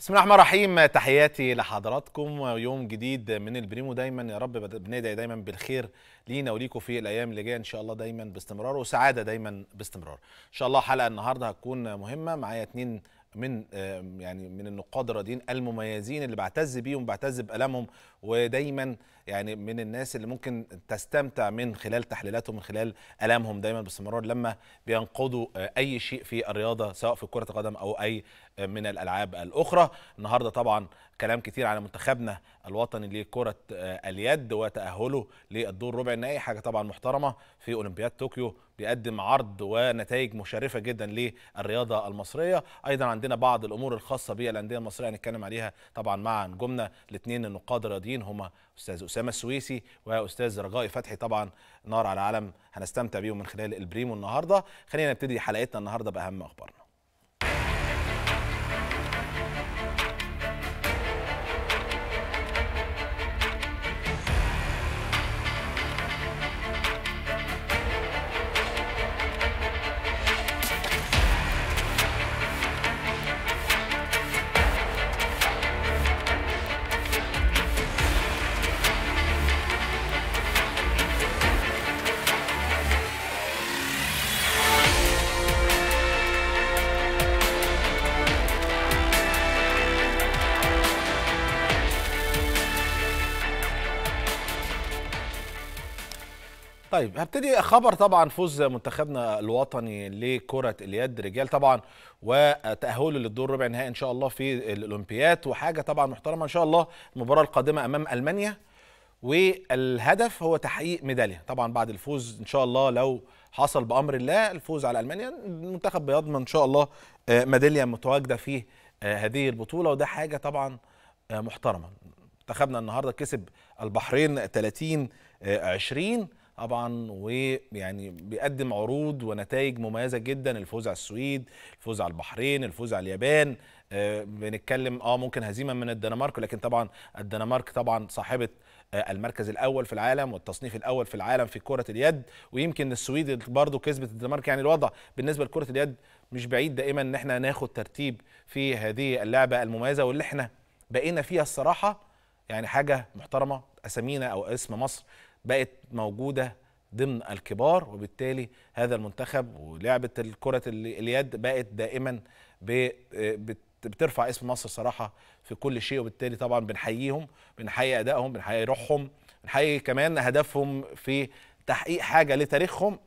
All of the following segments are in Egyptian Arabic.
بسم الله الرحمن الرحيم تحياتي لحضراتكم يوم جديد من البريمو دايما يا رب بندعي دايما بالخير لينا وليكم في الايام اللي جايه ان شاء الله دايما باستمرار وسعاده دايما باستمرار ان شاء الله حلقه النهارده هتكون مهمه معايا اتنين من آه، يعني من النقاد الرياضيين المميزين اللي بعتز بيهم بعتز بقلمهم ودايما يعني من الناس اللي ممكن تستمتع من خلال تحليلاتهم من خلال قلمهم دايما باستمرار لما بينقضوا آه، اي شيء في الرياضه سواء في كره القدم او اي آه، من الالعاب الاخرى النهارده طبعا كلام كتير على منتخبنا الوطني لكره آه، اليد وتاهله للدور ربع النهائي حاجه طبعا محترمه في اولمبياد طوكيو بيقدم عرض ونتائج مشرفه جدا للرياضه المصريه ايضا عندنا بعض الامور الخاصه بالانديه المصريه هنتكلم عليها طبعا مع نجومنا الاثنين النقاد الرياضيين هما استاذ اسامه السويسي واستاذ رجاء فتحي طبعا نار على علم هنستمتع بيهم من خلال البريمو النهارده خلينا نبتدي حلقتنا النهارده باهم اخبارنا طيب هبتدي خبر طبعا فوز منتخبنا الوطني لكرة اليد رجال طبعا وتأهله للدور ربع النهائي ان شاء الله في الاولمبياد وحاجة طبعا محترمة ان شاء الله المباراة القادمة امام المانيا والهدف هو تحقيق ميدالية طبعا بعد الفوز ان شاء الله لو حصل بامر الله الفوز على المانيا المنتخب بيضمن ان شاء الله آه، ميدالية متواجدة في آه، هذه البطولة وده حاجة طبعا آه، محترمة منتخبنا النهارده كسب البحرين 30 آه، 20 طبعا ويعني بيقدم عروض ونتائج مميزه جدا الفوز على السويد الفوز على البحرين الفوز على اليابان آه، بنتكلم اه ممكن هزيمه من الدنمارك لكن طبعا الدنمارك طبعا صاحبه آه، المركز الاول في العالم والتصنيف الاول في العالم في كره اليد ويمكن السويد برضو كسبت الدنمارك يعني الوضع بالنسبه لكره اليد مش بعيد دائما ان احنا ناخد ترتيب في هذه اللعبه المميزه واللي احنا بقينا فيها الصراحه يعني حاجه محترمه اسامينا او اسم مصر بقت موجوده ضمن الكبار وبالتالي هذا المنتخب ولعبه الكره ال- اليد بقت دائما ب- بت- بترفع اسم مصر صراحه في كل شيء وبالتالي طبعا بنحييهم بنحيي ادائهم بنحيي روحهم بنحيي كمان هدفهم في تحقيق حاجه لتاريخهم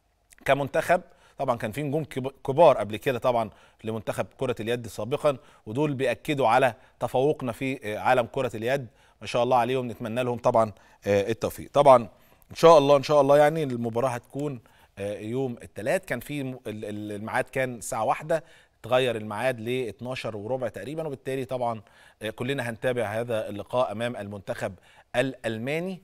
كمنتخب طبعا كان في نجوم كب- كبار قبل كده طبعا لمنتخب كرة اليد سابقا ودول بيأكدوا على تفوقنا في آه، عالم كرة اليد ما شاء الله عليهم نتمنى لهم طبعا آه، التوفيق طبعا ان شاء الله ان شاء الله يعني المباراة هتكون آه، يوم الثلاث كان في م- ال- ال- الميعاد كان الساعة واحدة تغير الميعاد ل 12 وربع تقريبا وبالتالي طبعا آه، كلنا هنتابع هذا اللقاء امام المنتخب الالماني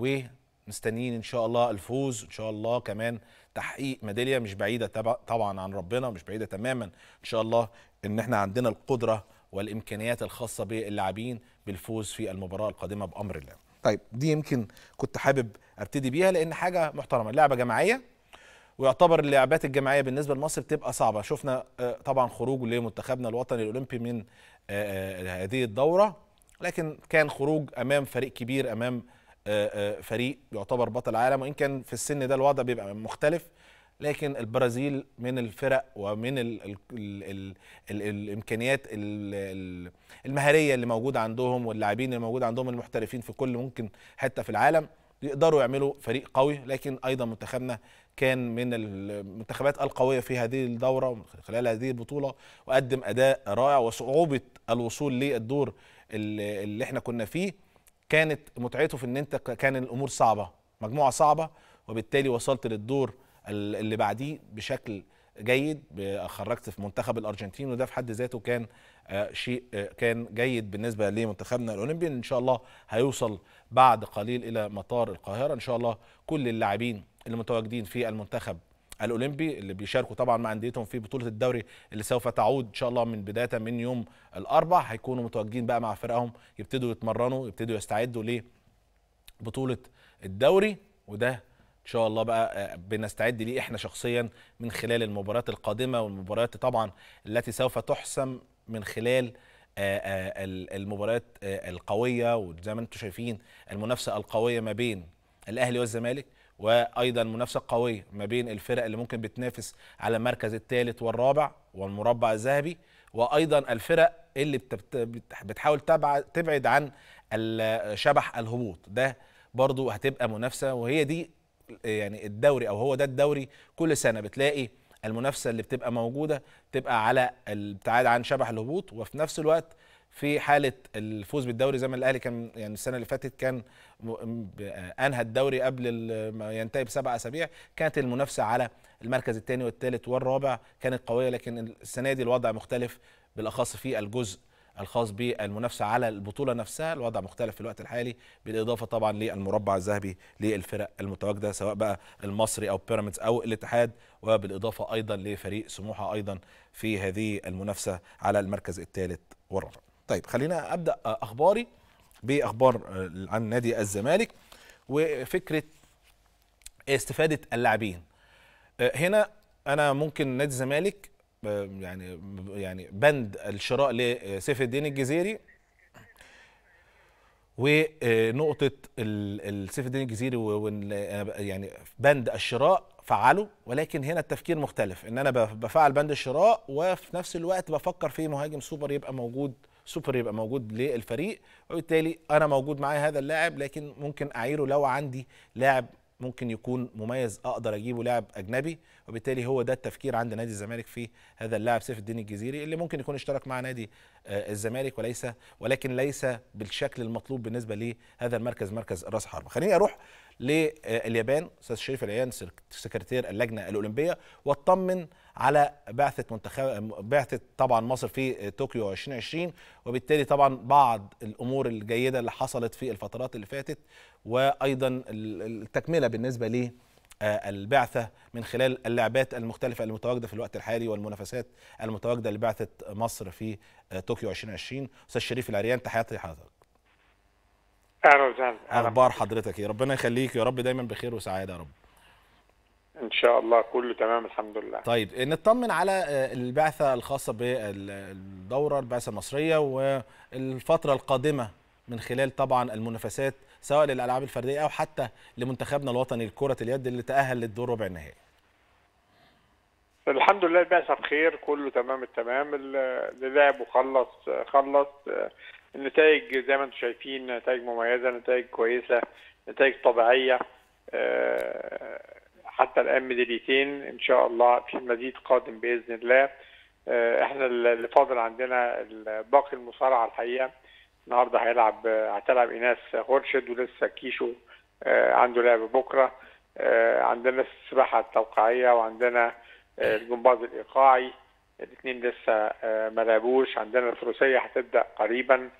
ومستنيين ان شاء الله الفوز ان شاء الله كمان تحقيق ميداليه مش بعيده تبع- طبعا عن ربنا مش بعيده تماما ان شاء الله ان احنا عندنا القدره والامكانيات الخاصه باللاعبين بالفوز في المباراه القادمه بامر الله. طيب دي يمكن كنت حابب ابتدي بيها لان حاجه محترمه لعبه جماعيه ويعتبر اللعبات الجماعيه بالنسبه لمصر بتبقى صعبه شفنا آه، طبعا خروج لمنتخبنا الوطني الاولمبي من آه، آه، هذه الدوره لكن كان خروج امام فريق كبير امام آه، آه، فريق يعتبر بطل عالم وان كان في السن ده الوضع بيبقى مختلف لكن البرازيل من الفرق ومن ال ال ال ال ال الامكانيات ال ال المهاريه اللي موجوده عندهم واللاعبين اللي موجود عندهم المحترفين في كل ممكن حته في العالم يقدروا يعملوا فريق قوي لكن ايضا منتخبنا كان من المنتخبات القويه في هذه الدوره ومن خلال هذه البطوله وقدم اداء رائع وصعوبه الوصول للدور اللي اللي احنا كنا فيه كانت متعته في ان انت ك- كان الامور صعبه مجموعه صعبه وبالتالي وصلت للدور ال- اللي بعديه بشكل جيد ب- خرجت في منتخب الارجنتين وده في حد ذاته كان آه، شيء آه، كان جيد بالنسبه لمنتخبنا الاولمبي ان شاء الله هيوصل بعد قليل الى مطار القاهره ان شاء الله كل اللاعبين اللي متواجدين في المنتخب الاولمبي اللي بيشاركوا طبعا مع انديتهم في بطوله الدوري اللي سوف تعود ان شاء الله من بدايه من يوم الاربع هيكونوا متواجدين بقى مع فرقهم يبتدوا يتمرنوا يبتدوا يستعدوا لبطوله الدوري وده ان شاء الله بقى آه، بنستعد ليه احنا شخصيا من خلال المباريات القادمه والمباريات طبعا التي سوف تحسم من خلال المباريات القويه وزي ما انتم شايفين المنافسه القويه ما بين الاهلي والزمالك وايضا منافسه قويه ما بين الفرق اللي ممكن بتنافس على المركز الثالث والرابع والمربع الذهبي وايضا الفرق اللي بتحاول تبعد عن شبح الهبوط ده برضو هتبقى منافسه وهي دي يعني الدوري او هو ده الدوري كل سنه بتلاقي المنافسه اللي بتبقى موجوده تبقى على الابتعاد عن شبح الهبوط وفي نفس الوقت في حاله الفوز بالدوري زي ما الاهلي كان يعني السنه اللي فاتت كان انهى الدوري قبل ما ينتهي بسبع اسابيع كانت المنافسه على المركز الثاني والثالث والرابع كانت قويه لكن السنه دي الوضع مختلف بالاخص في الجزء الخاص بالمنافسه على البطوله نفسها الوضع مختلف في الوقت الحالي بالاضافه طبعا للمربع الذهبي للفرق المتواجده سواء بقى المصري او بيراميدز او الاتحاد وبالاضافه ايضا لفريق سموحه ايضا في هذه المنافسه على المركز الثالث والرابع. طيب خلينا ابدا اخباري باخبار عن نادي الزمالك وفكره استفاده اللاعبين. هنا انا ممكن نادي الزمالك يعني يعني بند الشراء لسيف الدين الجزيري ونقطة سيف الدين الجزيري يعني بند الشراء فعله ولكن هنا التفكير مختلف ان انا بفعل بند الشراء وفي نفس الوقت بفكر في مهاجم سوبر يبقى موجود سوبر يبقى موجود للفريق وبالتالي انا موجود معايا هذا اللاعب لكن ممكن اعيره لو عندي لاعب ممكن يكون مميز اقدر اجيبه لاعب اجنبي وبالتالي هو ده التفكير عند نادي الزمالك في هذا اللاعب سيف الدين الجزيري اللي ممكن يكون اشترك مع نادي الزمالك وليس ولكن ليس بالشكل المطلوب بالنسبه لهذا المركز مركز راس حربه خليني اروح لليابان استاذ شريف العيان سكرتير اللجنه الاولمبيه واطمن على بعثه منتخب بعثه طبعا مصر في طوكيو 2020 وبالتالي طبعا بعض الامور الجيده اللي حصلت في الفترات اللي فاتت وايضا التكمله بالنسبه لي البعثة من خلال اللعبات المختلفة المتواجدة في الوقت الحالي والمنافسات المتواجدة لبعثة مصر في طوكيو 2020 أستاذ شريف العريان تحياتي لحضرتك اهلا وسهلا اخبار حضرتك ايه ربنا يخليك يا رب دايما بخير وسعاده يا رب ان شاء الله كله تمام الحمد لله طيب نطمن على البعثه الخاصه بالدوره البعثه المصريه والفتره القادمه من خلال طبعا المنافسات سواء للالعاب الفرديه او حتى لمنتخبنا الوطني لكره اليد اللي تاهل للدور ربع النهائي الحمد لله البعثه بخير كله تمام التمام اللي لعب وخلص خلص النتائج زي ما انتم شايفين نتائج مميزه نتائج كويسه نتائج طبيعيه حتى الان ميداليتين ان شاء الله في مزيد قادم باذن الله احنا اللي فاضل عندنا باقي المصارعه الحقيقه النهارده هيلعب هتلعب ايناس خورشد ولسه كيشو عنده لعب بكره عندنا السباحه التوقيعيه وعندنا الجمباز الايقاعي الاثنين لسه ما لعبوش عندنا الفروسيه هتبدا قريبا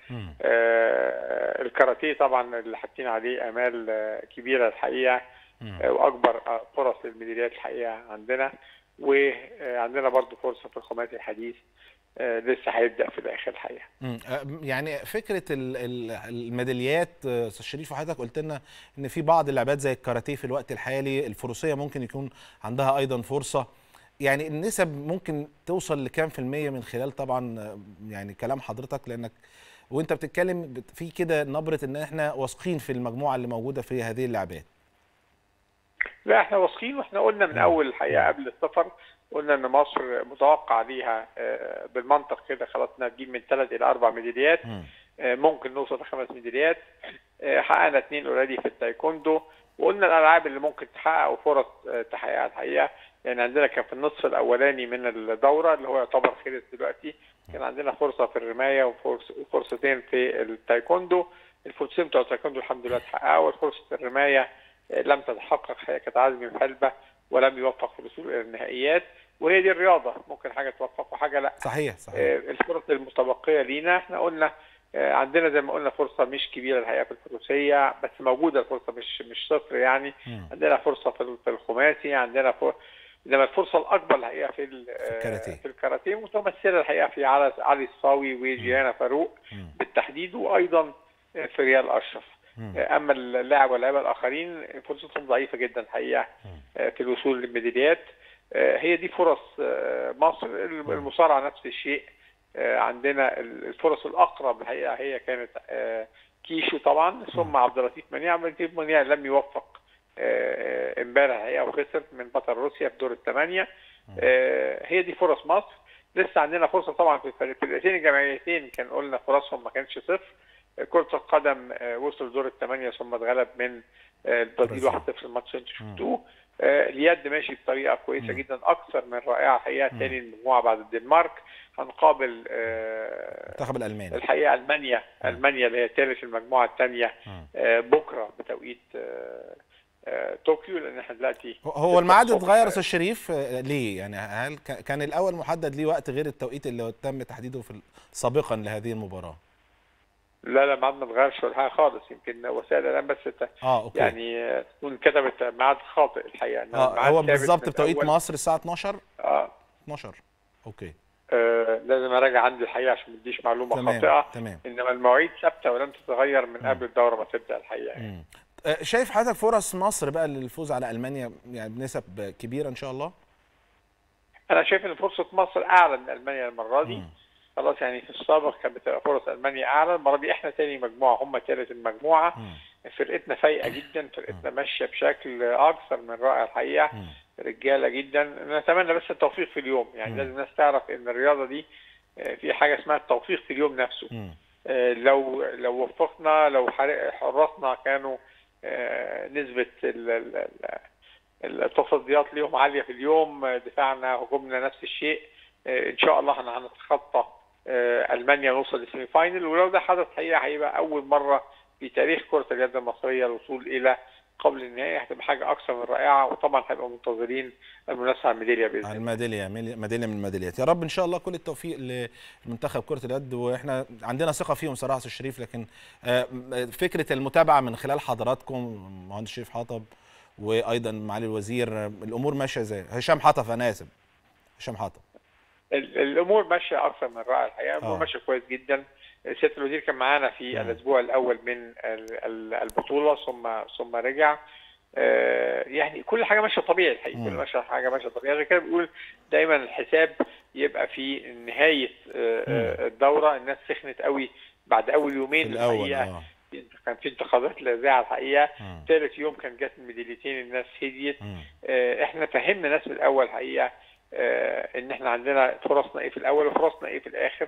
آه الكاراتيه طبعا اللي حاطين عليه امال كبيره الحقيقه آه واكبر فرص للميداليات الحقيقه عندنا وعندنا برضو فرصه في الخماسي الحديث آه لسه هيبدا في الاخر الحقيقه. يعني فكره الميداليات استاذ شريف وحضرتك قلت لنا ان في بعض اللعبات زي الكاراتيه في الوقت الحالي الفروسيه ممكن يكون عندها ايضا فرصه يعني النسب ممكن توصل لكام في المية من خلال طبعا يعني كلام حضرتك لانك وانت بتتكلم في كده نبرة ان احنا واثقين في المجموعة اللي موجودة في هذه اللعبات لا احنا واثقين واحنا قلنا من اول الحقيقة قبل السفر قلنا ان مصر متوقع ليها بالمنطق كده خلاص انها تجيب من ثلاث الى اربع ميداليات ممكن نوصل لخمس ميداليات حققنا اثنين اوريدي في التايكوندو وقلنا الالعاب اللي ممكن تحقق وفرص تحقيقها الحقيقه يعني عندنا كان في النصف الاولاني من الدوره اللي هو يعتبر خلص دلوقتي كان عندنا فرصه في الرمايه وفرصتين في التايكوندو الفرصتين بتوع التايكوندو الحمد لله اتحققوا فرصه الرمايه لم تتحقق كانت عزمي محلبه ولم يوفق في الوصول الى النهائيات وهي دي الرياضه ممكن حاجه توفق وحاجه لا صحيح صحيح الفرص المتبقيه لينا احنا قلنا عندنا زي ما قلنا فرصه مش كبيره الحقيقه في الفروسيه بس موجوده الفرصه مش مش صفر يعني م. عندنا فرصه في الخماسي عندنا فرصة انما الفرصه الاكبر الحقيقه في الكاراتيه في الكاراتيه متمثله الحقيقه في علي علي الصاوي وجيانا فاروق بالتحديد وايضا في ريال اشرف اما اللاعب واللاعيبه الاخرين فرصتهم ضعيفه جدا الحقيقه في الوصول للميداليات هي دي فرص مصر المصارعه نفس الشيء عندنا الفرص الاقرب الحقيقه هي كانت كيشو طبعا ثم عبد اللطيف منيع عبد اللطيف منيع لم يوفق امبارح الحقيقه وخسر من بطل روسيا في دور الثمانيه هي دي فرص مصر لسه عندنا فرصه طبعا في الفرقتين الجماعيتين كان قلنا فرصهم ما كانش صفر كرة القدم وصل دور الثمانية ثم اتغلب من البرازيل 1-0 في الماتش اللي انتوا شفتوه اليد ماشي بطريقة كويسة جدا أكثر من رائعة الحقيقة تاني المجموعة بعد الدنمارك هنقابل المنتخب الألماني الحقيقة ألمانيا ألمانيا اللي هي ثالث المجموعة الثانية بكرة بتوقيت طوكيو لان احنا دلوقتي هو الميعاد اتغير استاذ شريف ليه؟ يعني هل كان الاول محدد ليه وقت غير التوقيت اللي تم تحديده في سابقا لهذه المباراه؟ لا لا الميعاد ما اتغيرش ولا حاجه خالص يمكن وسائل الاعلام بس اه اوكي يعني تكون كتبت ميعاد خاطئ الحقيقه اه هو بالظبط بتوقيت مصر الساعه 12 اه 12 اوكي آه لازم اراجع عندي الحقيقه عشان ما اديش معلومه تمام. خاطئه تمام انما المواعيد ثابته ولم تتغير من قبل الدوره ما تبدا الحقيقه يعني. مم. شايف حضرتك فرص مصر بقى للفوز على المانيا يعني بنسب كبيره ان شاء الله؟ انا شايف ان فرصه مصر اعلى من المانيا المره دي مم. خلاص يعني في السابق كانت بتبقى فرص المانيا اعلى المره دي احنا تاني مجموعه هم ثالث المجموعه مم. فرقتنا فايقه جدا فرقتنا ماشيه بشكل اكثر من رائع الحقيقه مم. رجاله جدا نتمنى بس التوفيق في اليوم يعني مم. لازم الناس تعرف ان الرياضه دي آه، في حاجه اسمها التوفيق في اليوم نفسه مم. آه، لو لو وفقنا لو حر- حراسنا كانوا آه، نسبة ال- ال- ال- التصديات ليهم عالية في اليوم آه، دفاعنا هجومنا نفس الشيء آه، إن شاء الله احنا هنتخطى آه، ألمانيا نوصل للسيمي فاينل ولو ده حدث حقيقة هيبقى أول مرة في تاريخ كرة اليد المصرية الوصول إلى قبل النهائي هتبقى حاجة أكثر من رائعة وطبعا هيبقى منتظرين المنافسة على الميدالية بإذن على الله الميداليه ميل- ميداليه من الميداليات يا رب ان شاء الله كل التوفيق لمنتخب كره اليد واحنا عندنا ثقه فيهم صراحه استاذ شريف لكن آه، م- فكره المتابعه من خلال حضراتكم مهندس شريف حطب وايضا معالي الوزير آه، الامور ماشيه ازاي هشام حطب انا اسف هشام حطب ال- الامور ماشيه اكثر من رائع الحقيقه الامور آه. ماشيه كويس جدا سياده الوزير كان معانا في مم. الاسبوع الاول من ال- ال- البطوله ثم ثم رجع آه، يعني كل حاجه ماشيه طبيعي الحقيقه مم. كل ماشيه حاجه ماشيه طبيعي عشان كده بنقول دايما الحساب يبقى في نهايه آه، آه، الدوره الناس سخنت قوي بعد اول في يومين الاول الحقيقه اه كان في انتقادات لاذاعه الحقيقه مم. ثالث يوم كان جت الميداليتين الناس هديت مم. آه، احنا فهمنا ناس من الاول حقيقه آه، ان احنا عندنا فرصنا ايه في الاول وفرصنا ايه في الاخر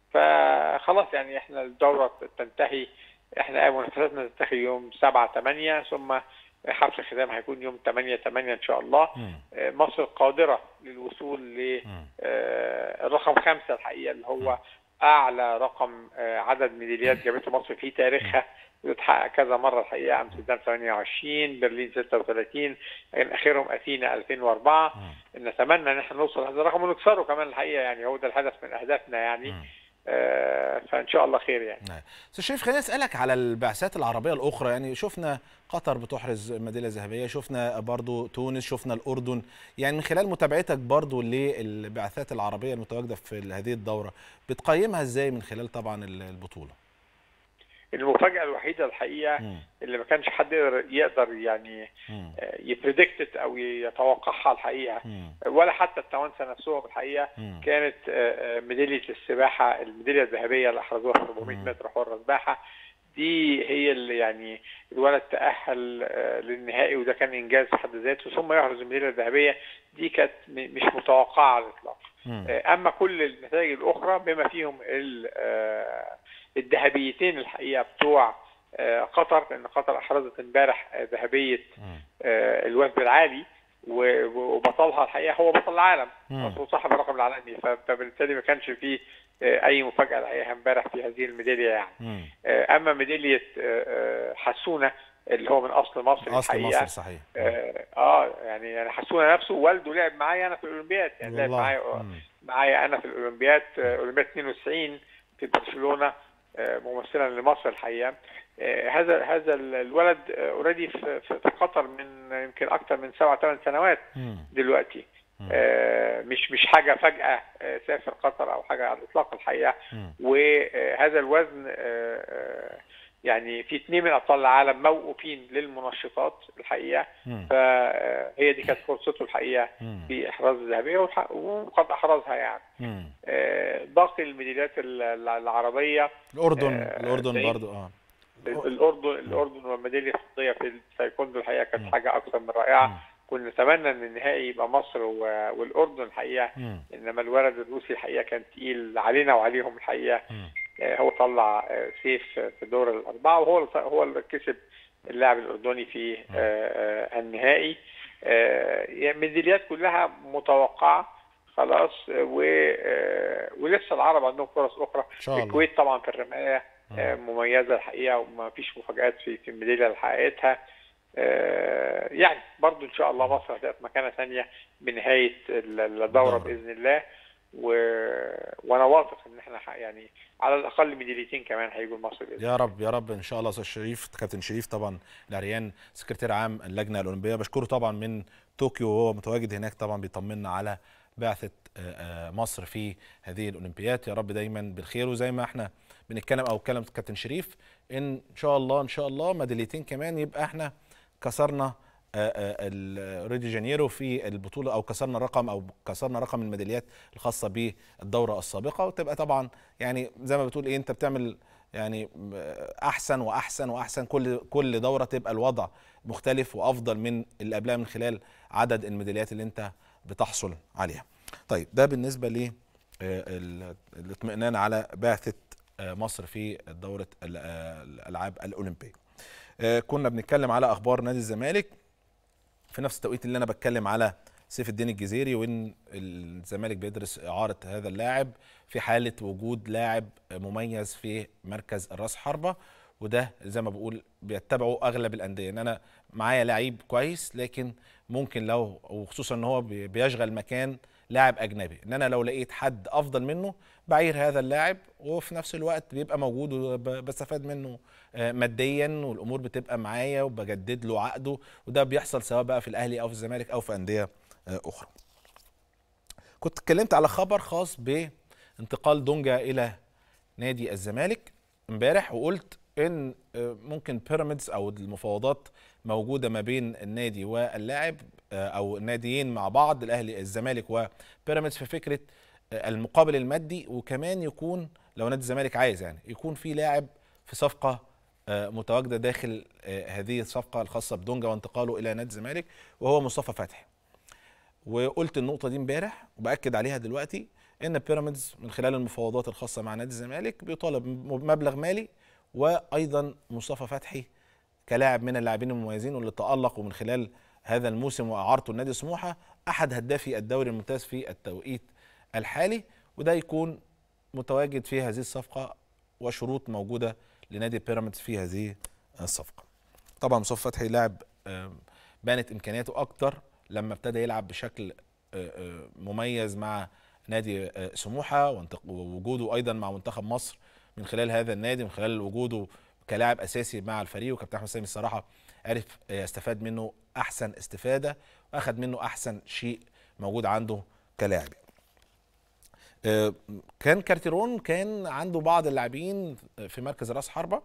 فخلاص يعني احنا الدوره تنتهي احنا منافساتنا تنتهي يوم 7 8 ثم حفل الختام هيكون يوم 8 8 ان شاء الله مم. آه، مصر قادره للوصول مم. للرقم خمسه الحقيقه اللي هو اعلى رقم آه، عدد ميداليات جابته مصر في تاريخها وتتحقق كذا مره الحقيقه امستردام 28 برلين 36 لكن اخرهم اثينا 2004 مم. نتمنى ان احنا نوصل لهذا الرقم ونكسره كمان الحقيقه يعني هو ده الهدف من اهدافنا يعني مم. آه فان شاء الله خير يعني استاذ شريف خليني اسالك على البعثات العربيه الاخرى يعني شفنا قطر بتحرز ميداليه ذهبيه شفنا برضو تونس شفنا الاردن يعني من خلال متابعتك برضو للبعثات العربيه المتواجده في هذه الدوره بتقيمها ازاي من خلال طبعا البطوله المفاجاه الوحيده الحقيقه مم. اللي ما كانش حد يقدر, يقدر يعني مم. يبريدكت او يتوقعها الحقيقه مم. ولا حتى التوانسه نفسهم الحقيقه مم. كانت آه، آه، ميداليه السباحه الميداليه الذهبيه اللي احرزوها في 400 مم. متر حره سباحه دي هي اللي يعني الولد تاهل آه، للنهائي وده كان انجاز في حد ذاته ثم يحرز الميداليه الذهبيه دي كانت م- مش متوقعه على الاطلاق مم. آه، اما كل النتائج الاخرى بما فيهم ال- آه، الذهبيتين الحقيقه بتوع آه، قطر لان قطر احرزت امبارح آه، ذهبيه مم. آه، الوثب العالي و- وبطلها الحقيقه هو بطل العالم مم. هو صاحب الرقم العالمي ف- فبالتالي ما كانش فيه آه، اي مفاجاه الحقيقه امبارح في هذه الميداليه يعني مم. آه، اما ميداليه آه، آه، حسونه اللي هو من اصل مصر اصل الحقيقه مصر صحيح اه آه، يعني يعني حسونه نفسه والده لعب معايا انا في الاولمبياد يعني لعب والله. معايا مم. معايا انا في الاولمبياد آه، اولمبياد 92 في برشلونه آه، ممثلا لمصر الحقيقه آه، هذا هذا الولد اوريدي في في في قطر من يمكن اكثر من سبع ثمان سنوات مم. دلوقتي مم. آه، مش مش حاجه فجاه آه، سافر قطر او حاجه على الاطلاق الحقيقه مم. وهذا الوزن آه، آه، يعني في اثنين من ابطال العالم موقوفين للمنشطات الحقيقه مم. فهي دي كانت فرصته الحقيقه مم. في احراز الذهبيه والح- وقد احرزها يعني مم. آه، باقي الميداليات ال- العربيه الاردن آه، الاردن زي- برضو اه الاردن الاردن والميداليه الفضيه في التايكوندو الحقيقه مم. كانت حاجه اكثر من رائعه مم. كنا نتمنى ان النهائي يبقى مصر و- والاردن الحقيقه مم. انما الولد الروسي الحقيقه كان تقيل علينا وعليهم الحقيقه مم. آه، هو طلع آه، سيف في دور الاربعه وهو اللي- هو اللي كسب اللاعب الاردني في آه، آه، النهائي آه، يعني الميداليات كلها متوقعه خلاص آه، و آه، ولسه العرب عندهم فرص اخرى ان شاء الله الكويت طبعا في الرمايه آه، مميزه الحقيقه وما فيش مفاجات في في الميداليه اللي حققتها آه، يعني برضو ان شاء الله مصر هتبقى في مكانه ثانيه بنهايه ال- الدوره الدورة. باذن الله و... وانا واثق ان احنا ح- يعني على الاقل ميداليتين كمان هيجوا لمصر باذن الله يا رب يا رب ان شاء الله استاذ شريف كابتن شريف طبعا العريان سكرتير عام اللجنه الاولمبيه بشكره طبعا من طوكيو وهو متواجد هناك طبعا بيطمنا على بعثه آه، آه، مصر في هذه الاولمبيات يا رب دايما بالخير وزي ما احنا بنتكلم او اتكلم كابتن شريف ان شاء الله ان شاء الله ميداليتين كمان يبقى احنا كسرنا آه، آه، ال- ريو دي جانيرو في البطوله او كسرنا رقم او كسرنا رقم الميداليات الخاصه بالدوره السابقه وتبقى طبعا يعني زي ما بتقول ايه انت بتعمل يعني احسن واحسن واحسن كل كل دوره تبقى الوضع مختلف وافضل من اللي قبلها من خلال عدد الميداليات اللي انت بتحصل عليها. طيب ده بالنسبه ل الاطمئنان على بعثه آه، مصر في دوره ال- آه، الالعاب الاولمبيه. آه، كنا بنتكلم على اخبار نادي الزمالك في نفس التوقيت اللي انا بتكلم على سيف الدين الجزيري وان الزمالك بيدرس اعاره هذا اللاعب في حاله وجود لاعب مميز في مركز الراس حربه وده زي ما بقول بيتبعه اغلب الانديه ان انا معايا لعيب كويس لكن ممكن لو وخصوصا ان هو بي- بيشغل مكان لاعب اجنبي ان انا لو لقيت حد افضل منه بعير هذا اللاعب وفي نفس الوقت بيبقى موجود وبستفاد منه آه، ماديا والامور بتبقى معايا وبجدد له عقده وده بيحصل سواء بقى في الاهلي او في الزمالك او في انديه آه، اخرى كنت اتكلمت على خبر خاص بانتقال دونجا الى نادي الزمالك امبارح وقلت ان آه، ممكن بيراميدز او المفاوضات موجوده ما بين النادي واللاعب آه، او الناديين مع بعض الاهلي الزمالك وبيراميدز في فكره آه، المقابل المادي وكمان يكون لو نادي الزمالك عايز يعني يكون في لاعب في صفقه آه، متواجده داخل آه، هذه الصفقه الخاصه بدونجا وانتقاله الى نادي الزمالك وهو مصطفى فتحي وقلت النقطه دي امبارح وباكد عليها دلوقتي ان بيراميدز من خلال المفاوضات الخاصه مع نادي الزمالك بيطالب بمبلغ مالي وايضا مصطفى فتحي كلاعب من اللاعبين المميزين واللي تالقوا من خلال هذا الموسم واعارته لنادي سموحه احد هدافي الدوري الممتاز في التوقيت الحالي وده يكون متواجد في هذه الصفقه وشروط موجوده لنادي بيراميدز في هذه الصفقه. طبعا مصطفى فتحي لاعب آم، بانت امكانياته اكتر لما ابتدى يلعب بشكل آه، آه، مميز مع نادي آه، سموحه وانت- ووجوده ايضا مع منتخب مصر من خلال هذا النادي من خلال وجوده كلاعب اساسي مع الفريق وكابتن احمد سامي الصراحه عرف آه، يستفاد منه احسن استفاده واخد منه احسن شيء موجود عنده كلاعب آه، كان كارتيرون كان عنده بعض اللاعبين في مركز راس حربه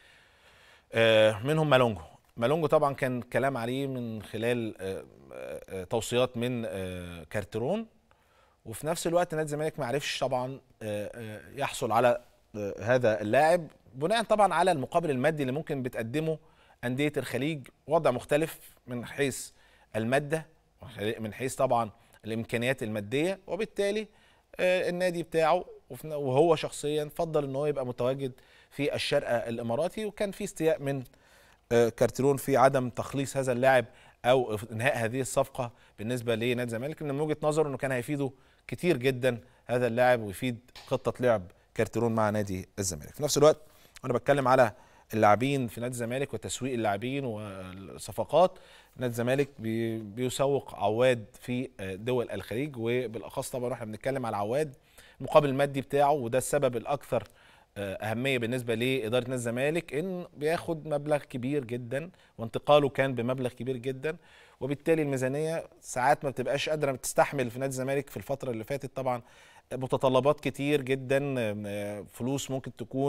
آه، منهم مالونجو مالونجو طبعا كان كلام عليه من خلال آه، آه، آه، توصيات من آه، كارتيرون وفي نفس الوقت نادي الزمالك ما عرفش طبعا آه، آه، يحصل على آه، هذا اللاعب بناء طبعا على المقابل المادي اللي ممكن بتقدمه انديه الخليج وضع مختلف من حيث الماده من حيث طبعا الامكانيات الماديه وبالتالي آه، النادي بتاعه وفي- وهو شخصيا فضل ان هو يبقى متواجد في الشارقه الاماراتي وكان في استياء من آه، كارتيرون في عدم تخليص هذا اللاعب او انهاء هذه الصفقه بالنسبه لنادي الزمالك لان من وجهه نظره انه كان هيفيده كتير جدا هذا اللاعب ويفيد خطه لعب كارتيرون مع نادي الزمالك في نفس الوقت وانا بتكلم على اللاعبين في نادي الزمالك وتسويق اللاعبين والصفقات نادي الزمالك بي- بيسوق عواد في آه، دول الخليج وبالاخص طبعا احنا بنتكلم على عواد المقابل المادي بتاعه وده السبب الاكثر آه، اهميه بالنسبه لاداره نادي الزمالك ان بياخد مبلغ كبير جدا وانتقاله كان بمبلغ كبير جدا وبالتالي الميزانيه ساعات ما بتبقاش قادره تستحمل في نادي الزمالك في الفتره اللي فاتت طبعا متطلبات كتير جدا آه، فلوس ممكن تكون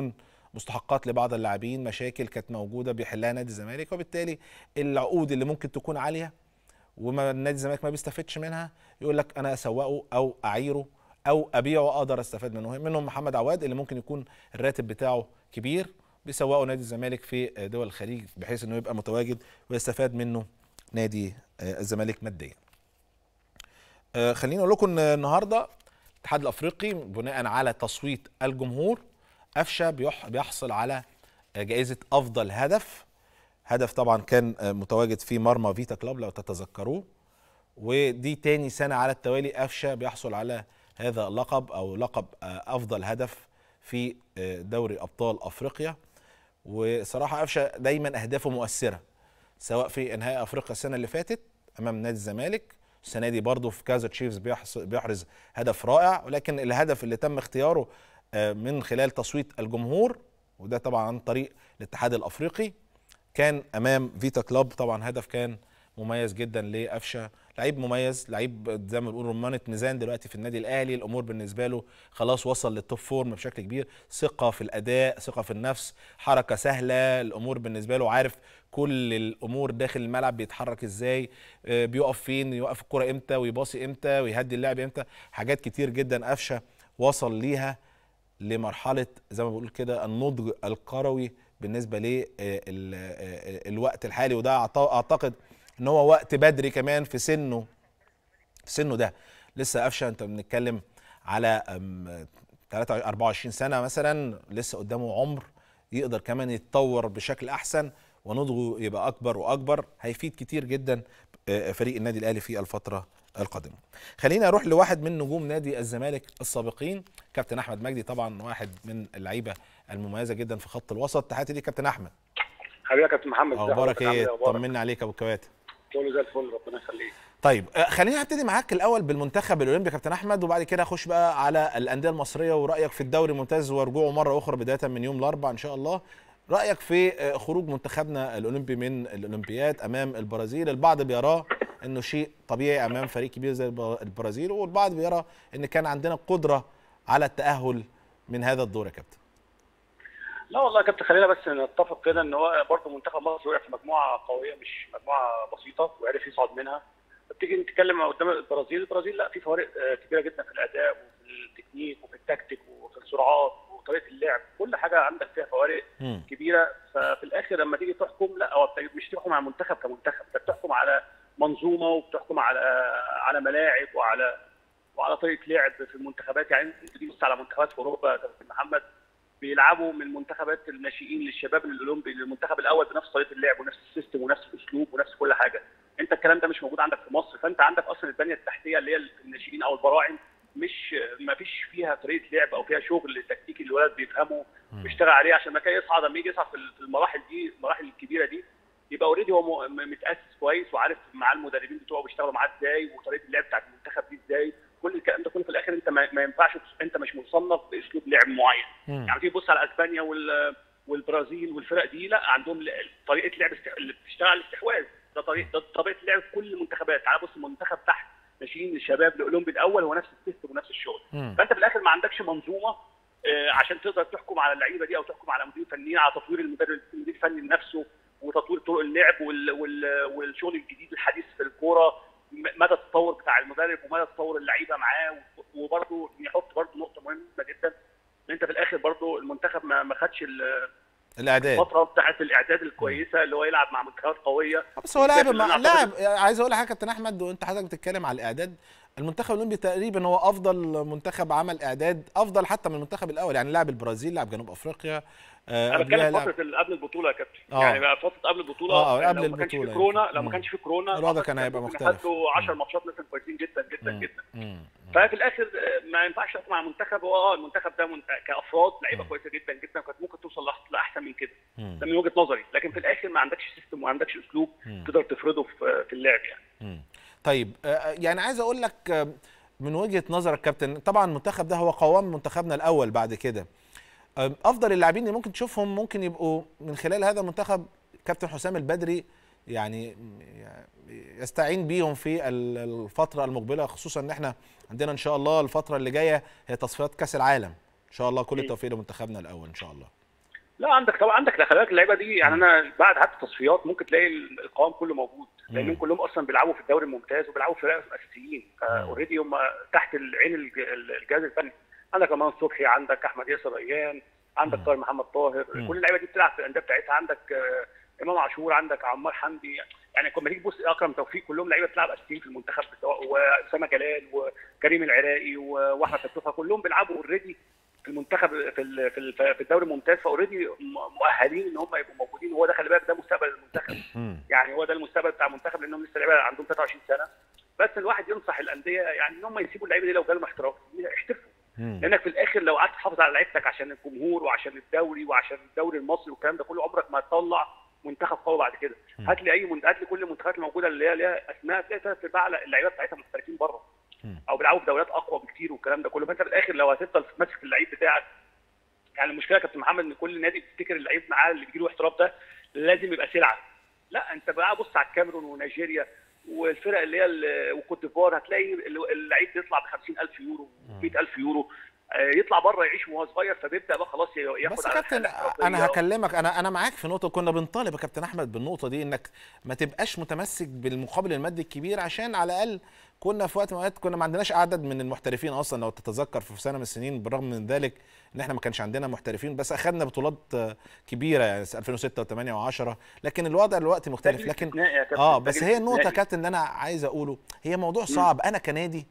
مستحقات لبعض اللاعبين مشاكل كانت موجوده بيحلها نادي الزمالك وبالتالي العقود اللي ممكن تكون عاليه وما نادي الزمالك ما بيستفدش منها يقول لك انا اسوقه او اعيره او ابيعه اقدر استفاد منه منهم محمد عواد اللي ممكن يكون الراتب بتاعه كبير بيسوقه نادي الزمالك في دول الخليج بحيث انه يبقى متواجد ويستفاد منه نادي الزمالك ماديا. خليني اقول لكم ان النهارده الاتحاد الافريقي بناء على تصويت الجمهور قفشه بيحصل على جائزه افضل هدف هدف طبعا كان متواجد في مرمى فيتا كلوب لو تتذكروه ودي تاني سنه على التوالي قفشه بيحصل على هذا اللقب او لقب افضل هدف في دوري ابطال افريقيا وصراحه قفشه دايما اهدافه مؤثره سواء في انهاء افريقيا السنه اللي فاتت امام نادي الزمالك السنه دي برضه في كازا تشيفز بيحرز هدف رائع ولكن الهدف اللي تم اختياره من خلال تصويت الجمهور وده طبعا عن طريق الاتحاد الافريقي كان امام فيتا كلوب طبعا هدف كان مميز جدا لقفشه لعيب مميز لعيب زي ما بنقول رمانه ميزان دلوقتي في النادي الاهلي الامور بالنسبه له خلاص وصل للتوب فورم بشكل كبير ثقه في الاداء ثقه في النفس حركه سهله الامور بالنسبه له عارف كل الامور داخل الملعب بيتحرك ازاي بيقف فين يوقف الكره امتى ويباصي امتى ويهدي اللاعب امتى حاجات كتير جدا قفشه وصل ليها لمرحله زي ما بقول كده النضج الكروي بالنسبه للوقت الحالي وده اعتقد ان هو وقت بدري كمان في سنه في سنه ده لسه قفشه انت بنتكلم على 24 سنه مثلا لسه قدامه عمر يقدر كمان يتطور بشكل احسن ونضجه يبقى اكبر واكبر هيفيد كتير جدا فريق النادي الاهلي في الفتره القادمه. خلينا اروح لواحد من نجوم نادي الزمالك السابقين كابتن احمد مجدي طبعا واحد من اللعيبه المميزه جدا في خط الوسط تحياتي ليك كابتن احمد. حبيبي يا كابتن محمد اخبارك ايه؟ طمنا عليك ابو الكواتن. كله زي الفل ربنا يخليك. طيب خلينا نبتدي معاك الاول بالمنتخب الاولمبي يا كابتن احمد وبعد كده اخش بقى على الانديه المصريه ورايك في الدوري الممتاز ورجوعه مره اخرى بدايه من يوم الاربعاء ان شاء الله رايك في خروج منتخبنا الاولمبي من الاولمبياد امام البرازيل البعض بيراه انه شيء طبيعي امام فريق كبير زي البرازيل والبعض بيرى ان كان عندنا قدره على التاهل من هذا الدور يا كابتن لا والله يا كابتن خلينا بس نتفق كده ان هو برضه منتخب مصر وقع في مجموعه قويه مش مجموعه بسيطه وعرف يصعد منها بتيجي نتكلم قدام البرازيل البرازيل لا في فوارق كبيره جدا في الاداء وفي التكنيك وفي التكتيك وفي السرعات وطريقه اللعب كل حاجه عندك فيها فوارق م. كبيره ففي الاخر لما تيجي تحكم لا هو مش تحكم على منتخب كمنتخب انت بتحكم على منظومه وبتحكم على على ملاعب وعلى وعلى طريقه لعب في المنتخبات يعني انت تيجي تبص على منتخبات في اوروبا كابتن محمد بيلعبوا من منتخبات الناشئين للشباب الاولمبي للمنتخب الاول بنفس طريقه اللعب ونفس السيستم ونفس الاسلوب ونفس كل حاجه انت الكلام ده مش موجود عندك في مصر فانت عندك اصلا البنيه التحتيه اللي هي الناشئين او البراعم مش ما فيش فيها طريقه لعب او فيها شغل تكتيكي الولاد بيفهموا بيشتغل عليه عشان ما كان يصعد لما يجي يصعد في المراحل دي المراحل الكبيره دي يبقى اوريدي هو متاسس كويس وعارف مع المدربين بتوعه بيشتغلوا معاه ازاي وطريقه اللعب بتاعت المنتخب دي ازاي كل الكلام ده كله في الاخر انت ما ينفعش انت مش مصنف باسلوب لعب معين م. يعني تيجي تبص على اسبانيا وال والبرازيل والفرق دي لا عندهم طريقه لعب اللي بتشتغل على الاستحواذ ده طريقه ده طريقه لعب كل المنتخبات تعال بص المنتخب تحت ناشئين الشباب الاولمبي الاول هو نفس السيستم ونفس الشغل م. فانت في الاخر ما عندكش منظومه آه عشان تقدر تحكم على اللعيبه دي او تحكم على مدير فنيين على تطوير المدرب المدير الفني لنفسه وتطوير طرق اللعب وال وال والشغل الجديد الحديث في الكوره مدى التطور بتاع المدرب ومدى تطور اللعيبه معاه وبرده يحط برده نقطه مهمه جدا ان انت في الاخر برده المنتخب ما ما خدش الاعداد الفتره بتاعت الاعداد الكويسه اللي هو يلعب مع منتخبات قويه بس هو لاعب مع لاعب عايز اقول لحضرتك كابتن احمد وانت حضرتك بتتكلم على الاعداد المنتخب الاولمبي تقريبا هو افضل منتخب عمل اعداد افضل حتى من المنتخب الاول يعني لاعب البرازيل لاعب جنوب افريقيا آه انا بتكلم فتره قبل البطوله يا كابتن آه. يعني بقى فتره قبل البطوله اه قبل لو البطوله ما كانش في كورونا لو ما كانش في كورونا الوضع كان هيبقى مختلف له 10 ماتشات مثلا كويسين جدا جدا مم. جدا مم. ففي الاخر ما ينفعش تحكم على منتخب هو اه المنتخب ده منت... كافراد لعيبه كويسه جدا جدا كانت ممكن توصل لأح- لاحسن من كده مم. ده من وجهه نظري لكن في الاخر ما عندكش سيستم وما عندكش اسلوب تقدر تفرضه في في اللعب يعني مم. طيب آه، يعني عايز اقول لك آه، من وجهه نظرك كابتن طبعا المنتخب ده هو قوام منتخبنا الاول بعد كده آه، افضل اللاعبين اللي ممكن تشوفهم ممكن يبقوا من خلال هذا المنتخب كابتن حسام البدري يعني يستعين بيهم في ال- الفتره المقبله خصوصا ان احنا عندنا ان شاء الله الفتره اللي جايه هي تصفيات كاس العالم ان شاء الله كل مم. التوفيق لمنتخبنا الاول ان شاء الله لا عندك طبعا عندك لا خلي بالك اللعيبه دي يعني انا بعد حتى التصفيات ممكن تلاقي القوام كله موجود لانهم كلهم اصلا بيلعبوا في الدوري الممتاز وبيلعبوا في فرق اساسيين فاوريدي هم تحت العين الج- الجهاز الفني عندك امان صبحي عندك احمد ياسر ريان عندك طاهر محمد طاهر كل اللعيبه دي بتلعب في الانديه بتاعتها عندك آه، امام عاشور عندك عمار حمدي يعني لما تيجي تبص اكرم توفيق كلهم لعيبه بتلعب اساسيين في المنتخب سواء واسامه جلال وكريم العراقي و- واحمد فتوحه كلهم بيلعبوا اوريدي في المنتخب في ال- في ال- في الدوري الممتاز فاوريدي مؤهلين ان هم يبقوا موجودين وهو ده خلي بالك ده مستقبل المنتخب مم. يعني هو ده المستقبل بتاع المنتخب لانهم لسه لعيبه عندهم 23 سنه بس الواحد ينصح الانديه يعني ان هم يسيبوا اللعيبه دي لو جالهم احتراف يحترفوا مم. لانك في الاخر لو قعدت تحافظ على لعيبتك عشان الجمهور وعشان الدوري وعشان الدوري المصري والكلام ده كله عمرك ما هتطلع منتخب قوي بعد كده هات لي اي من... هات لي كل المنتخبات الموجوده اللي هي ليها اسماء تلاقي ثلاث ارباع اللعيبه بتاعتها محترفين بره مم. او بيلعبوا في دوريات اقوى بكتير والكلام ده كله فانت في الاخر لو هتفضل ماسك اللعيب بتاعك يعني المشكله يا كابتن محمد ان كل نادي بيفتكر اللعيب معاه اللي بيجي له احتراف ده لازم يبقى سلعه لا انت بقى بص على الكاميرون ونيجيريا والفرق اللي هي ال- وكوت ديفوار هتلاقي ال- اللعيب بيطلع ب 50000 يورو 100000 يورو آه، يطلع بره يعيش وهو صغير فبيبدا بقى خلاص ي- ياخد بس على يا كابتن الحالة الاحترافية. انا هكلمك انا انا معاك في نقطه كنا بنطالب يا كابتن احمد بالنقطه دي انك ما تبقاش متمسك بالمقابل المادي الكبير عشان على الاقل كنا في وقت من الاوقات كنا ما عندناش عدد من المحترفين اصلا لو تتذكر في سنه من السنين بالرغم من ذلك ان احنا ما كانش عندنا محترفين بس اخذنا بطولات آه، كبيره يعني 2006 و8 و10 لكن الوضع دلوقتي مختلف جيل لكن استثنائي يا كابتن، اه ده بس جيل هي النقطه يا استثنائي. كابتن اللي انا عايز اقوله هي موضوع صعب انا كنادي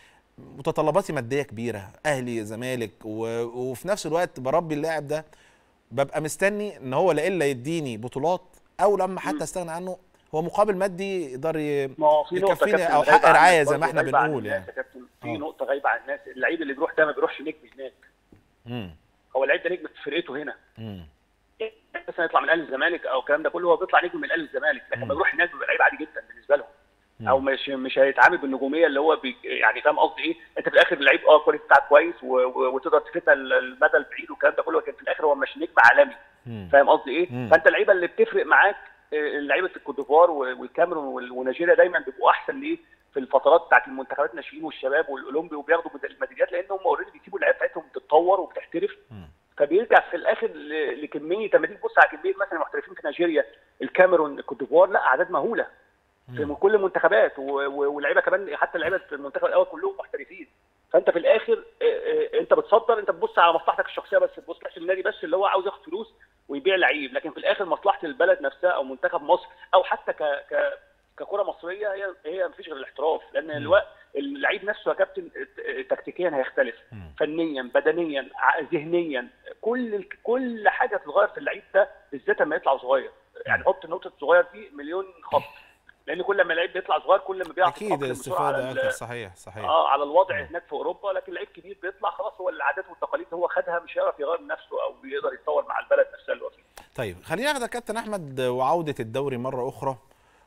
متطلباتي ماديه كبيره اهلي زمالك و... وفي نفس الوقت بربي اللاعب ده ببقى مستني ان هو لا الا يديني بطولات او لما حتى استغنى عنه هو مقابل مادي يقدر ي... ما هو في نقطه يكفيني كابتن او غايبة حق عن رعايه الناس زي ما برضه، احنا غايبة عن بنقول الناس يعني يا كابتن في آه. نقطه غايبه عن الناس اللعيب اللي بيروح ده ما بيروحش نجم هناك مم. هو اللعيب ده نجم في فرقته هنا مم. مثلا يطلع من اهلي الزمالك او الكلام ده كله هو بيطلع نجم من اهلي الزمالك لكن لما بيروح هناك بيبقى لعيب عادي جدا بالنسبه لهم او مش مش هيتعامل بالنجوميه اللي هو بي يعني فاهم قصدي ايه انت في الاخر اللعيب اه كواليتي بتاعك كويس و- و- وتقدر تفيدها المدى البعيد والكلام ده كله لكن في الاخر هو مش نجم عالمي مم. فاهم قصدي ايه مم. فانت اللعيبه اللي بتفرق معاك آه، لعيبه الكوت ديفوار والكاميرون وال- ونيجيريا دايما بيبقوا احسن ليه في الفترات بتاعت المنتخبات الناشئين والشباب والاولمبي وبياخدوا ميد- الميداليات لان هم اوريدي بيسيبوا اللعيبه بتاعتهم تتطور وبتحترف مم. فبيرجع في الاخر ل- لكميه لما تيجي تبص على كميه مثلا المحترفين في نيجيريا الكاميرون الكوت ديفوار لا اعداد مهوله في كل المنتخبات و- و- واللعيبه كمان حتى لعيبه المنتخب الاول كلهم محترفين فانت في الاخر آه، آه، انت بتصدر انت بتبص على مصلحتك الشخصيه بس تبص النادي بس اللي هو عاوز ياخد فلوس ويبيع لعيب لكن في الاخر مصلحه البلد نفسها او منتخب مصر او حتى ك ك ككره مصريه هي هي مفيش غير الاحتراف لان الوقت اللعيب نفسه يا كابتن آه، تكتيكيا هيختلف فنيا بدنيا ع- ذهنيا كل كل حاجه تتغير في اللعيب ده بالذات لما يطلع صغير يعني حط نقطه صغير دي مليون خط لان كل ما اللعيب بيطلع صغير كل ما بيعرف اكيد يتأقلم بسرعة على الاستفاده ال- اكتر صحيح صحيح اه على الوضع هناك في اوروبا لكن لعيب كبير بيطلع خلاص هو العادات والتقاليد اللي هو خدها مش هيعرف يغير من نفسه او يقدر يتطور مع البلد نفسها اللي هو فيها طيب خلينا ناخد يا كابتن احمد وعوده الدوري مره اخرى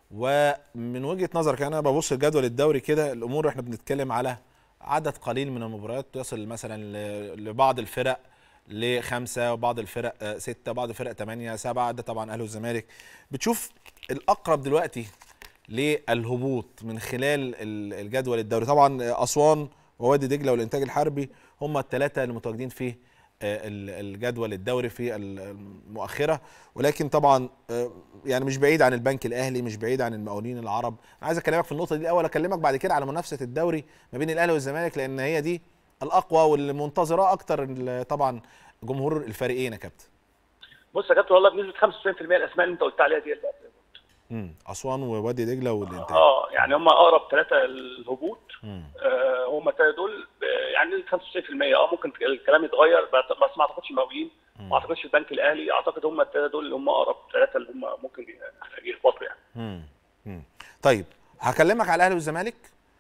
ومن وجهه نظرك انا ببص لجدول الدوري كده الامور احنا بنتكلم على عدد قليل من المباريات يصل مثلا ل- لبعض الفرق لخمسه وبعض الفرق آه، سته وبعض الفرق ثمانيه سبعه ده طبعا اهلي والزمالك بتشوف الاقرب دلوقتي للهبوط من خلال ال- الجدول الدوري طبعا آه، اسوان ووادي دجله والانتاج الحربي هم الثلاثه اللي متواجدين في آه، ال- الجدول الدوري في ال- المؤخره ولكن طبعا آه، يعني مش بعيد عن البنك الاهلي مش بعيد عن المقاولين العرب انا عايز اكلمك في النقطه دي الاول اكلمك بعد كده على منافسه الدوري ما بين الاهلي والزمالك لان هي دي الاقوى واللي منتظراه اكتر ال- طبعا جمهور الفريقين يا كابتن بص يا كابتن والله بنسبه 95% الاسماء اللي انت قلت عليها دي اللي امم اسوان ووادي دجله والانتاج اه يعني هم اقرب ثلاثه الهبوط مم. آه هم الثلاثه دول آه، يعني 95% اه ممكن الكلام يتغير بس بس ما اعتقدش المقاولين ما اعتقدش البنك الاهلي اعتقد هم الثلاثه دول اللي هم اقرب ثلاثه اللي هم ممكن يهبطوا يعني مم. مم. طيب هكلمك على الاهلي والزمالك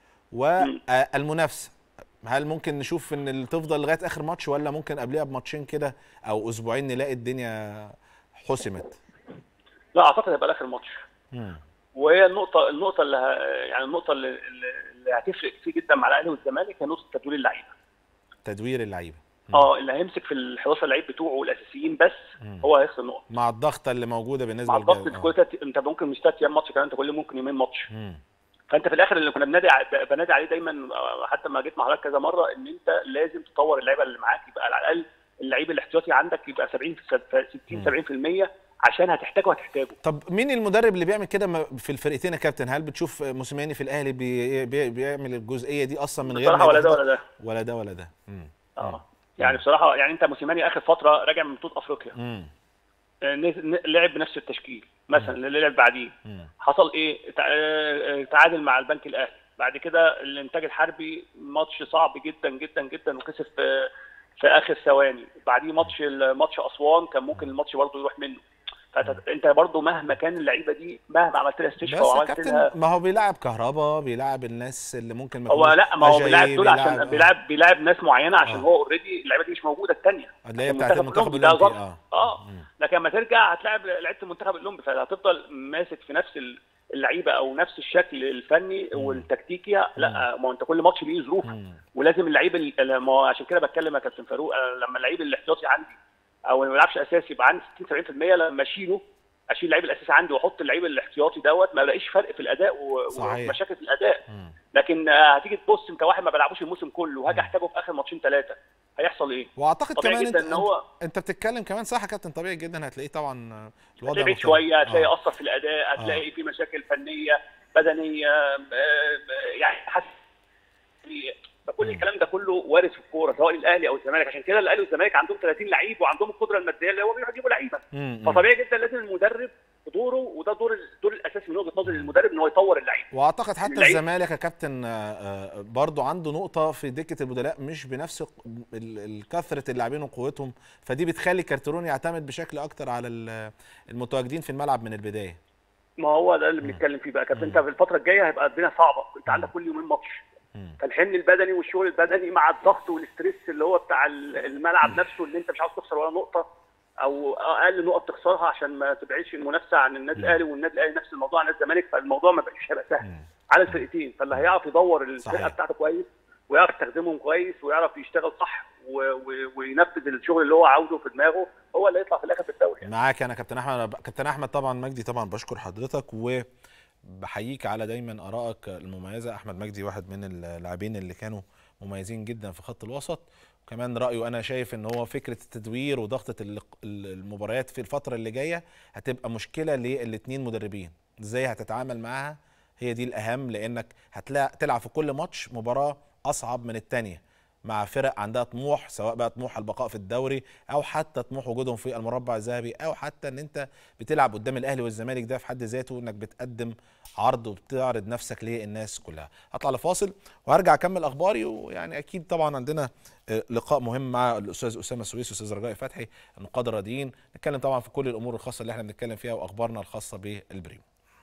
والمنافسه هل ممكن نشوف ان اللي تفضل لغايه اخر ماتش ولا ممكن قبلها بماتشين كده او اسبوعين نلاقي الدنيا حسمت لا اعتقد هيبقى اخر ماتش مم. وهي النقطه النقطه اللي ه- يعني النقطه اللي, اللي اللي هتفرق كتير جدا مع الاهلي والزمالك هي نقطه تدوير اللعيبه تدوير اللعيبه مم. اه اللي هيمسك في ال 11 لعيب بتوعه الاساسيين بس مم. هو هيخسر نقط مع الضغطه اللي موجوده بالنسبه مع الضغط للجو- في كل تلات- انت ممكن مش ثلاث ايام ماتش كمان انت كل ممكن يومين ماتش مم. فانت في الاخر اللي كنا بنادي ع- بنادي عليه دايما آه، حتى ما جيت مع حضرتك كذا مره ان انت لازم تطور اللعيبه اللي معاك يبقى على الاقل اللعيب الاحتياطي عندك يبقى 70 60 70% عشان هتحتاجه هتحتاجه طب مين المدرب اللي بيعمل كده م- في الفرقتين يا كابتن هل بتشوف موسيماني في الاهلي بي بي بيعمل الجزئيه دي اصلا من غير ما بصراحه ولا يبقى ده ولا ده ولا ده ولا ده مم. اه يعني بصراحه يعني انت موسيماني اخر فتره راجع من بطوله افريقيا مم. آه، ن- ن- لعب بنفس التشكيل مثلا اللي لعب بعديه مم. حصل ايه تع- آه، آه، تعادل مع البنك الاهلي بعد كده الانتاج الحربي ماتش صعب جدا جدا جدا وكسب في في اخر ثواني بعديه ماتش ماتش اسوان كان ممكن الماتش برضه يروح منه فانت برضه مهما كان اللعيبه دي مهما عملت لها استشفاء بس يا وعملت لها كابتن ما هو بيلعب كهربا بيلعب الناس اللي ممكن ما هو يكونوش لا ما هو أجاي، بيلعب دول عشان آه. بيلعب بيلعب ناس معينه عشان آه. هو اوريدي اللعيبه دي مش موجوده الثانيه اللي هي بتاعت المنتخب ده الاولمبي ظرف. اه اه مم. لكن لما ترجع هتلاعب لعيبه المنتخب الاولمبي فهتفضل ماسك في نفس اللعيبه او نفس الشكل الفني والتكتيكي لا ما هو انت كل ماتش ليه ظروف مم. ولازم اللعيب ال- ما هو عشان كده بتكلم يا كابتن فاروق أنا لما اللعيب الاحتياطي عندي او ما بيلعبش اساسي يبقى عندي 60 70% لما اشيله اشيل اللعيب الاساسي عندي واحط اللعيب الاحتياطي دوت ما بلاقيش فرق في الاداء و- صحيح. ومشاكل في الاداء مم. لكن آه، هتيجي تبص انت واحد ما بلعبوش الموسم كله وهاجي احتاجه في اخر ماتشين ثلاثه هيحصل ايه؟ واعتقد طبيعي كمان جدا انت ان هو انت بتتكلم كمان صح يا كابتن طبيعي جدا هتلاقيه طبعا آه، الوضع هتلاقي بعيد مختلف. شويه هتلاقي آه. اثر في الاداء هتلاقي في مشاكل فنيه بدنيه آه، آه، يعني حاسس فكل الكلام ده كله وارد في الكوره سواء الاهلي او الزمالك عشان كده الاهلي والزمالك عندهم 30 لعيب وعندهم القدره الماديه اللي هو بيروحوا يجيبوا لعيبه مم. مم. فطبيعي جدا لازم المدرب دوره وده دور الدور الاساسي من وجهه نظر المدرب ان هو يطور اللعيب واعتقد حتى اللعيب- الزمالك يا كابتن آه، آه، برضو عنده نقطه في دكه البدلاء مش بنفس ق- ال- ال- كثره اللاعبين وقوتهم فدي بتخلي كارترون يعتمد بشكل اكتر على ال- المتواجدين في الملعب من البدايه ما هو ده اللي بنتكلم فيه بقى كابتن انت في الفتره الجايه هيبقى الدنيا صعبه انت عندك كل يومين ماتش مم. فالحمل البدني والشغل البدني مع الضغط والاستريس اللي هو بتاع ال- الملعب نفسه اللي انت مش عاوز تخسر ولا نقطه او اقل نقط تخسرها عشان ما تبعدش المنافسه عن النادي الاهلي والنادي الاهلي نفس الموضوع عن نادي الزمالك فالموضوع ما بقاش هيبقى سهل على الفرقتين فاللي هيعرف يدور الفرقه صحيح. بتاعته كويس ويعرف يستخدمهم كويس ويعرف يشتغل صح و- و- وينفذ الشغل اللي هو عاوزه في دماغه هو اللي هيطلع في الاخر في الدوري يعني. معاك انا كابتن احمد كابتن احمد طبعا مجدي طبعا بشكر حضرتك وبحييك على دايما ارائك المميزه احمد مجدي واحد من اللاعبين اللي كانوا مميزين جدا في خط الوسط وكمان رايه انا شايف ان هو فكره التدوير وضغطه ال- ال- المباريات في الفتره اللي جايه هتبقى مشكله للاثنين مدربين ازاي هتتعامل معاها هي دي الاهم لانك هتلاقي تلعب في كل ماتش مباراه اصعب من الثانيه مع فرق عندها طموح سواء بقى طموح البقاء في الدوري او حتى طموح وجودهم في المربع الذهبي او حتى ان انت بتلعب قدام الاهلي والزمالك ده في حد ذاته انك بتقدم عرض وبتعرض نفسك للناس كلها هطلع لفاصل وهرجع اكمل اخباري ويعني اكيد طبعا عندنا آه، لقاء مهم مع الاستاذ اسامه السويسي والاستاذ رجاء فتحي النقاد الرياضيين نتكلم طبعا في كل الامور الخاصه اللي احنا بنتكلم فيها واخبارنا الخاصه بالبريم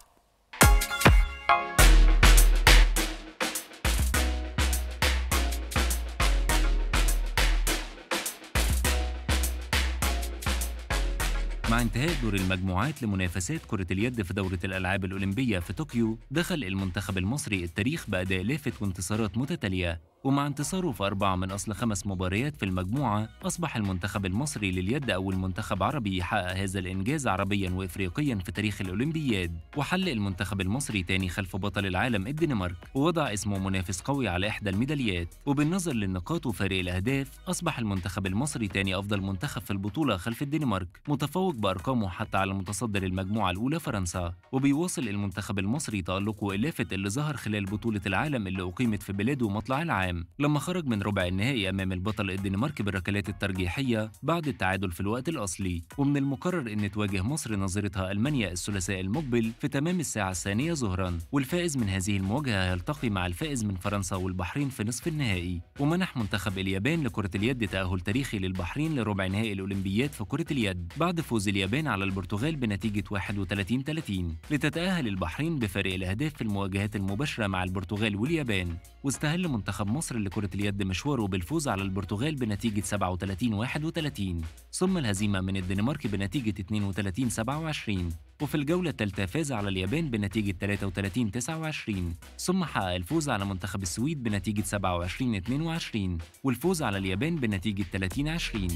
مع انتهاء دور المجموعات لمنافسات كرة اليد في دورة الألعاب الأولمبية في طوكيو دخل المنتخب المصري التاريخ بأداء لافت وانتصارات متتالية ومع انتصاره في أربعة من أصل خمس مباريات في المجموعة أصبح المنتخب المصري لليد أول منتخب عربي يحقق هذا الإنجاز عربيا وإفريقيا في تاريخ الأولمبياد وحل المنتخب المصري تاني خلف بطل العالم الدنمارك ووضع اسمه منافس قوي على إحدى الميداليات وبالنظر للنقاط وفارق الأهداف أصبح المنتخب المصري تاني أفضل منتخب في البطولة خلف الدنمارك متفوق بأرقامه حتى على متصدر المجموعة الأولى فرنسا وبيواصل المنتخب المصري تألقه اللافت اللي ظهر خلال بطولة العالم اللي أقيمت في بلاده مطلع العام لما خرج من ربع النهائي أمام البطل الدنماركي بالركلات الترجيحية بعد التعادل في الوقت الأصلي ومن المقرر أن تواجه مصر نظيرتها ألمانيا الثلاثاء المقبل في تمام الساعة الثانية ظهرا والفائز من هذه المواجهة هيلتقي مع الفائز من فرنسا والبحرين في نصف النهائي ومنح منتخب اليابان لكرة اليد تأهل تاريخي للبحرين لربع نهائي الأولمبياد في كرة اليد بعد فوز اليابان على البرتغال بنتيجة 31 30 لتتأهل البحرين بفارق الأهداف في المواجهات المباشرة مع البرتغال واليابان واستهل منتخب مصر لكرة اليد مشواره بالفوز على البرتغال بنتيجة 37 31 ثم الهزيمة من الدنمارك بنتيجة 32 27 وفي الجولة الثالثة فاز على اليابان بنتيجة 33 29 ثم حقق الفوز على منتخب السويد بنتيجة 27 22 والفوز على اليابان بنتيجة 30 20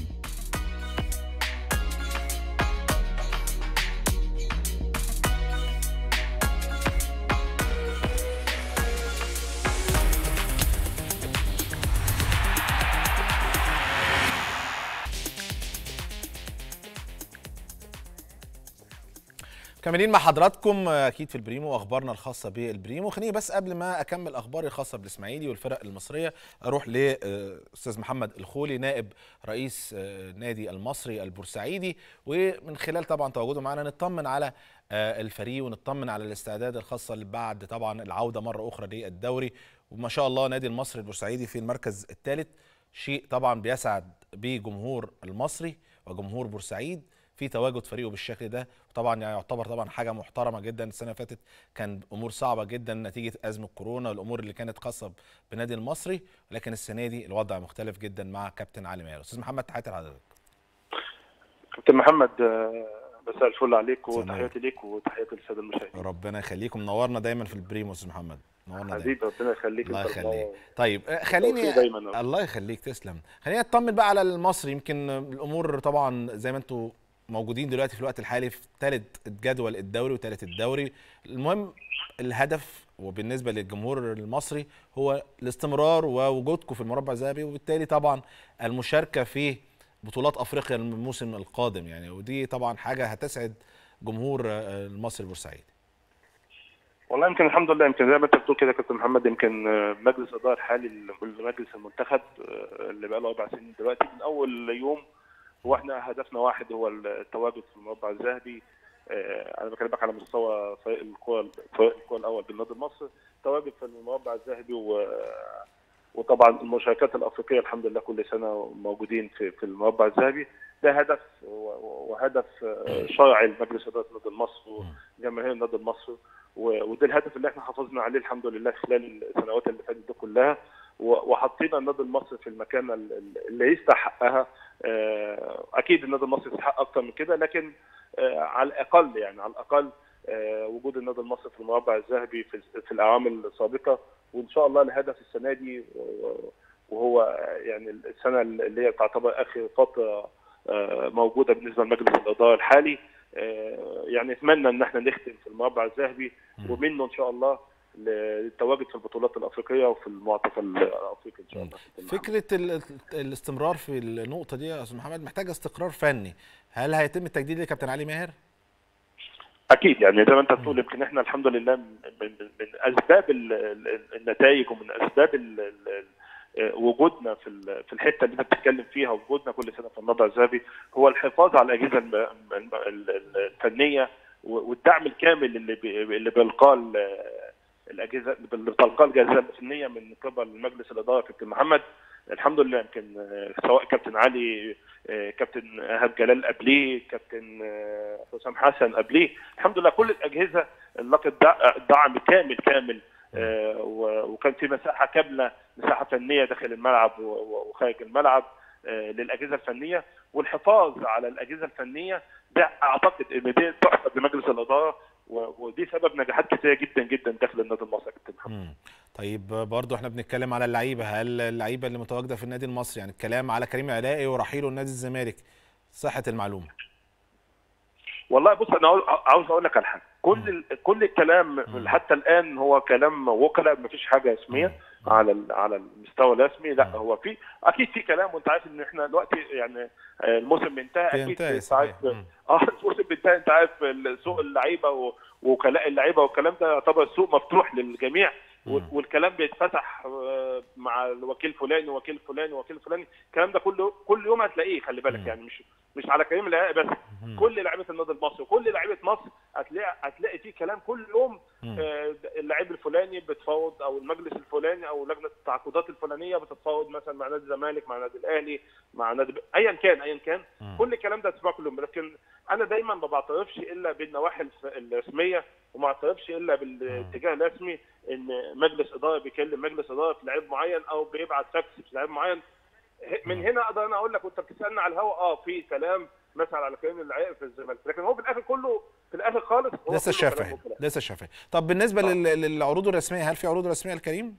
كاملين مع حضراتكم اكيد في البريمو واخبارنا الخاصه بالبريمو خليني بس قبل ما اكمل اخباري الخاصه بالاسماعيلي والفرق المصريه اروح لاستاذ محمد الخولي نائب رئيس نادي المصري البورسعيدي ومن خلال طبعا تواجده معنا نطمن على الفريق ونطمن على الاستعداد الخاصه بعد طبعا العوده مره اخرى للدوري وما شاء الله نادي المصري البورسعيدي في المركز الثالث شيء طبعا بيسعد بجمهور المصري وجمهور بورسعيد في تواجد فريقه بالشكل ده وطبعا يعني يعتبر طبعا حاجه محترمه جدا السنه اللي فاتت كان امور صعبه جدا نتيجه ازمه كورونا والامور اللي كانت خاصه بالنادي المصري ولكن السنه دي الوضع مختلف جدا مع كابتن علي ماهر استاذ محمد تحياتي لحضرتك كابتن محمد مساء الفل عليك وتحياتي ليك وتحياتي للساده المشاهدين ربنا يخليكم منورنا دايما في البريمو استاذ محمد نورنا حبيبي ربنا يخليك الله يخليك طيب خليني دايما الله يخليك تسلم خليني اطمن بقى على المصري يمكن الامور طبعا زي ما انتم موجودين دلوقتي في الوقت الحالي في ثالث الجدول الدوري وثالث الدوري المهم الهدف وبالنسبه للجمهور المصري هو الاستمرار ووجودكم في المربع الذهبي وبالتالي طبعا المشاركه في بطولات افريقيا الموسم القادم يعني ودي طبعا حاجه هتسعد جمهور المصري البورسعيدي والله يمكن الحمد لله يمكن زي ما انت بتقول كده كابتن محمد يمكن مجلس الاداره الحالي لمجلس المنتخب اللي بقى له اربع سنين دلوقتي من اول يوم هو احنا هدفنا واحد هو التواجد في المربع الذهبي انا بكلمك على مستوى فريق الكره فريق الكره الاول بالنادي المصري التواجد في المربع الذهبي و وطبعا المشاركات الافريقيه الحمد لله كل سنه موجودين في في المربع الذهبي ده هدف وهدف شرعي لمجلس اداره النادي المصري وجماهير النادي المصري وده الهدف اللي احنا حافظنا عليه الحمد لله خلال السنوات اللي فاتت دي كلها وحطينا النادي المصري في المكانه اللي يستحقها اكيد النادي المصري يستحق اكتر من كده لكن على الاقل يعني على الاقل وجود النادي المصري في المربع الذهبي في الاعوام السابقه وان شاء الله الهدف السنه دي وهو يعني السنه اللي هي تعتبر اخر فتره موجوده بالنسبه لمجلس الاداره الحالي يعني اتمنى ان احنا نختم في المربع الذهبي ومنه ان شاء الله للتواجد في البطولات الافريقيه وفي المعتقل الافريقي ان شاء الله فكره الاستمرار في النقطه دي يا استاذ محمد محتاجه استقرار فني هل هيتم التجديد لكابتن علي ماهر اكيد يعني زي ما انت بتقول يمكن احنا الحمد لله من, من, من اسباب النتائج ومن اسباب وجودنا في في الحته اللي انت بتتكلم فيها وجودنا كل سنه في النضع الذهبي هو الحفاظ على الاجهزه الفنيه والدعم الكامل اللي اللي بيلقاه الاجهزه اللي بتلقاه الجهاز الفنيه من قبل مجلس الاداره كابتن محمد الحمد لله يمكن سواء كابتن علي كابتن ايهاب جلال قبليه كابتن حسام حسن قبليه الحمد لله كل الاجهزه لقت دعم كامل كامل وكان في مساحه كامله مساحه فنيه داخل الملعب وخارج الملعب للاجهزه الفنيه والحفاظ على الاجهزه الفنيه ده اعتقد ان دي تحسب لمجلس الاداره ودي سبب نجاحات كثيره جدا جدا داخل النادي المصري يا كابتن محمد. طيب برضه احنا بنتكلم على اللعيبه هل اللعيبه اللي متواجده في النادي المصري يعني الكلام على كريم علاء ورحيله لنادي الزمالك صحه المعلومه والله بص انا عاوز اقول لك على حاجه كل كل الكلام حتى الان هو كلام وكلاء ما فيش حاجه رسميه على على المستوى الرسمي لا هو في اكيد في كلام وانت عارف ان احنا دلوقتي يعني الموسم انتهى اكيد انت عارف اه الموسم انتهى انت عارف سوق اللعيبه ووكلاء اللعيبه والكلام ده يعتبر السوق مفتوح للجميع والكلام بيتفتح مع الوكيل فلاني وكيل فلاني وكيل فلاني الكلام ده كله كل يوم هتلاقيه خلي بالك يعني مش مش على كريم العراقي بس كل لعيبه النادي المصري وكل لعيبه مصر هتلاقي هتلاقي فيه كلام كل يوم آه اللعيب الفلاني بتفاوض او المجلس الفلاني او لجنه التعاقدات الفلانيه بتتفاوض مثلا مع نادي الزمالك مع نادي الاهلي مع نادي ايا كان ايا كان كل الكلام ده تسمعه كل يوم لكن انا دايما ما بعترفش الا بالنواحي الرسميه وما اعترفش الا بالاتجاه الرسمي ان مجلس اداره بيكلم مجلس اداره في لعيب معين او بيبعت فاكس في لعيب معين من هنا اقدر انا اقول لك وانت بتسالني على الهواء اه في كلام مثلا على كريم العراقي في الزمالك لكن هو في الاخر كله في الاخر خالص هو لسه شافعي لسه شافعي طب بالنسبه آه. للعروض الرسميه هل في عروض رسميه لكريم؟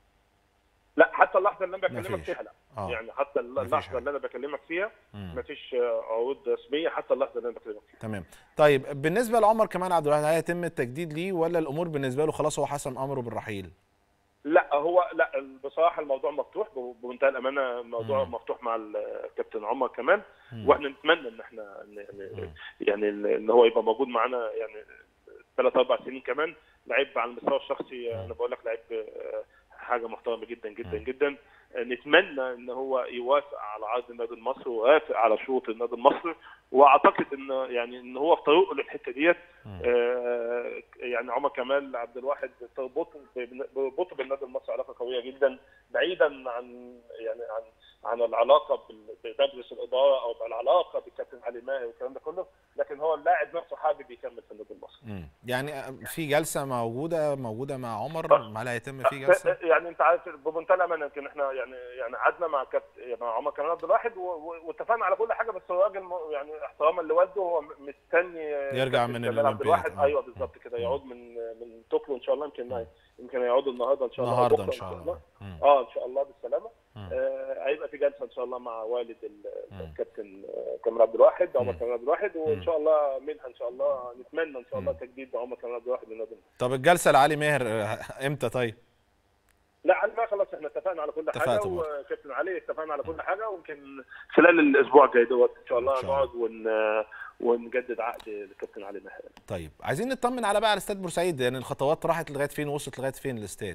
لا حتى اللحظه اللي انا بكلمك فيها لا آه. يعني حتى اللحظه اللي انا بكلمك فيها مفيش عروض رسميه حتى اللحظه اللي انا بكلمك فيها تمام طيب بالنسبه لعمر كمال عبد الواحد هل هيتم التجديد ليه ولا الامور بالنسبه له خلاص هو حسم امره بالرحيل؟ لا هو لا بصراحه الموضوع مفتوح بمنتهى الامانه الموضوع مم. مفتوح مع الكابتن عمر كمان مم. واحنا نتمنى ان احنا مم. يعني يعني ان هو يبقى موجود معانا يعني ثلاث اربع سنين كمان لعيب على المستوى الشخصي انا بقول لك لعيب آه، حاجه محترمه جدا جدا مم. جدا آه، نتمنى ان هو يوافق على عرض النادي المصري ويوافق على شروط النادي المصري واعتقد ان يعني ان هو في طريقه للحته ديت مم. آه، يعني عمر كمال عبد الواحد تربطه بيربطه بالنادي المصري علاقه قويه جدا بعيدا عن يعني عن عن العلاقه بال- بمجلس الاداره او بالعلاقه بالكابتن علي ماهر والكلام ده كله لكن هو اللاعب نفسه حابب يكمل في النادي المصري مم. يعني في جلسه موجوده موجوده مع عمر هل هيتم في جلسه؟ يعني انت عارف بمنتهى الامانه يمكن احنا يعني يعني قعدنا مع كابتن مع عمر كمال عبد الواحد و- و- واتفقنا على كل حاجه بس هو راجل م- يعني احتراما لوالده هو مستني يرجع كابتن من جمال عبد الأولمبياد. الواحد آه. ايوه بالظبط كده يعود من من طوكيو ان شاء الله يمكن يمكن هيعود النهارده ان شاء الله أو النهارده بكرة ان شاء الله مم. اه ان شاء الله بالسلامه مم. آه هيبقى في جلسه ان شاء الله مع والد ال- مم. الكابتن آه، كمال عبد الواحد عمر مم. كمال عبد الواحد مم. وان شاء الله منها ان شاء الله نتمنى ان شاء الله مم. تجديد عمر كمال عبد الواحد للنادي المصري. طب الجلسه لعلي ماهر آه، امتى طيب؟ لا على ما خلاص احنا اتفقنا على كل حاجه اتفقتوا برضه. وكابتن علي اتفقنا على كل حاجه ويمكن خلال الاسبوع الجاي دوت ان شاء الله إن شاء الله. نقعد ون ونجدد عقد الكابتن علي ماهر طيب عايزين نطمن على بقى على استاد بورسعيد يعني الخطوات راحت لغايه فين وصلت لغايه فين الاستاد؟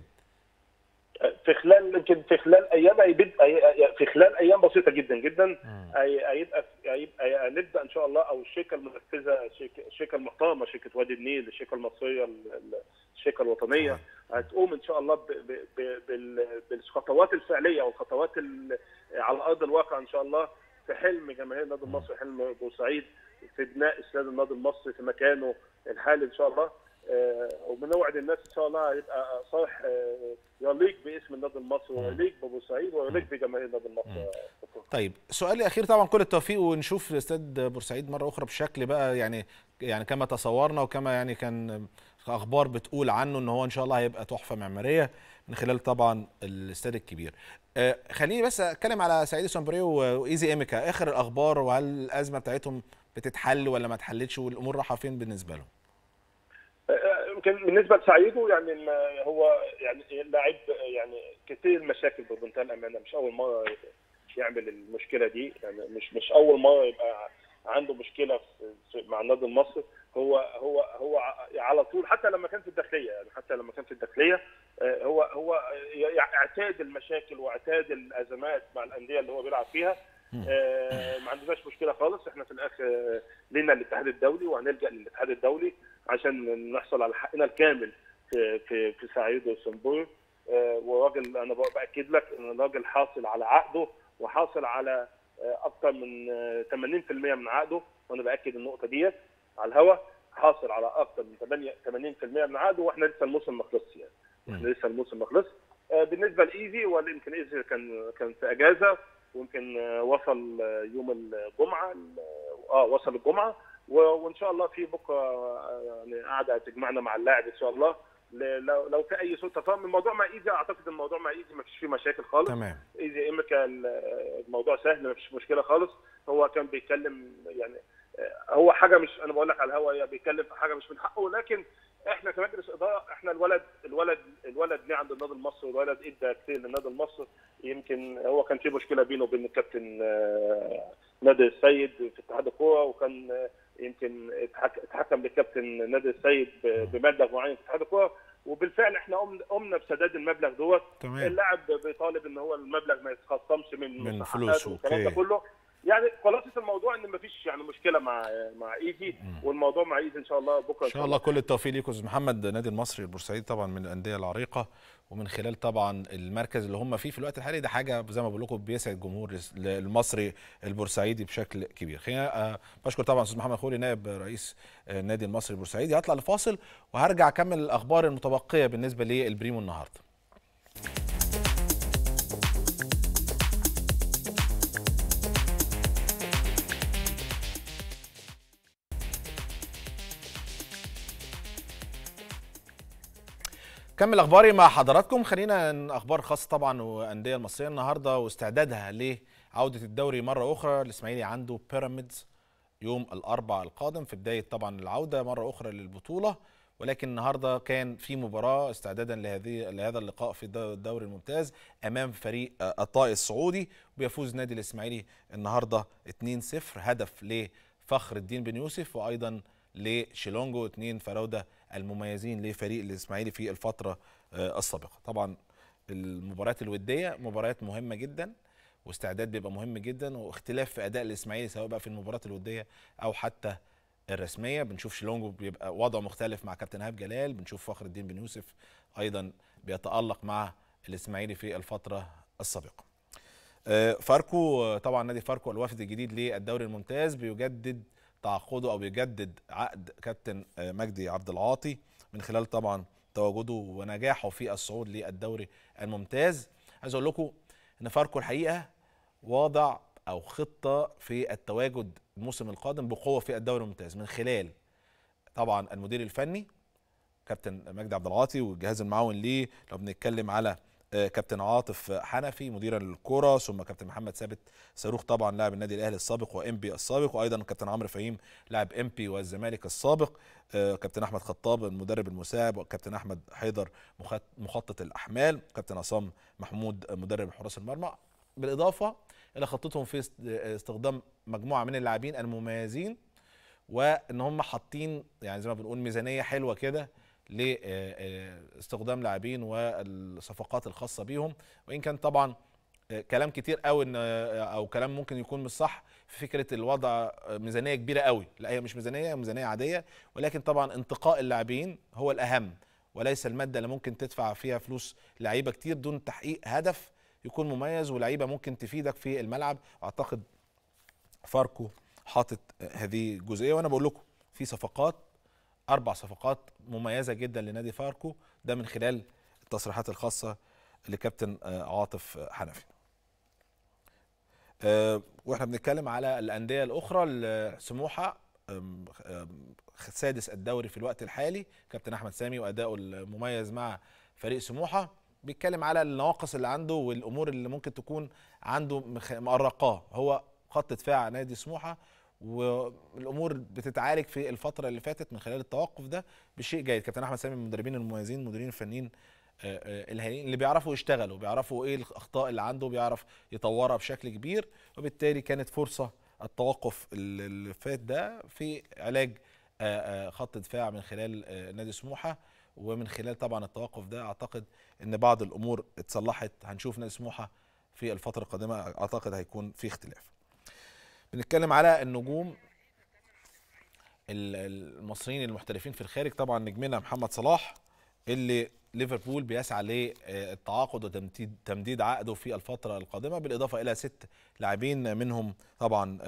في خلال يمكن في خلال ايام هيبقى في خلال ايام بسيطه جدا جدا مم. هي- هيبقى هيبقى نبدا ان شاء الله او الشركه المنفذه شركه الشركه المحترمه شركه وادي النيل الشركه المصريه ال- ال- الشركه الوطنيه هتقوم ان شاء الله ب- ب- ب- بال- بالخطوات الفعليه والخطوات ال- على ارض الواقع ان شاء الله في حلم جماهير النادي المصري حلم بورسعيد في بناء استاد النادي المصري في مكانه الحالي ان شاء الله آه، وبنوعد الناس ان شاء الله هيبقى صالح آه، يليق باسم النادي المصري ويليق ببورسعيد ويليق بجماهير النادي المصري طيب سؤالي الاخير طبعا كل التوفيق ونشوف استاد بورسعيد مره اخرى بشكل بقى يعني يعني كما تصورنا وكما يعني كان اخبار بتقول عنه ان هو ان شاء الله هيبقى تحفه معماريه من خلال طبعا الاستاد الكبير. آه خليني بس اتكلم على سعيد سامبري وايزي ايميكا اخر الاخبار وهل الازمه بتاعتهم بتتحل ولا ما اتحلتش والامور رايحه فين بالنسبه لهم؟ آه، يمكن بالنسبه لسعيدو يعني ال- هو يعني لاعب يعني كثير مشاكل بمنتهى الامانه مش اول مره يعمل المشكله دي يعني مش مش اول مره يبقى عنده مشكله في في- مع النادي المصري هو هو هو ع- على طول حتى لما كان في الداخليه يعني حتى لما كان في الداخليه آه، هو هو ي- اعتاد المشاكل واعتاد الازمات مع الانديه اللي هو بيلعب فيها آه، ما عندناش مشكله خالص احنا في الاخر آه، لنا الاتحاد الدولي وهنلجا للاتحاد الدولي عشان نحصل على حقنا الكامل في في في سعيد وسنبور آه، وراجل انا بق- باكد لك ان الراجل حاصل على عقده وحاصل على آه، اكثر من آه، 80% من عقده وانا باكد النقطه ديت على الهوا حاصل على اكثر من 8 80% من عقده واحنا لسه الموسم ما خلصش يعني احنا لسه الموسم ما خلصش آه، بالنسبه لايزي ولا يمكن ايزي كان كان في اجازه ويمكن آه، وصل آه، يوم الجمعه اه وصل الجمعه و- وان شاء الله في بكره آه، يعني قاعده تجمعنا مع اللاعب ان شاء الله ل- لو لو في اي سوء تفاهم الموضوع مع ايزي اعتقد الموضوع مع ايزي ما فيش فيه مشاكل خالص تمام ايزي ايميكا الموضوع سهل ما فيش مشكله خالص هو كان بيتكلم يعني آه، هو حاجه مش انا بقول لك على الهوا بيتكلم في حاجه مش من حقه لكن احنا كمجلس اداره احنا الولد الولد الولد ليه عند النادي المصري والولد ادى كتير للنادي المصري يمكن هو كان في مشكله بينه وبين الكابتن آه، نادي السيد في اتحاد الكوره وكان آه، يمكن اتحك- اتحكم للكابتن نادي السيد ب- بمبلغ معين في اتحاد الكوره وبالفعل احنا قمنا قمنا بسداد المبلغ دوت تمام اللاعب بيطالب ان هو المبلغ ما يتخصمش من من مستحقاته فلوسه، والكلام ده أوكي. كله يعني خلاصه الموضوع ان مفيش يعني مشكله مع مع ايزي والموضوع مع ايزي ان شاء الله بكره ان شاء الله كل التوفيق ليكم استاذ محمد النادي المصري البورسعيدي طبعا من الانديه العريقه ومن خلال طبعا المركز اللي هم فيه في الوقت الحالي ده حاجه زي ما بقول لكم بيسعد الجمهور المصري البورسعيدي بشكل كبير خلينا آه، بشكر طبعا استاذ محمد خولي نائب رئيس آه، النادي المصري البورسعيدي هطلع لفاصل وهرجع اكمل الاخبار المتبقيه بالنسبه للبريمو النهارده كمل اخباري مع حضراتكم خلينا ن- اخبار خاصه طبعا وانديه المصريه النهارده واستعدادها لعوده الدوري مره اخرى الاسماعيلي عنده بيراميدز يوم الاربعاء القادم في بدايه طبعا العوده مره اخرى للبطوله ولكن النهارده كان في مباراه استعدادا لهذه لهذا اللقاء في الدوري الممتاز امام فريق الطائي السعودي ويفوز نادي الاسماعيلي النهارده 2-0 هدف لفخر الدين بن يوسف وايضا لشيلونجو اثنين فراوده المميزين لفريق الاسماعيلي في الفتره السابقه طبعا المباريات الوديه مباريات مهمه جدا واستعداد بيبقى مهم جدا واختلاف في اداء الاسماعيلي سواء بقى في المباريات الوديه او حتى الرسميه بنشوف شيلونجو بيبقى وضعه مختلف مع كابتن ايهاب جلال بنشوف فخر الدين بن يوسف ايضا بيتالق مع الاسماعيلي في الفتره السابقه فاركو طبعا نادي فاركو الوافد الجديد للدوري الممتاز بيجدد تعاقده او بيجدد عقد كابتن مجدي عبد العاطي من خلال طبعا تواجده ونجاحه في الصعود للدوري الممتاز عايز اقول لكم ان فاركو الحقيقه واضع او خطه في التواجد الموسم القادم بقوه في الدوري الممتاز من خلال طبعا المدير الفني كابتن مجدي عبد العاطي والجهاز المعاون ليه لو بنتكلم على كابتن عاطف حنفي مديرا للكره ثم كابتن محمد ثابت صاروخ طبعا لاعب النادي الاهلي السابق وام بي السابق وايضا كابتن عمرو فهيم لاعب ام بي والزمالك السابق كابتن احمد خطاب المدرب المساعد وكابتن احمد حيدر مخطط الاحمال كابتن عصام محمود مدرب حراس المرمى بالاضافه الى خطتهم في استخدام مجموعه من اللاعبين المميزين وان هم حاطين يعني زي ما بنقول ميزانيه حلوه كده لاستخدام لاعبين والصفقات الخاصه بيهم وان كان طبعا كلام كتير قوي ان او كلام ممكن يكون مش صح في فكره الوضع ميزانيه كبيره قوي لا هي مش ميزانيه ميزانيه عاديه ولكن طبعا انتقاء اللاعبين هو الاهم وليس الماده اللي ممكن تدفع فيها فلوس لعيبه كتير دون تحقيق هدف يكون مميز ولعيبه ممكن تفيدك في الملعب اعتقد فاركو حاطط هذه الجزئيه وانا بقول لكم في صفقات اربع صفقات مميزه جدا لنادي فاركو ده من خلال التصريحات الخاصه لكابتن عاطف حنفي واحنا بنتكلم على الانديه الاخرى سموحه سادس الدوري في الوقت الحالي كابتن احمد سامي واداؤه المميز مع فريق سموحه بيتكلم على النواقص اللي عنده والامور اللي ممكن تكون عنده مقرقاه هو خط دفاع نادي سموحه والامور بتتعالج في الفتره اللي فاتت من خلال التوقف ده بشيء جيد كابتن احمد سامي من المدربين المميزين المديرين الفنيين الهائلين اللي بيعرفوا يشتغلوا بيعرفوا ايه الاخطاء اللي عنده بيعرف يطورها بشكل كبير وبالتالي كانت فرصه التوقف اللي فات ده في علاج خط دفاع من خلال نادي سموحه ومن خلال طبعا التوقف ده اعتقد ان بعض الامور اتصلحت هنشوف نادي سموحه في الفتره القادمه اعتقد هيكون في اختلاف بنتكلم على النجوم المصريين المحترفين في الخارج طبعا نجمنا محمد صلاح اللي ليفربول بيسعى للتعاقد وتمديد تمديد عقده في الفتره القادمه بالاضافه الى ست لاعبين منهم طبعا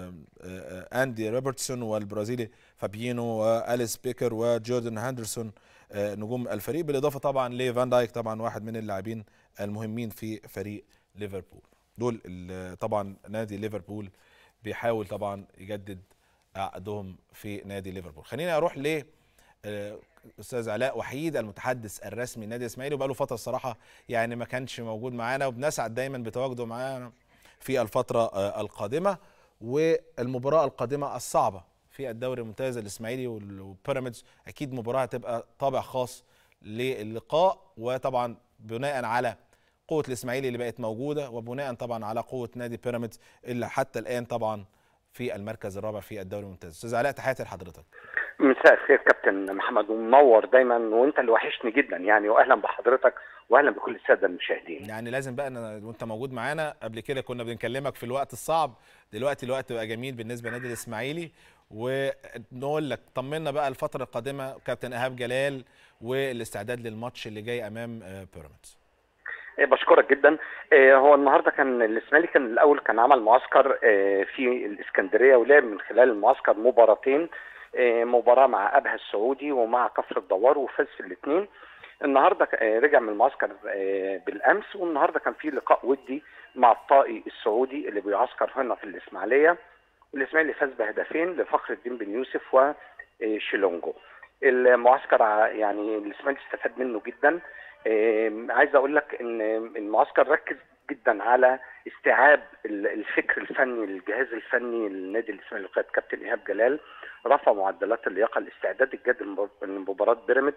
اندي روبرتسون والبرازيلي فابيينو واليس بيكر وجوردن هاندرسون نجوم الفريق بالاضافه طبعا لفان دايك طبعا واحد من اللاعبين المهمين في فريق ليفربول دول طبعا نادي ليفربول بيحاول طبعا يجدد عقدهم في نادي ليفربول خليني اروح ل استاذ علاء وحيد المتحدث الرسمي لنادي الاسماعيلي وبقاله فتره الصراحه يعني ما كانش موجود معانا وبنسعد دايما بتواجده معانا في الفتره القادمه والمباراه القادمه الصعبه في الدوري الممتاز الاسماعيلي والبيراميدز اكيد مباراه هتبقى طابع خاص للقاء وطبعا بناء على قوه الاسماعيلي اللي بقت موجوده وبناء طبعا على قوه نادي بيراميدز اللي حتى الان طبعا في المركز الرابع في الدوري الممتاز استاذ علاء تحياتي لحضرتك مساء الخير كابتن محمد ومنور دايما وانت اللي وحشني جدا يعني واهلا بحضرتك واهلا بكل الساده المشاهدين يعني لازم بقى وانت موجود معانا قبل كده كنا بنكلمك في الوقت الصعب دلوقتي الوقت بقى جميل بالنسبه لنادي الاسماعيلي ونقول لك طمنا بقى الفتره القادمه كابتن ايهاب جلال والاستعداد للماتش اللي جاي امام بيراميدز بشكرك جدا هو النهارده كان الاسماعيلي كان الاول كان عمل معسكر في الاسكندريه ولعب من خلال المعسكر مباراتين مباراه مع ابها السعودي ومع كفر الدوار وفاز في الاثنين النهارده رجع من المعسكر بالامس والنهارده كان في لقاء ودي مع الطائي السعودي اللي بيعسكر هنا في الاسماعيليه الاسماعيلي فاز بهدفين لفخر الدين بن يوسف وشيلونجو المعسكر يعني الاسماعيلي استفاد منه جدا عايز اقول لك ان المعسكر ركز جدا على استيعاب الفكر الفني للجهاز الفني للنادي الاسماعيلي قائد كابتن ايهاب جلال رفع معدلات اللياقه الاستعداد الجاد لمباراه بيراميدز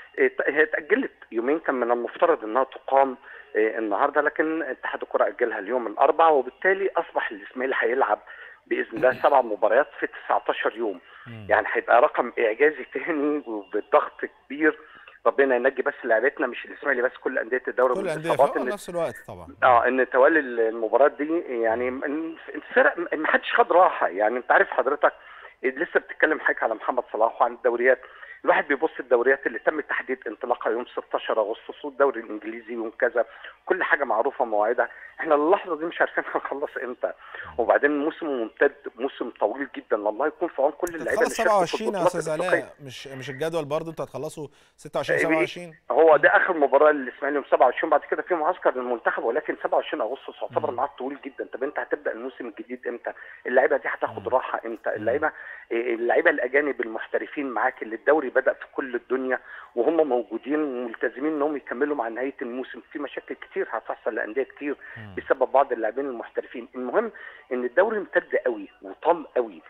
هي اتاجلت يومين كان من المفترض انها تقام النهارده لكن اتحاد الكره اجلها اليوم الاربعاء وبالتالي اصبح الاسماعيلي هيلعب باذن الله سبع مباريات في 19 يوم يعني هيبقى رقم اعجازي تاني وبضغط كبير ربنا ينجي بس لعبتنا مش الاسماعيلي بس كل انديه الدوري كل الانديه والإصابات في إن- نفس الوقت طبعا اه ان توالي المباريات دي يعني م- الفرق ما حدش خد راحه يعني انت عارف حضرتك لسه بتتكلم حضرتك على محمد صلاح وعن الدوريات الواحد بيبص الدوريات اللي تم تحديد انطلاقها يوم 16 اغسطس والدوري الانجليزي يوم كذا كل حاجه معروفه مواعيدها احنا اللحظه دي مش عارفين هنخلص امتى وبعدين موسم ممتد موسم طويل جدا الله يكون في عون كل اللعيبه هتخلص اللي شاركوا في 27 يا البطولات استاذ الافريقيه علاء مش مش الجدول برضه انتوا هتخلصوا 26 إيه، 27 هو ده اخر مباراه للاسماعيلي يوم 27 بعد كده في معسكر للمنتخب ولكن 27 اغسطس يعتبر مم. ميعاد طويل جدا طب انت هتبدا الموسم الجديد امتى؟ اللعيبه دي هتاخد راحه امتى؟ اللعيبه إيه، اللعيبه الاجانب المحترفين معاك اللي الدوري بدا في كل الدنيا وهم موجودين وملتزمين انهم يكملوا مع نهايه الموسم في مشاكل كتير هتحصل لانديه كتير بسبب بعض اللاعبين المحترفين المهم ان الدوري امتد قوي وطال قوي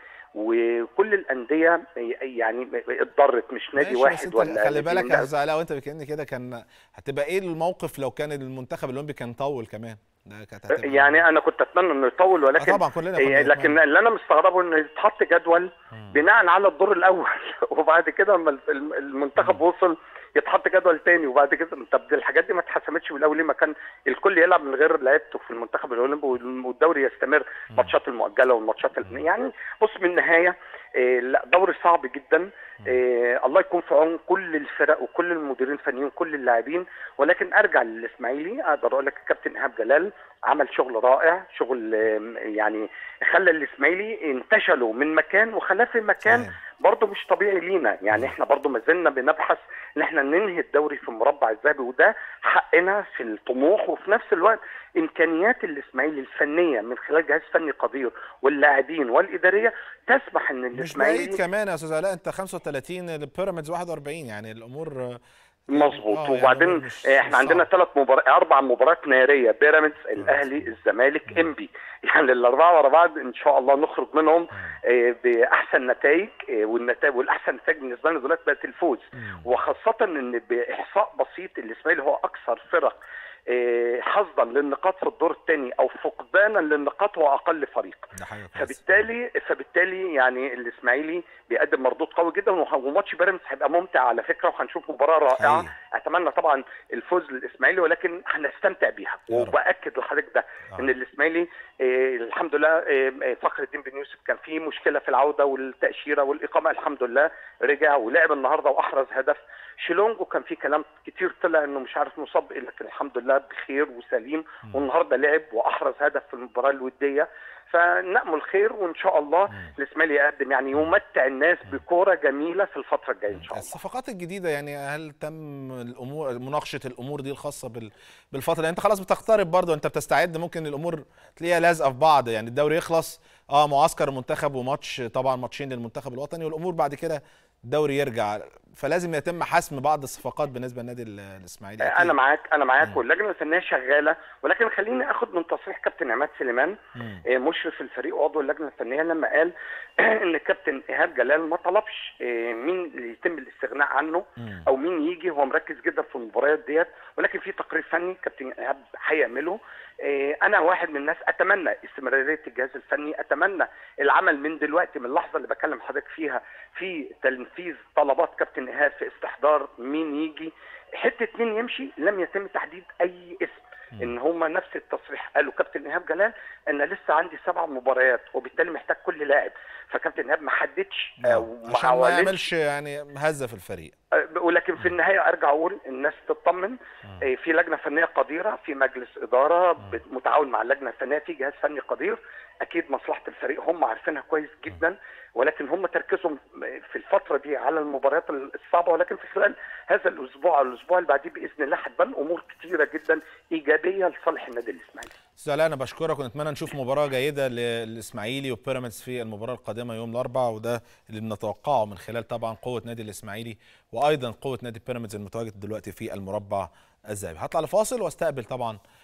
وكل الانديه يعني اتضرت مش نادي ماشي، بس واحد انت ولا خلي بالك ناديين، يا لا، استاذ علاء وانت بتكلمني كده كان هتبقى ايه الموقف لو كان المنتخب الاولمبي كان طول كمان ده كانت هتبقى يعني انا كنت اتمنى انه يطول آه ولكن طبعا كلنا إيه، كنا لكن نتمنى. اللي انا مستغربه انه يتحط جدول مم. بناء على الدور الاول وبعد كده لما الم- المنتخب وصل يتحط جدول تاني وبعد كده طب دي الحاجات دي ما اتحسمتش من الاول ليه ما كان الكل يلعب من غير لعيبته في المنتخب الاولمبي والدوري يستمر ماتشات المؤجله والماتشات ال- يعني بص من النهايه إيه، لا دوري صعب جدا إيه الله يكون في عون كل الفرق وكل المديرين الفنيين وكل اللاعبين ولكن ارجع للاسماعيلي اقدر اقول لك الكابتن ايهاب جلال عمل شغل رائع شغل آم، يعني خلى الاسماعيلي انتشلوا من مكان وخلاه في مكان صحيح. برضه مش طبيعي لينا يعني احنا برضه ما زلنا بنبحث ان احنا ننهي الدوري في المربع الذهبي وده حقنا في الطموح وفي نفس الوقت امكانيات الاسماعيلي الفنيه من خلال جهاز فني قدير واللاعبين والاداريه تسمح ان مش بعيد الاسماعيلي كمان يا استاذ علاء انت 35 البيراميدز 41 يعني الامور آه، مظبوط آه، يعني وبعدين الأمور مش- آه، احنا مش عندنا صعب. ثلاث مباريات اربع مباريات ناريه بيراميدز الاهلي الزمالك انبي يعني الاربعه ورا بعض ان شاء الله نخرج منهم آه، باحسن نتائج آه، والنتائج والاحسن نتائج بالنسبه لنا دلوقتي بقت الفوز وخاصه ان باحصاء بسيط الاسماعيلي هو اكثر فرق آه، حصدا للنقاط في الدور الثاني او فقدانا للنقاط هو اقل فريق ده حاجه كويسه فبالتالي فبالتالي يعني الاسماعيلي بيقدم مردود قوي جدا وه- وماتش بيراميدز هيبقى ممتع على فكره وهنشوف مباراه رائعه حقيقي. اتمنى طبعا الفوز للاسماعيلي ولكن هنستمتع بيها يا رب. وباكد لحضرتك ده آه. ان الاسماعيلي آه الحمد لله آه آه، فخر الدين بن يوسف كان في مشكله في العوده والتاشيره والاقامه الحمد لله رجع ولعب النهارده واحرز هدف شيلونجو كان في كلام كتير طلع انه مش عارف مصاب لكن الحمد لله بخير وسليم والنهارده لعب واحرز هدف في المباراه الوديه فنأمل خير وان شاء الله الاسماعيلي يقدم يعني يمتع الناس بكوره جميله في الفتره الجايه ان شاء الله الصفقات الجديده يعني هل تم الامور مناقشه الامور دي الخاصه بال بالفتره يعني انت خلاص بتقترب برضه انت بتستعد ممكن الامور تلاقيها لازقه في بعض يعني الدوري يخلص اه معسكر المنتخب وماتش طبعا ماتشين للمنتخب الوطني والامور بعد كده الدوري يرجع فلازم يتم حسم بعض الصفقات بالنسبه للنادي ال- الاسماعيلي أكيد. انا معاك انا معاك واللجنه الفنيه شغاله ولكن خليني اخد من تصريح كابتن عماد سليمان مم. آه، مشرف الفريق وعضو اللجنه الفنيه لما قال ان الكابتن ايهاب جلال ما طلبش آه، مين اللي يتم الاستغناء عنه مم. او مين يجي هو مركز جدا في المباريات ديت ولكن في تقرير فني كابتن ايهاب هيعمله آه، انا واحد من الناس اتمنى استمراريه الجهاز الفني اتمنى العمل من دلوقتي من اللحظه اللي بكلم حضرتك فيها في تنفيذ طلبات كابتن ايهاب في استحضار مين يجي حته مين يمشي لم يتم تحديد اي اسم ان هم نفس التصريح قالوا كابتن ايهاب جلال ان لسه عندي سبع مباريات وبالتالي محتاج كل لاعب فكابتن ايهاب ما حددش او ما عشان ما عولش يعملش يعني هزه في الفريق أه، ولكن في النهايه ارجع اقول الناس تطمن أه، في لجنه فنيه قديره في مجلس اداره بت- متعاون مع اللجنه الفنيه في جهاز فني قدير اكيد مصلحه الفريق هم عارفينها كويس جدا ولكن هم تركيزهم في الفتره دي على المباريات الصعبه ولكن في خلال هذا الاسبوع او الاسبوع اللي بعديه باذن الله هتبان امور كتيره جدا ايجابيه لصالح النادي الاسماعيلي استاذ علاء انا بشكرك ونتمنى نشوف مباراه جيده للاسماعيلي وبيراميدز في المباراه القادمه يوم الاربعاء وده اللي بنتوقعه من خلال طبعا قوه نادي الاسماعيلي وايضا قوه نادي بيراميدز المتواجد دلوقتي في المربع الذهبي هطلع لفاصل واستقبل طبعا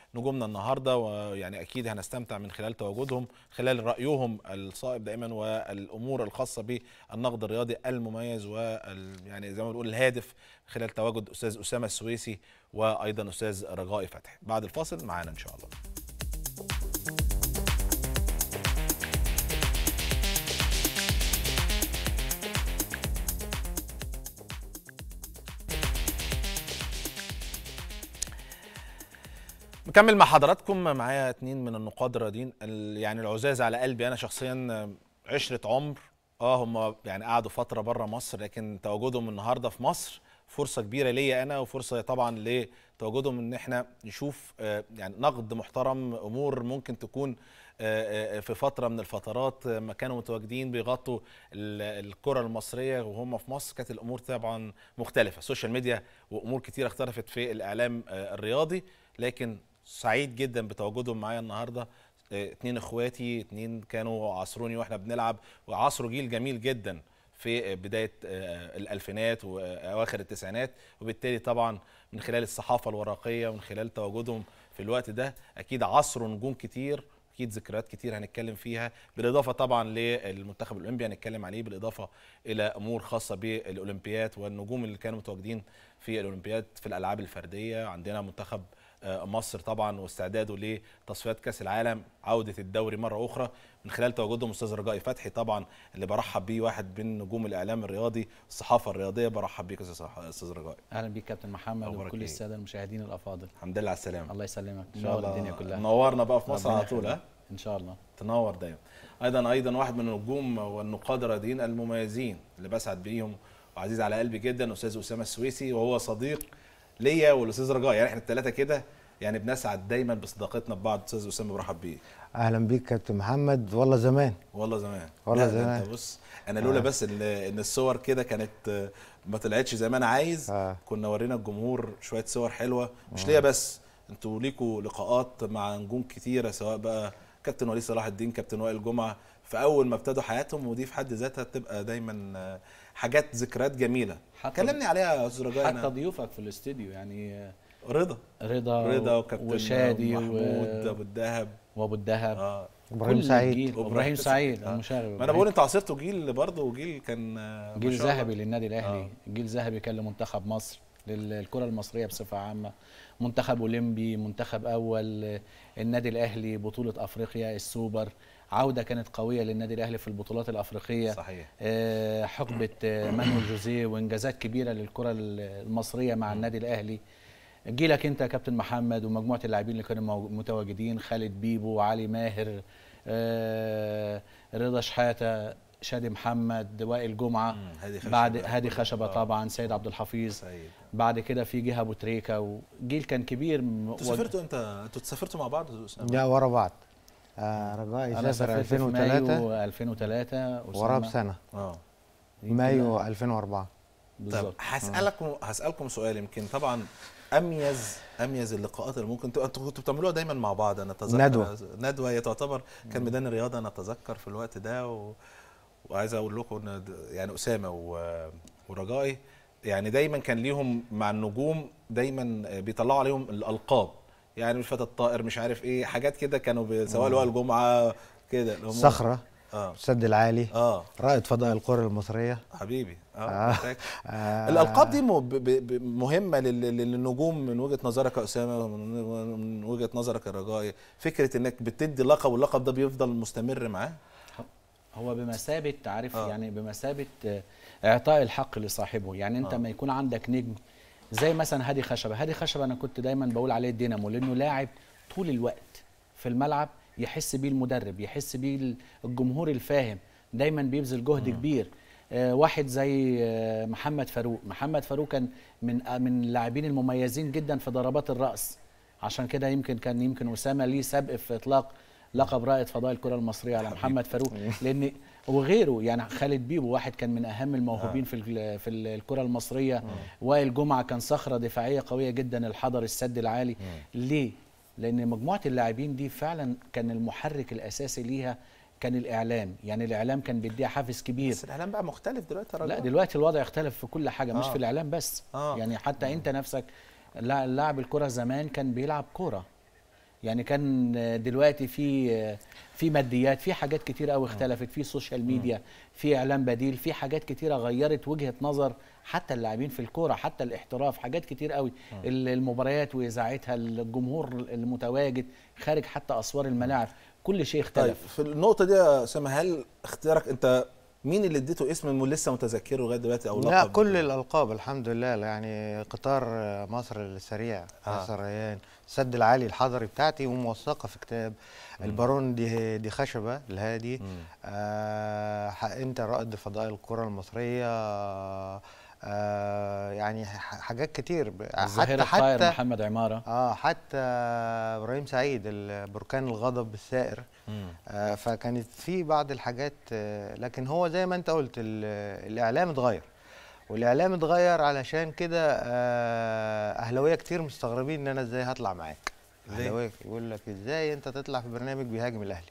نجومنا النهارده ويعني اكيد هنستمتع من خلال تواجدهم خلال رايهم الصائب دائما والامور الخاصه بالنقد الرياضي المميز وال يعني زي ما بنقول الهادف خلال تواجد استاذ اسامه السويسي وايضا استاذ رجاء فتحي بعد الفاصل معانا ان شاء الله مكمل مع حضراتكم معايا اتنين من النقاد الرياضيين ال- يعني العزاز على قلبي انا شخصيا عشرة عمر اه هم يعني قعدوا فتره بره مصر لكن تواجدهم النهارده في مصر فرصه كبيره ليا انا وفرصه طبعا لتواجدهم ان احنا نشوف آه، يعني نقد محترم امور ممكن تكون آه، آه، في فتره من الفترات آه، ما كانوا متواجدين بيغطوا ال- الكره المصريه وهم في مصر كانت الامور طبعا مختلفه السوشيال ميديا وامور كتير اختلفت في الاعلام آه، الرياضي لكن سعيد جدا بتواجدهم معايا النهارده آه، اتنين اخواتي اتنين كانوا عصروني واحنا بنلعب وعصروا جيل جميل جدا في بدايه آه، الالفينات واواخر التسعينات وبالتالي طبعا من خلال الصحافه الورقيه ومن خلال تواجدهم في الوقت ده اكيد عصروا نجوم كتير اكيد ذكريات كتير هنتكلم فيها بالاضافه طبعا للمنتخب الاولمبي هنتكلم عليه بالاضافه الى امور خاصه بالاولمبياد والنجوم اللي كانوا متواجدين في الاولمبياد في الالعاب الفرديه عندنا منتخب آه، مصر طبعا واستعداده لتصفيات كاس العالم عوده الدوري مره اخرى من خلال تواجدهم استاذ رجاء فتحي طبعا اللي برحب بيه واحد من نجوم الاعلام الرياضي الصحافه الرياضيه برحب بيك يا أستاذ صح- استاذ رجاء اهلا بيك كابتن محمد أخبارك وكل إيه؟ الساده المشاهدين الافاضل الحمد لله على السلامه الله يسلمك ان شاء منور الله الدنيا كلها نورنا بقى في مصر ربنا على طول ها يخليك. ان شاء الله تنور دايما ايضا ايضا واحد من النجوم والنقاد الرياضيين المميزين اللي بسعد بيهم وعزيز على قلبي جدا استاذ اسامه السويسي وهو صديق ليا والاستاذ رجاء يعني احنا الثلاثه كده يعني بنسعد دايما بصداقتنا ببعض استاذ اسامه برحب بيه اهلا بيك كابتن محمد والله زمان والله زمان والله لا، ده زمان. انت بص انا لولا بس ان ان الصور كده كانت آه، ما طلعتش زي ما انا عايز آه. كنا ورينا الجمهور شويه صور حلوه مش ليا بس انتوا ليكوا لقاءات مع نجوم كتيره سواء بقى كابتن وليد صلاح الدين كابتن وائل جمعه في اول ما ابتدوا حياتهم ودي في حد ذاتها بتبقى دايما آه، حاجات ذكريات جميله حتى- كلمني عليها يا استاذ رجاء حتى أنا. ضيوفك في الاستديو يعني رضا رضا رضا وكابتن وشادي محمود و... ابو الدهب وابو الدهب اه ابراهيم كل سعيد الجيل وإبراهيم وابراهيم سعيد آه. المشاغب ما انا بقول انتوا عاصرتوا جيل برضه جيل كان آه، ما جيل شاء الله. ذهبي للنادي الاهلي آه. جيل ذهبي كان لمنتخب مصر للكره المصريه بصفه عامه منتخب اولمبي منتخب اول النادي الاهلي بطوله افريقيا السوبر عوده كانت قويه للنادي الاهلي في البطولات الافريقيه صحيح آه، حقبه آه، مانويل جوزيه وانجازات كبيره للكره المصريه مع النادي الاهلي جيلك انت يا كابتن محمد ومجموعه اللاعبين اللي كانوا مو- متواجدين خالد بيبو وعلي ماهر آه، رضا شحاته شادي محمد وائل جمعه مم، هادي خشبة. بعد هادي خشبه آه. طبعا سيد عبد الحفيظ سعيد بعد كده في جهه ابو تريكه وجيل كان كبير م- انتوا سافرتوا انت انتوا سافرتوا مع بعض يا أستاذ أسامة؟ لا ورا بعض آه رجاء انا سافر سافرت في 2003 مايو 2003 وراه أسامة. بسنه اه يمكن مايو 2004 طب بالظبط هسالكم هسالكم سؤال يمكن طبعا اميز اميز اللقاءات اللي ممكن انتوا انتوا كنتوا بتعملوها دايما مع بعض انا اتذكر ندوة. ندوه هي تعتبر كان ميدان الرياضه انا اتذكر في الوقت ده و... وعايز اقول لكم ان د- يعني اسامه و... ورجائي يعني دايما كان ليهم مع النجوم دايما بيطلعوا عليهم الالقاب يعني مش فتى الطائر مش عارف ايه حاجات كده كانوا بي- سواء وائل الجمعه كده اللي هم- صخره اه السد العالي اه رائد فضاء القرى المصريه حبيبي اه, آه. فاكر. آه الالقاب دي م- ب- ب- مهمه لل- للنجوم من وجهه نظرك يا اسامه ومن من وجهه نظرك يا رجائي فكره انك بتدي لقب واللقب ده بيفضل مستمر معاه هو بمثابه عارف آه. يعني بمثابه آه، اعطاء الحق لصاحبه يعني انت آه. ما يكون عندك نجم زي مثلا هادي خشبه هادي خشبه انا كنت دايما بقول عليه الدينامو لانه لاعب طول الوقت في الملعب يحس بيه المدرب يحس بيه الجمهور الفاهم دايما بيبذل جهد كبير آه، واحد زي آه، محمد فاروق محمد فاروق كان من آه، من اللاعبين المميزين جدا في ضربات الراس عشان كده يمكن كان يمكن اسامه ليه سبق في اطلاق لقب رائد فضاء الكره المصريه على محمد فاروق لان وغيره يعني خالد بيبو واحد كان من اهم الموهوبين في ال- في ال- الكره المصريه وائل جمعه كان صخره دفاعيه قويه جدا الحضر السد العالي ليه لان مجموعه اللاعبين دي فعلا كان المحرك الاساسي ليها كان الاعلام يعني الاعلام كان بيديها حافز كبير بس الاعلام بقى مختلف دلوقتي يا لا رجاء دلوقتي الوضع يختلف في كل حاجه مش آه. في الاعلام بس آه. يعني حتى انت نفسك لا- لاعب الكره زمان كان بيلعب كوره يعني كان دلوقتي في في ماديات في حاجات كتير قوي اختلفت في سوشيال ميديا في اعلام بديل في حاجات كتيره غيرت وجهه نظر حتى اللاعبين في الكوره حتى الاحتراف حاجات كتير قوي ال- المباريات واذاعتها الجمهور المتواجد خارج حتى اسوار الملاعب كل شيء طيب اختلف في النقطه دي يا اسامه هل اختيارك انت مين اللي اديته اسم لسه متذكره لغايه دلوقتي او لا لقب؟ كل الالقاب الحمد لله يعني قطار مصر السريع آه. آه. ريان السد العالي الحضري بتاعتي وموثقه في كتاب البارون دي دي خشبه الهادي آه ح- انت رائد فضاء الكره المصريه آه يعني ح- حاجات كتير ب- الظهير الطاير محمد عماره اه حتى ابراهيم سعيد ال- بركان الغضب السائر مم. آه فكانت في بعض الحاجات آه لكن هو زي ما انت قلت ال- الاعلام اتغير والاعلام اتغير علشان كده آه اهلاويه كتير مستغربين ان انا ازاي هطلع معاك ليه؟ اهلاويه يقول لك ازاي انت تطلع في برنامج بيهاجم الاهلي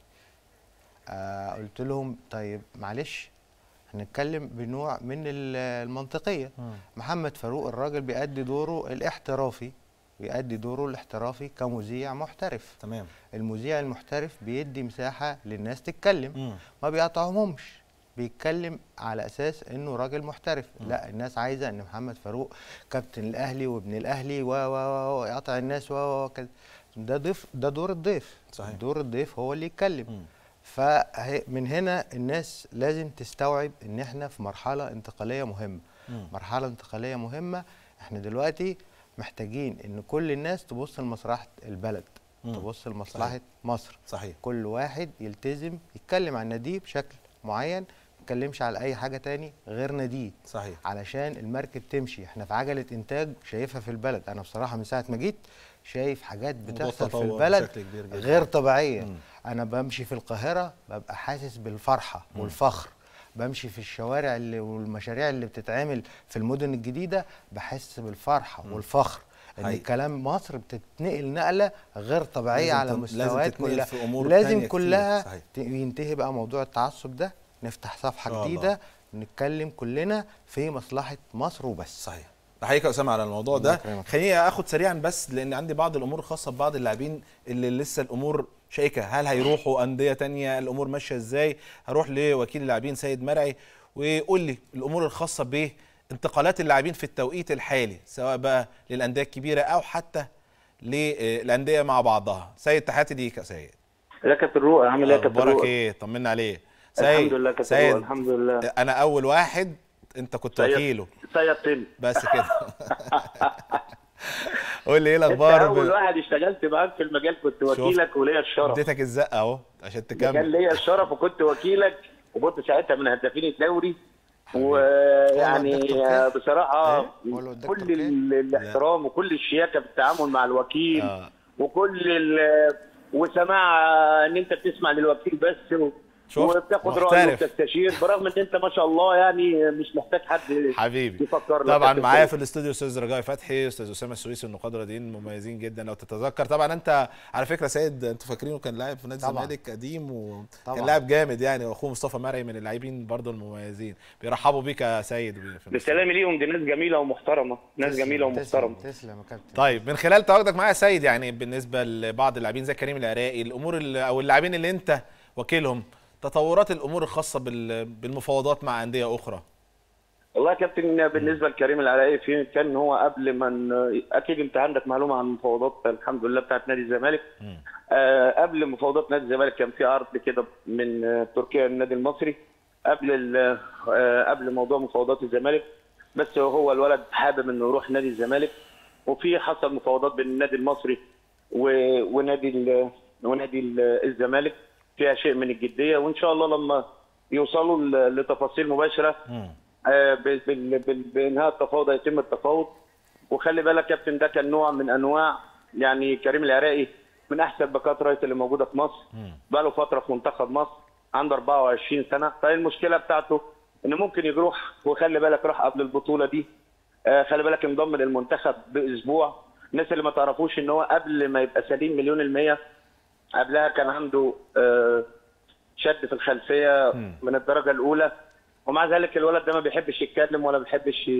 آه قلت لهم طيب معلش هنتكلم بنوع من ال- المنطقيه محمد فاروق الراجل بيأدي دوره الاحترافي بيأدي دوره الاحترافي كمذيع محترف تمام المذيع المحترف بيدي مساحة للناس تتكلم مم. ما بيقطعهمش بيتكلم على اساس انه راجل محترف لا الناس عايزه ان محمد فاروق كابتن الاهلي وابن الاهلي و و و يقطع الناس و و و كده ده ضيف ده دور الضيف صحيح. دور الضيف هو اللي يتكلم مم. فمن هنا الناس لازم تستوعب ان احنا في مرحله انتقاليه مهمه مم. مرحله انتقاليه مهمه احنا دلوقتي محتاجين ان كل الناس تبص لمصلحه البلد مم. تبص لمصلحه مصر صحيح كل واحد يلتزم يتكلم عن ناديه بشكل معين ما يتكلمش على اي حاجه تاني غير ناديه صحيح علشان المركب تمشي احنا في عجله انتاج شايفها في البلد انا بصراحه من ساعه ما جيت شايف حاجات بتحصل في تطور البلد بشكل كبير جدا. غير طبيعيه مم. انا بمشي في القاهره ببقى حاسس بالفرحه والفخر بمشي في الشوارع اللي والمشاريع اللي بتتعمل في المدن الجديده بحس بالفرحه والفخر ان حقيقي. كلام مصر بتتنقل نقله غير طبيعيه لازم على تن- لازم مستويات تتنقل كلها في أمور لازم تانية كتير. كلها صحيح. ت- ينتهي بقى موضوع التعصب ده نفتح إن صفحه شاء الله. جديده نتكلم كلنا في مصلحه مصر وبس صحيح بحييك يا اسامه على الموضوع الله ده يكرمك. خليني اخد سريعا بس لان عندي بعض الامور الخاصه ببعض اللاعبين اللي لسه الامور شائكه هل هيروحوا انديه تانية الامور ماشيه ازاي هروح لوكيل اللاعبين سيد مرعي ويقول لي الامور الخاصه بانتقالات اللاعبين في التوقيت الحالي سواء بقى للانديه الكبيره او حتى للانديه مع بعضها سيد تحياتي ليك يا سيد يا كابتن روقه عامل ايه يا كابتن اخبارك روقه؟ ايه طمنا عليه سيد الحمد لله كابتن سيد روقه الحمد لله انا اول واحد انت كنت سيد- وكيله سيدتني بس كده قول لي ايه انت الاخبار اول ب- واحد اشتغلت معاك في المجال كنت وكيلك وليا الشرف اديتك الزقه اهو عشان كان تكمل ليا الشرف وكنت وكيلك وكنت ساعتها من هدافين الدوري ويعني والله الدكتور بصراحه إيه؟ والله الدكتور كل كان؟ ال- الاحترام وكل الشياكه في التعامل مع الوكيل آه. وكل ال- وسماع ان انت بتسمع للوكيل بس و... شفت؟ وبتاخد رايه محترف. وبتستشير برغم ان انت ما شاء الله يعني مش محتاج حد حبيبي يفكر لك طبعا كابتن معايا سيد. في الاستوديو استاذ رجاء فتحي استاذ اسامه السويسي النقاد الرياضيين مميزين جدا لو تتذكر طبعا انت على فكره سيد انتوا فاكرينه كان لاعب في نادي طبعاً. الزمالك قديم وكان طبعاً. لاعب جامد يعني واخوه مصطفى مرعي من اللاعبين برضه المميزين بيرحبوا بيك يا سيد في الاستوديو. بالسلام ليهم دي ناس جميله ومحترمه ناس تسلم- جميله تسلم- ومحترمه تسلم يا كابتن طيب من خلال تواجدك معايا يا سيد يعني بالنسبه لبعض اللاعبين زي كريم العراقي الامور ال- او اللاعبين اللي انت وكيلهم تطورات الامور الخاصه بال- بالمفاوضات مع انديه اخرى والله يا كابتن بالنسبه لكريم العراقي في كان هو قبل ما ن- اكيد انت عندك معلومه عن المفاوضات الحمد لله بتاعت نادي الزمالك آه قبل مفاوضات نادي الزمالك كان في عرض كده من آه، تركيا النادي المصري قبل ال- آه قبل موضوع مفاوضات الزمالك بس هو الولد حابب انه يروح نادي الزمالك وفي حصل مفاوضات بين النادي المصري و- ونادي ال- ونادي ال- الزمالك فيها شيء من الجديه وان شاء الله لما يوصلوا ل- لتفاصيل مباشره آه، ب- بال- بال- بانهاء التفاوض يتم التفاوض وخلي بالك يا كابتن ده كان نوع من انواع يعني كريم العراقي من احسن باكات رايت اللي موجوده في مصر بقى له فتره في منتخب مصر عنده 24 سنه فالمشكله بتاعته ان ممكن يروح وخلي بالك راح قبل البطوله دي آه، خلي بالك انضم للمنتخب باسبوع الناس اللي ما تعرفوش ان هو قبل ما يبقى سليم مليون المية قبلها كان عنده آه، شد في الخلفيه من الدرجه الاولى ومع ذلك الولد ده ما بيحبش يتكلم ولا بيحبش ي-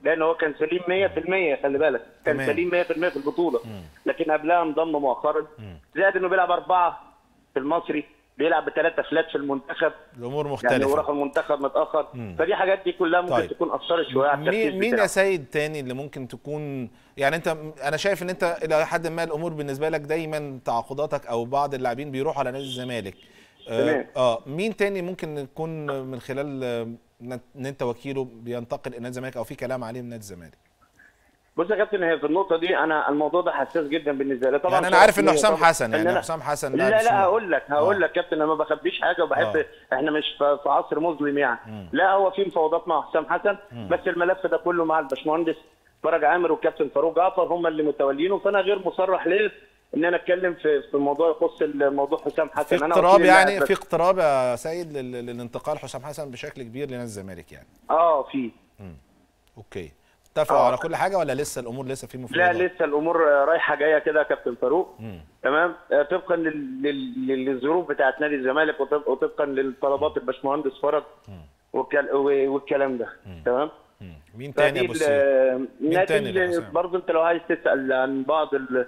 لان هو كان سليم 100% خلي بالك كان تمام. سليم 100% في البطوله لكن قبلها انضم مؤخرا زائد انه بيلعب اربعه في المصري بيلعب بثلاثه فلات في المنتخب الامور يعني مختلفه وراح المنتخب متاخر فدي حاجات دي كلها ممكن طيب. تكون اثرت شويه على التركيز مين مين يا بتاعه. سيد تاني اللي ممكن تكون يعني انت انا شايف ان انت الى حد ما الامور بالنسبه لك دايما تعاقداتك او بعض اللاعبين بيروحوا على نادي الزمالك آه, تمام. اه مين تاني ممكن يكون من خلال آه، ان انت وكيله بينتقل الى نادي الزمالك او في كلام عليه من نادي الزمالك بص يا كابتن هي في النقطه دي انا الموضوع ده حساس جدا بالنسبه لي طبعا يعني انا عارف انه شرف ليا حسام طبعاً حسن إن يعني أنا- حسام حسن لا لاعب لا سوبر. هقول لك هقول آه. لك كابتن انا ما بخبيش حاجه وبحب آه. احنا مش في في عصر مظلم يعني لا هو في مفاوضات مع حسام حسن بس الملف ده كله مع الباشمهندس فرج عامر والكابتن فاروق جعفر هم اللي متولينه فانا غير مصرح ليه ان انا اتكلم في في موضوع يخص الموضوع حسام حسن في انا اقتراب وكيل يعني اللاعب في بس. اقتراب يا سيد لل- للانتقال حسام حسن بشكل كبير لنادي الزمالك يعني اه في اوكي اتفقوا آه. على كل حاجه ولا لسه الامور لسه في لا مفاوضات لسه الامور آه، رايحه جايه كده يا كابتن فاروق تمام آه، طبقا لل- لل- لل- للظروف بتاعت نادي الزمالك وطب- وطبقا للطلبات الباشمهندس فرج والكل- و- والكلام ده تمام مم. مين تاني يا ابو فدي السيد ال- نادي تاني يا ال- حسام؟ برضه انت لو عايز تسال عن بعض ال-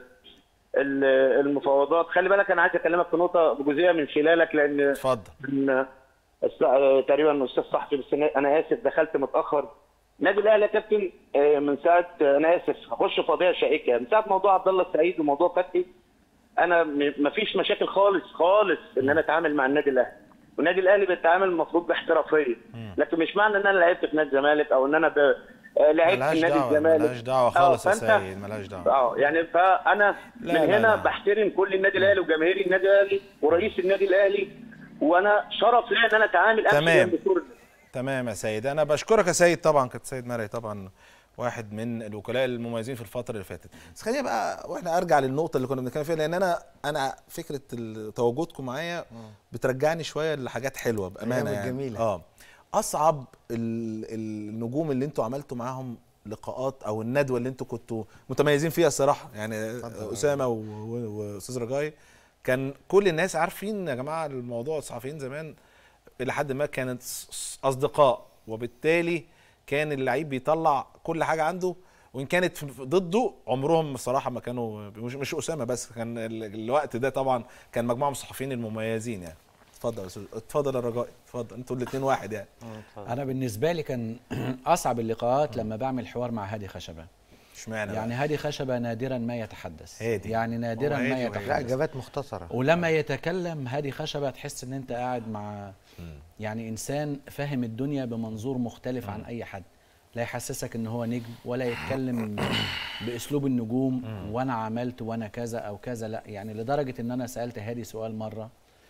ال- المفاوضات خلي بالك انا عايز اكلمك في نقطه بجزئيه من خلالك لان اتفضل من الس- آه، تقريبا استاذ صاحبي بس أنا- انا اسف دخلت متاخر النادي الاهلي يا كابتن آه، من ساعه آه، انا اسف هخش في قضيه شائكه من ساعه موضوع عبد الله السعيد وموضوع فتحي انا م- مفيش مشاكل خالص خالص ان انا اتعامل مع النادي الاهلي والنادي الاهلي بيتعامل المفروض باحترافيه لكن مش معنى ان انا لعبت في نادي الزمالك او ان انا ب... آه، لعبت ملهاش في نادي دعوه الزمالك ملهاش دعوه آه، خالص يا فأنت- سيد ملهاش دعوه اه يعني فانا لا، من لا، هنا لا. بحترم كل النادي الاهلي وجماهير النادي الاهلي ورئيس النادي الاهلي وانا شرف لي ان انا اتعامل أمشي تمام. جنب صورة تمام يا سيد انا بشكرك يا سيد طبعا كابتن سيد مرعي طبعا واحد من الوكلاء المميزين في الفتره اللي فاتت بس خلينا بقى واحنا ارجع للنقطه اللي كنا بنتكلم فيها لان انا انا فكره ال- تواجدكم معايا بترجعني شويه لحاجات حلوه بامانه أيام يعني الجميلة. اه اصعب ال- النجوم اللي انتوا عملتوا معاهم لقاءات او الندوه اللي انتوا كنتوا متميزين فيها الصراحه يعني اسامه و- و- واستاذ رجاي كان كل الناس عارفين يا جماعه الموضوع الصحفيين زمان الى حد ما كانت ص- ص- اصدقاء وبالتالي كان اللعيب بيطلع كل حاجه عنده وان كانت في- ضده عمرهم الصراحه ما كانوا مش مش اسامه بس كان ال- الوقت ده طبعا كان مجموعه من الصحفيين المميزين يعني اتفضل يا أستاذ- اتفضل يا رجاء اتفضل انتوا الاثنين واحد يعني انا بالنسبه لي كان اصعب اللقاءات لما بعمل حوار مع هادي خشبه اشمعنى يعني يعني هادي خشبه نادرا ما يتحدث هادي. يعني نادرا هو ما هادي وهادي. لا يتحدث اجابات مختصره ولما يتكلم هادي خشبه تحس ان انت قاعد مع يعني انسان فاهم الدنيا بمنظور مختلف عن اي حد لا يحسسك ان هو نجم ولا يتكلم باسلوب النجوم وانا عملت وانا كذا او كذا لا يعني لدرجه ان انا سالت هادي سؤال مره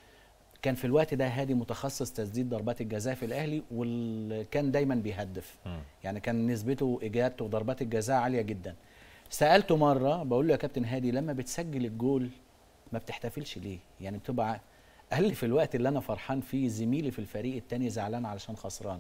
كان في الوقت ده هادي متخصص تسديد ضربات الجزاء في الاهلي وكان دايما بيهدف يعني كان نسبته اجابته وضربات الجزاء عاليه جدا سالته مره بقول له يا كابتن هادي لما بتسجل الجول ما بتحتفلش ليه يعني بتبقى ع- قال لي في الوقت اللي انا فرحان فيه زميلي في الفريق التاني زعلان علشان خسران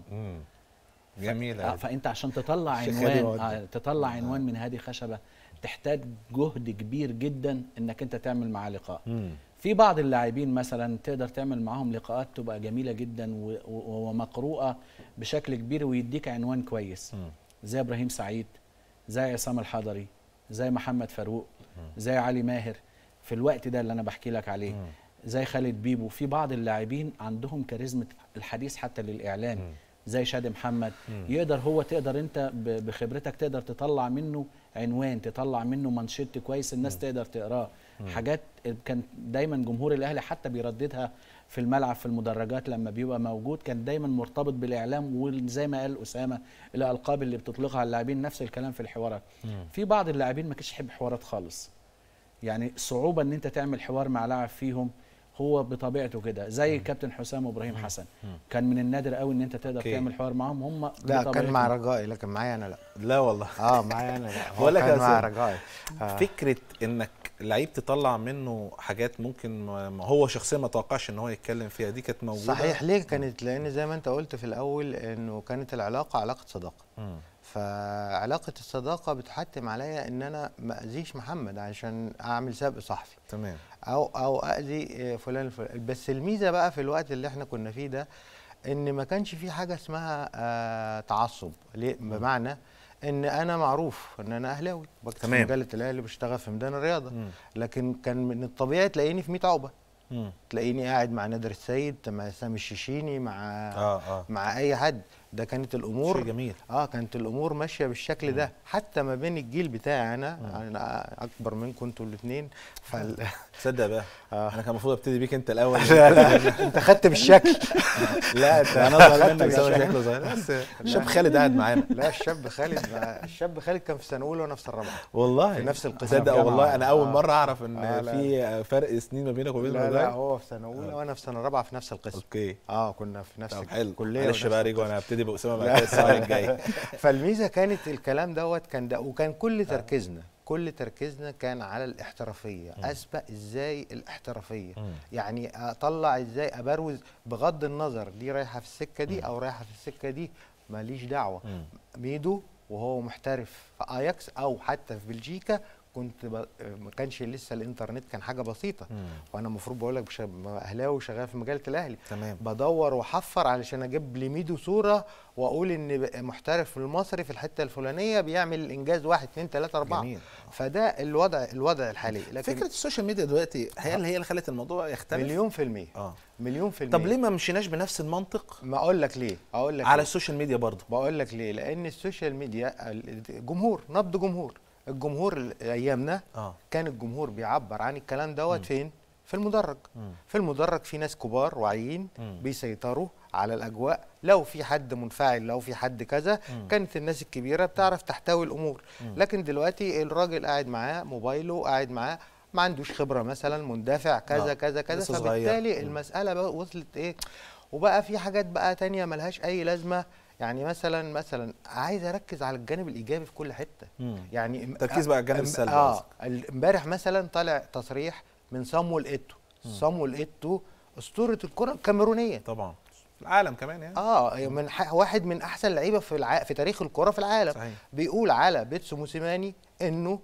جميل آه فانت عشان تطلع شيخ هادي عنوان مودع. آه تطلع عنوان من هادي خشبه تحتاج جهد كبير جدا انك انت تعمل معاه لقاء في بعض اللاعبين مثلا تقدر تعمل معاهم لقاءات تبقى جميله جدا و- و- ومقروءه بشكل كبير ويديك عنوان كويس زي ابراهيم سعيد زي عصام الحضري زي محمد فاروق زي علي ماهر في الوقت ده اللي انا بحكي لك عليه زي خالد بيبو في بعض اللاعبين عندهم كاريزما الحديث حتى للاعلام زي شادي محمد يقدر هو تقدر انت ب- بخبرتك تقدر تطلع منه عنوان تطلع منه منشط كويس الناس تقدر تقراه حاجات كان دايما جمهور الاهلي حتى بيرددها في الملعب في المدرجات لما بيبقى موجود كان دايما مرتبط بالاعلام وزي ما قال اسامه الالقاب اللي بتطلقها على اللاعبين نفس الكلام في الحوارات في بعض اللاعبين ما كانش يحب حوارات خالص يعني صعوبه ان انت تعمل حوار مع لاعب فيهم هو بطبيعته كده زي كابتن حسام وابراهيم حسن كان من النادر قوي ان انت تقدر أوكي. تعمل حوار معاهم هم لا كان بطبيعتهم. مع رجائي لكن معايا انا لا لا والله اه معايا انا لا هو بقول لك يا كان مع أستاذ، رجائي آه. فكره انك لعيب تطلع منه حاجات ممكن ما ما هو شخصيا ما توقعش ان هو يتكلم فيها دي كانت موجوده صحيح ليه كانت لان زي ما انت قلت في الاول انه كانت العلاقه علاقه صداقه مم. فعلاقه الصداقه بتحتم عليا ان انا ما اذيش محمد عشان اعمل سبق صحفي تمام او او اذي آه، فلان الفلاني بس الميزه بقى في الوقت اللي احنا كنا فيه ده ان ما كانش في حاجه اسمها آه تعصب ليه بمعنى ان انا معروف ان انا اهلاوي بكتب في تمام. مجله الاهلي بشتغل في ميدان الرياضه مم. لكن كان من الطبيعي تلاقيني في 100 عقبه مم. تلاقيني قاعد مع نادر السيد مع سامي الشيشيني مع اه اه مع اي حد ده كانت الامور شيء جميل اه كانت الامور ماشيه بالشكل ده حتى ما بين الجيل بتاعي انا انا اكبر منكم انتوا الاثنين فال... تصدق بقى آه. انا كان المفروض ابتدي بيك انت الاول لا لا انت خدت بالشكل لا انت أنا انا اصغر خدت منك زي ما بالشكل. شكله صغير بس الشاب خالد قاعد معانا لا الشاب خالد الشاب خالد كان في سنه اولى وانا في سنه رابعه والله في نفس القسم تصدق جامعة. والله انا اول آه. مره اعرف ان آه، لا. في فرق سنين ما بينك وبين لا لا الوضع هو في سنه اولى وانا في سنه رابعه في نفس القسم اوكي اه كنا في نفس طب حلو الكليه معلش ونفس بقى ريجو القسم. انا هبتدي باسامه بعد كده السؤال الجاي فالميزه كانت الكلام دوت كان ده وكان كل تركيزنا كل تركيزنا كان على الاحترافيه اسبق ازاي الاحترافيه يعني اطلع ازاي ابروز بغض النظر دي رايحه في السكه دي او رايحه في السكه دي ماليش دعوه ميدو وهو محترف في اياكس او حتى في بلجيكا كنت ب... ما كانش لسه الانترنت كان حاجه بسيطه وانا المفروض بقول لك بش... اهلاوي شغال في مجله الاهلي تمام بدور واحفر علشان اجيب لميدو صوره واقول ان ب- محترف المصري في الحته الفلانيه بيعمل انجاز واحد اتنين تلاته اربعه جميل. فده الوضع الوضع الحالي لكن فكره السوشيال ميديا دلوقتي هي اللي هي اللي خلت الموضوع يختلف مليون في المية اه مليون في المية طب ليه ما مشيناش بنفس المنطق ما اقول لك ليه اقول لك على ليه؟ السوشيال ميديا برضه بقول لك ليه لان السوشيال ميديا الجمهور نبض جمهور الجمهور ال- ايامنا اه كان الجمهور بيعبر عن الكلام دوت فين في المدرج في المدرج في ناس كبار واعيين بيسيطروا على الاجواء لو في حد منفعل لو في حد كذا كانت الناس الكبيره بتعرف تحتوي الامور لكن دلوقتي الراجل قاعد معاه موبايله قاعد معاه ما عندوش خبره مثلا مندفع كذا آه، كذا كذا لسه صغير. فبالتالي مم. المساله بقى وصلت ايه وبقى في حاجات بقى تانية ملهاش اي لازمه يعني مثلا مثلا عايز اركز على الجانب الايجابي في كل حته مم. يعني ام- تركيز بقى على الجانب ام- السلبي اه قصدك. ال- امبارح مثلا طالع تصريح من صامويل ايتو صامويل ايتو اسطوره الكره الكاميرونيه طبعا العالم كمان يعني اه من ح... واحد من احسن لعيبه في الع... في تاريخ الكره في العالم صحيح. بيقول على بيتسو موسيماني انه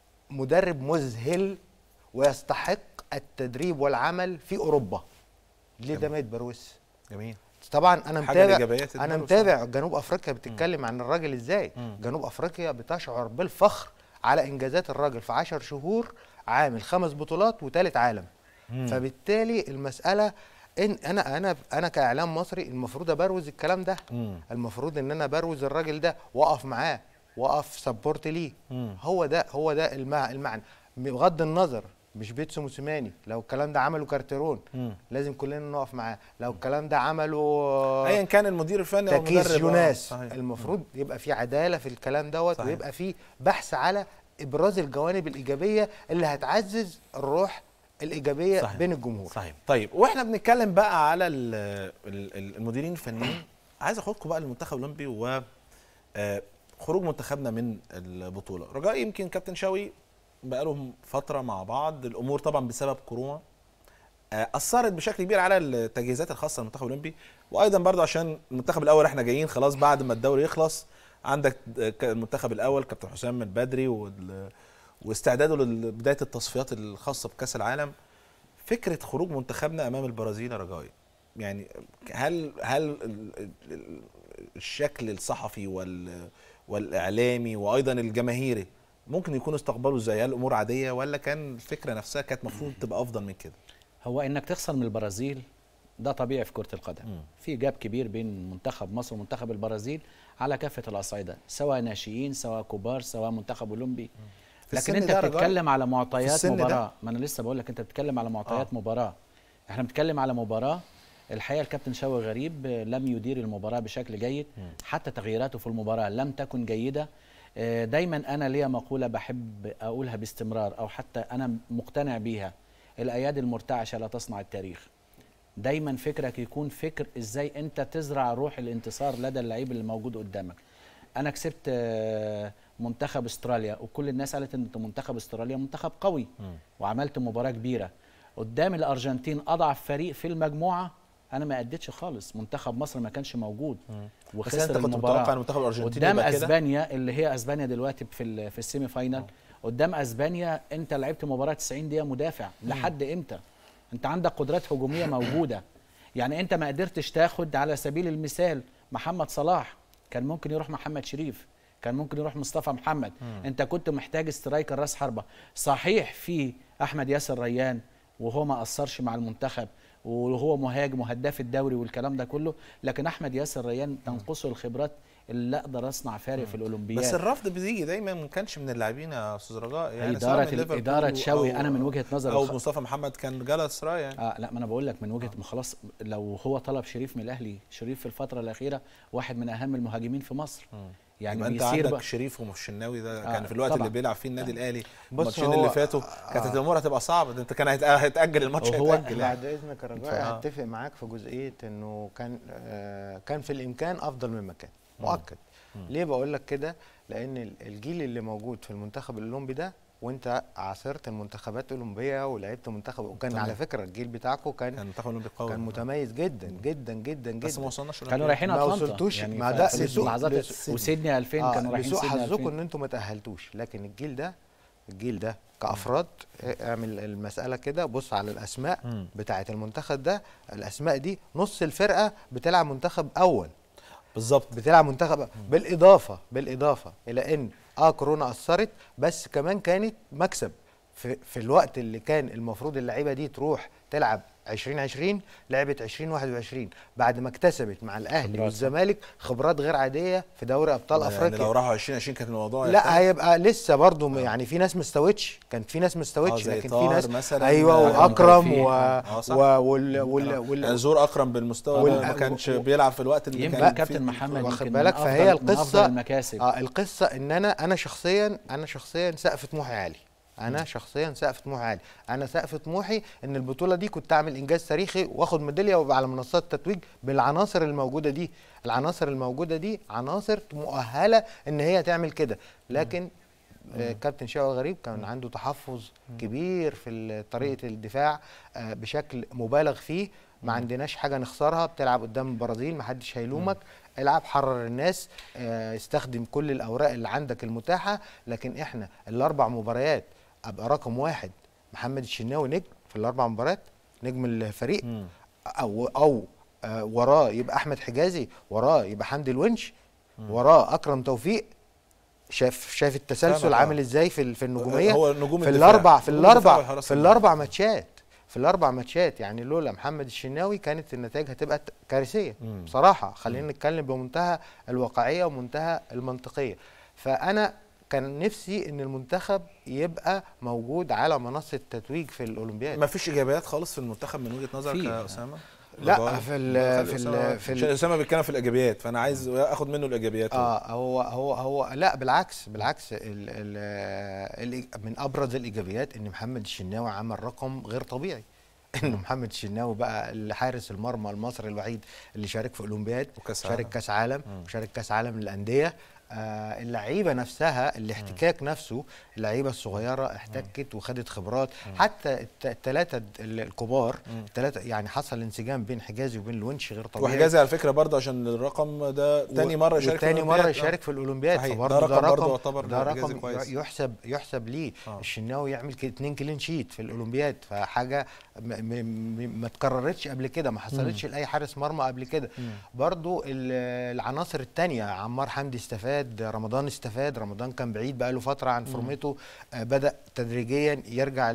مدرب مذهل ويستحق التدريب والعمل في اوروبا ليه ده ما يتبروس جميل طبعا انا حاجة متابع الإيجابيات انا تتبروس متابع جنوب افريقيا بتتكلم عن الراجل ازاي مم. جنوب افريقيا بتشعر بالفخر على انجازات الراجل في 10 شهور عامل خمس بطولات وثالث عالم فبالتالي المساله ان انا انا انا كاعلام مصري المفروض ابروز الكلام ده مم. المفروض ان انا بروز الراجل ده واقف معاه واقف سبورت ليه مم. هو ده هو ده المع المعنى بغض النظر مش بيتسو موسيماني لو الكلام ده عمله كارتيرون مم. لازم كلنا نقف معاه لو الكلام ده عمله ايا كان المدير الفني او تكيس المدرب آه، يوناس صحيح. المفروض يبقى في عداله في الكلام دوت صحيح. ويبقى في بحث على ابراز الجوانب الايجابيه اللي هتعزز الروح الايجابيه صحيح. بين الجمهور صحيح طيب واحنا بنتكلم بقى على ال ال ال المديرين الفنيين عايز اخدكم بقى للمنتخب الاولمبي و آه، خروج منتخبنا من البطوله رجاء يمكن كابتن شوقي بقالهم فتره مع بعض الامور طبعا بسبب كورونا آه، اثرت بشكل كبير على التجهيزات الخاصه للمنتخب الاولمبي وايضا برضو عشان المنتخب الاول احنا جايين خلاص بعد ما الدوري يخلص عندك ك- المنتخب الاول كابتن حسام من بدري وال- واستعداده لبدايه التصفيات الخاصه بكاس العالم فكره خروج منتخبنا امام البرازيل يا رجاء يعني هل هل ال- ال- ال- الشكل الصحفي وال والاعلامي وايضا الجماهيري ممكن يكون استقباله ازاي هل الامور عاديه ولا كان الفكره نفسها كانت المفروض تبقى افضل من كده هو انك تخسر من البرازيل ده طبيعي في كرة القدم مم. في جاب كبير بين منتخب مصر ومنتخب البرازيل على كافة الأصعدة سواء ناشئين سواء كبار سواء منتخب أولمبي في لكن السن انت ده يا رجاء؟ بتتكلم على في معطيات السن ده؟ مباراة ما انا لسه بقول لك انت بتتكلم على معطيات آه. مباراة احنا بنتكلم على مباراة الحقيقة الكابتن شوقي غريب آه، لم يدير المباراة بشكل جيد حتى تغييراته في المباراة لم تكن جيدة آه، دايما انا ليا مقولة بحب اقولها باستمرار او حتى انا مقتنع بيها الايادي المرتعشة لا تصنع التاريخ دايما فكرك يكون فكر ازاي انت تزرع روح الانتصار لدى اللعيب اللي موجود قدامك انا كسبت آه، منتخب استراليا وكل الناس قالت ان منتخب استراليا منتخب قوي وعملت مباراه كبيره قدام الارجنتين اضعف فريق في المجموعه انا ما اديتش خالص منتخب مصر ما كانش موجود بس وخسر انت كنت المباراه متوقع ان منتخب الارجنتين قدام يبقى كده اسبانيا اللي هي اسبانيا دلوقتي في ال- في السيمي فاينال قدام اسبانيا انت لعبت مباراه 90 دقيقه مدافع لحد امتى انت عندك قدرات هجوميه موجوده يعني انت ما قدرتش تاخد على سبيل المثال محمد صلاح كان ممكن يروح محمد شريف كان ممكن يروح مصطفى محمد انت كنت محتاج سترايكر راس حربه صحيح في احمد ياسر ريان وهو ما اثرش مع المنتخب وهو مهاجم وهداف الدوري والكلام ده كله لكن احمد ياسر ريان تنقصه الخبرات اللي اقدر اصنع فارق في الاولمبياد بس الرفض بيجي دايما ما كانش من اللاعبين يا استاذ رجاء يعني سواء اداره من ليفربول اداره شوقي أو- انا من وجهه نظري او الخ- مصطفى محمد كان جلس راي يعني اه لا ما انا بقول لك من وجهه ما خلاص لو هو طلب شريف من الاهلي شريف في الفتره الاخيره واحد من اهم المهاجمين في مصر يعني يعني انت بيصير عندك بقى شريف ومشناوي ده آه، كان في الوقت طبعاً. اللي بيلعب فيه النادي الاهلي بص الماتشين هو- اللي فاتوا كانت آه. الامور هتبقى صعبه ده انت كان هيت- هيتاجل الماتش وهو- هيتاجل يعني بعد اذنك يا رجاء آه. هتفق معاك في جزئيه انه كان آه كان في الامكان افضل من مكان مؤكد ليه بقول لك كده لان ال- الجيل اللي موجود في المنتخب الاولمبي ده وانت عاصرت المنتخبات الاولمبيه ولعبت منتخب وكان تمام. على فكره الجيل بتاعكم كان كان المنتخب الاولمبي قوي كان متميز جدا جدا جدا بس ما جدا وصلناش كانوا أولمبياد. رايحين ما اتلانتا وصلتوش يعني مع ف- ده في لسوء- اللحظات لسوء- وسيدني 2000 آه كانوا رايحين لسوء سيدني حظكم 2000 ان انتم ما تاهلتوش لكن الجيل ده الجيل ده كافراد اه، اعمل المساله كده بص على الاسماء مم. بتاعه المنتخب ده الاسماء دي نص الفرقه بتلعب منتخب اول بالظبط بتلعب منتخب بالاضافه بالاضافه الى ان اه كورونا اثرت بس كمان كانت مكسب في, في الوقت اللي كان المفروض اللعيبه دي تروح تلعب 2020 لعبت 2021 بعد ما اكتسبت مع الاهلي خبرات. والزمالك خبرات غير عاديه في دوري ابطال يعني افريقيا لو راحوا 2020 كانت الموضوع لا يختلف. هيبقى لسه برضو م- يعني في ناس ما استوتش كانت في ناس ما آه، استوتش زي لكن في طاهر ناس مثلا ايوه آه، واكرم توفيق. و... آه، صح. و... وال... وال... وال... يعني زور اكرم بالمستوى وال- ده ما كانش و- بيلعب في الوقت اللي يمكن كان كابتن فيه محمد واخد يمكن بالك من فهي أفضل- من القصة- افضل المكاسب اه القصه ان انا انا شخصيا انا شخصيا سقف طموحي عالي انا شخصيا سقف طموحي عالي انا سقف طموحي ان البطوله دي كنت اعمل انجاز تاريخي واخد ميداليه وابقى على منصات التتويج بالعناصر الموجوده دي العناصر الموجوده دي عناصر مؤهله ان هي تعمل كده لكن آه، كابتن شوقي غريب كان عنده تحفظ كبير في ال- طريقه الدفاع آه، بشكل مبالغ فيه ما عندناش حاجه نخسرها بتلعب قدام البرازيل محدش هيلومك العب حرر الناس آه، استخدم كل الاوراق اللي عندك المتاحه لكن احنا الاربع مباريات ابقى رقم واحد محمد الشناوي نجم في الاربع مباريات نجم الفريق مم. او او آه، وراه يبقى احمد حجازي وراه يبقى حمدي الونش وراه اكرم توفيق شاف شاف التسلسل فاهمك، آه. عامل ازاي في ال- في النجوميه هو نجوم في الدفاع. الاربع في نجوم الدفاع الاربع والحراسة في المرمى. الاربع ماتشات في الاربع ماتشات يعني لولا محمد الشناوي كانت النتائج هتبقى ت- كارثيه مم. بصراحه خلينا نتكلم بمنتهى الواقعيه ومنتهى المنطقيه فانا كان نفسي ان المنتخب يبقى موجود على منصه التتويج في الاولمبياد ما فيش ايجابيات خالص في المنتخب من وجهه نظرك في. يا اسامه لا، رجاء؟ في ال- خلي في أسامة- ال- في ال- عشان اسامه بيتكلم في الايجابيات فانا عايز اخد منه الايجابيات اه هو هو هو لا بالعكس بالعكس ال ال ال من ابرز الايجابيات ان محمد الشناوي عمل رقم غير طبيعي ان محمد الشناوي بقى الحارس المرمى المصري الوحيد اللي شارك في اولمبياد وكأس شارك عالم. كاس عالم وشارك كاس عالم للانديه آه اللعيبه نفسها الاحتكاك نفسه اللعيبه الصغيره احتكت وخدت خبرات حتى الثلاثه الكبار الثلاثه يعني حصل انسجام بين حجازي وبين الونش غير طبيعي وحجازي على فكره برضه عشان الرقم ده تاني مره يشارك في تاني مره الأولمبياد. يشارك في الاولمبياد صحيح. فبرضه ده رقم برضه يعتبر ده حجازي رقم كويس. يحسب يحسب ليه آه. الشناوي يعمل كده اتنين كلين شيت في الاولمبياد فحاجه م م م ما اتكررتش قبل كده ما حصلتش لاي حارس مرمى قبل كده برضه ال- العناصر التانية عمار حمدي استفاد رمضان استفاد رمضان كان بعيد بقاله فتره عن فورمته آه بدا تدريجيا يرجع ل-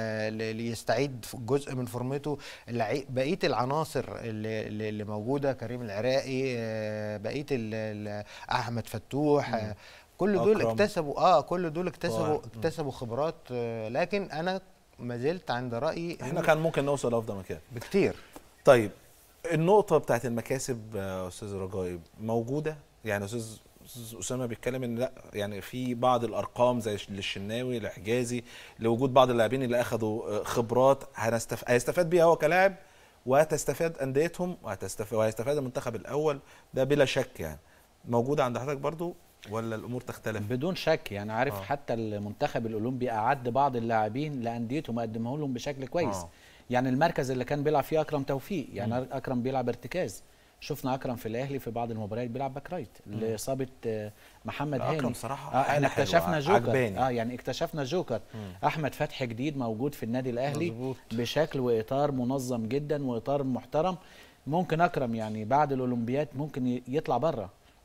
ل- ليستعيد جزء من فورمته اللعي- بقيه العناصر اللي, اللي اللي موجوده كريم العراقي آه بقيه ال- ال- احمد فتوح آه كل دول أكرم. اكتسبوا اه كل دول اكتسبوا طاهر. اكتسبوا خبرات آه لكن انا ما زلت عند رايي احنا إن كان ممكن نوصل لافضل مكان بكتير طيب النقطة بتاعت المكاسب يا استاذ رجائي موجودة يعني استاذ استاذ اسامة بيتكلم ان لا يعني في بعض الارقام زي للشناوي لحجازي لوجود بعض اللاعبين اللي اخذوا آه، خبرات هنستف... هيستفاد بيها هو كلاعب وهتستفاد انديتهم وهتستفاد وهيستفاد المنتخب الاول ده بلا شك يعني موجودة عند حضرتك برضو ولا الامور تختلف؟ بدون شك يعني عارف آه. آه. حتى المنتخب الاولمبي اعد بعض اللاعبين لانديتهم قدمه لهم بشكل كويس آه. آه. يعني المركز اللي كان بيلعب فيه اكرم توفيق يعني م. اكرم بيلعب ارتكاز شفنا اكرم في الاهلي في بعض المباريات بيلعب باك رايت لاصابه آه، محمد أكرم هاني صراحة آه حالة احنا اكتشفنا حلوة، جوكر عجباني. اه يعني اكتشفنا جوكر احمد فتحي جديد موجود في النادي الاهلي مظبوط. بشكل واطار منظم جدا واطار محترم ممكن اكرم يعني بعد الاولمبياد ممكن ي- يطلع بره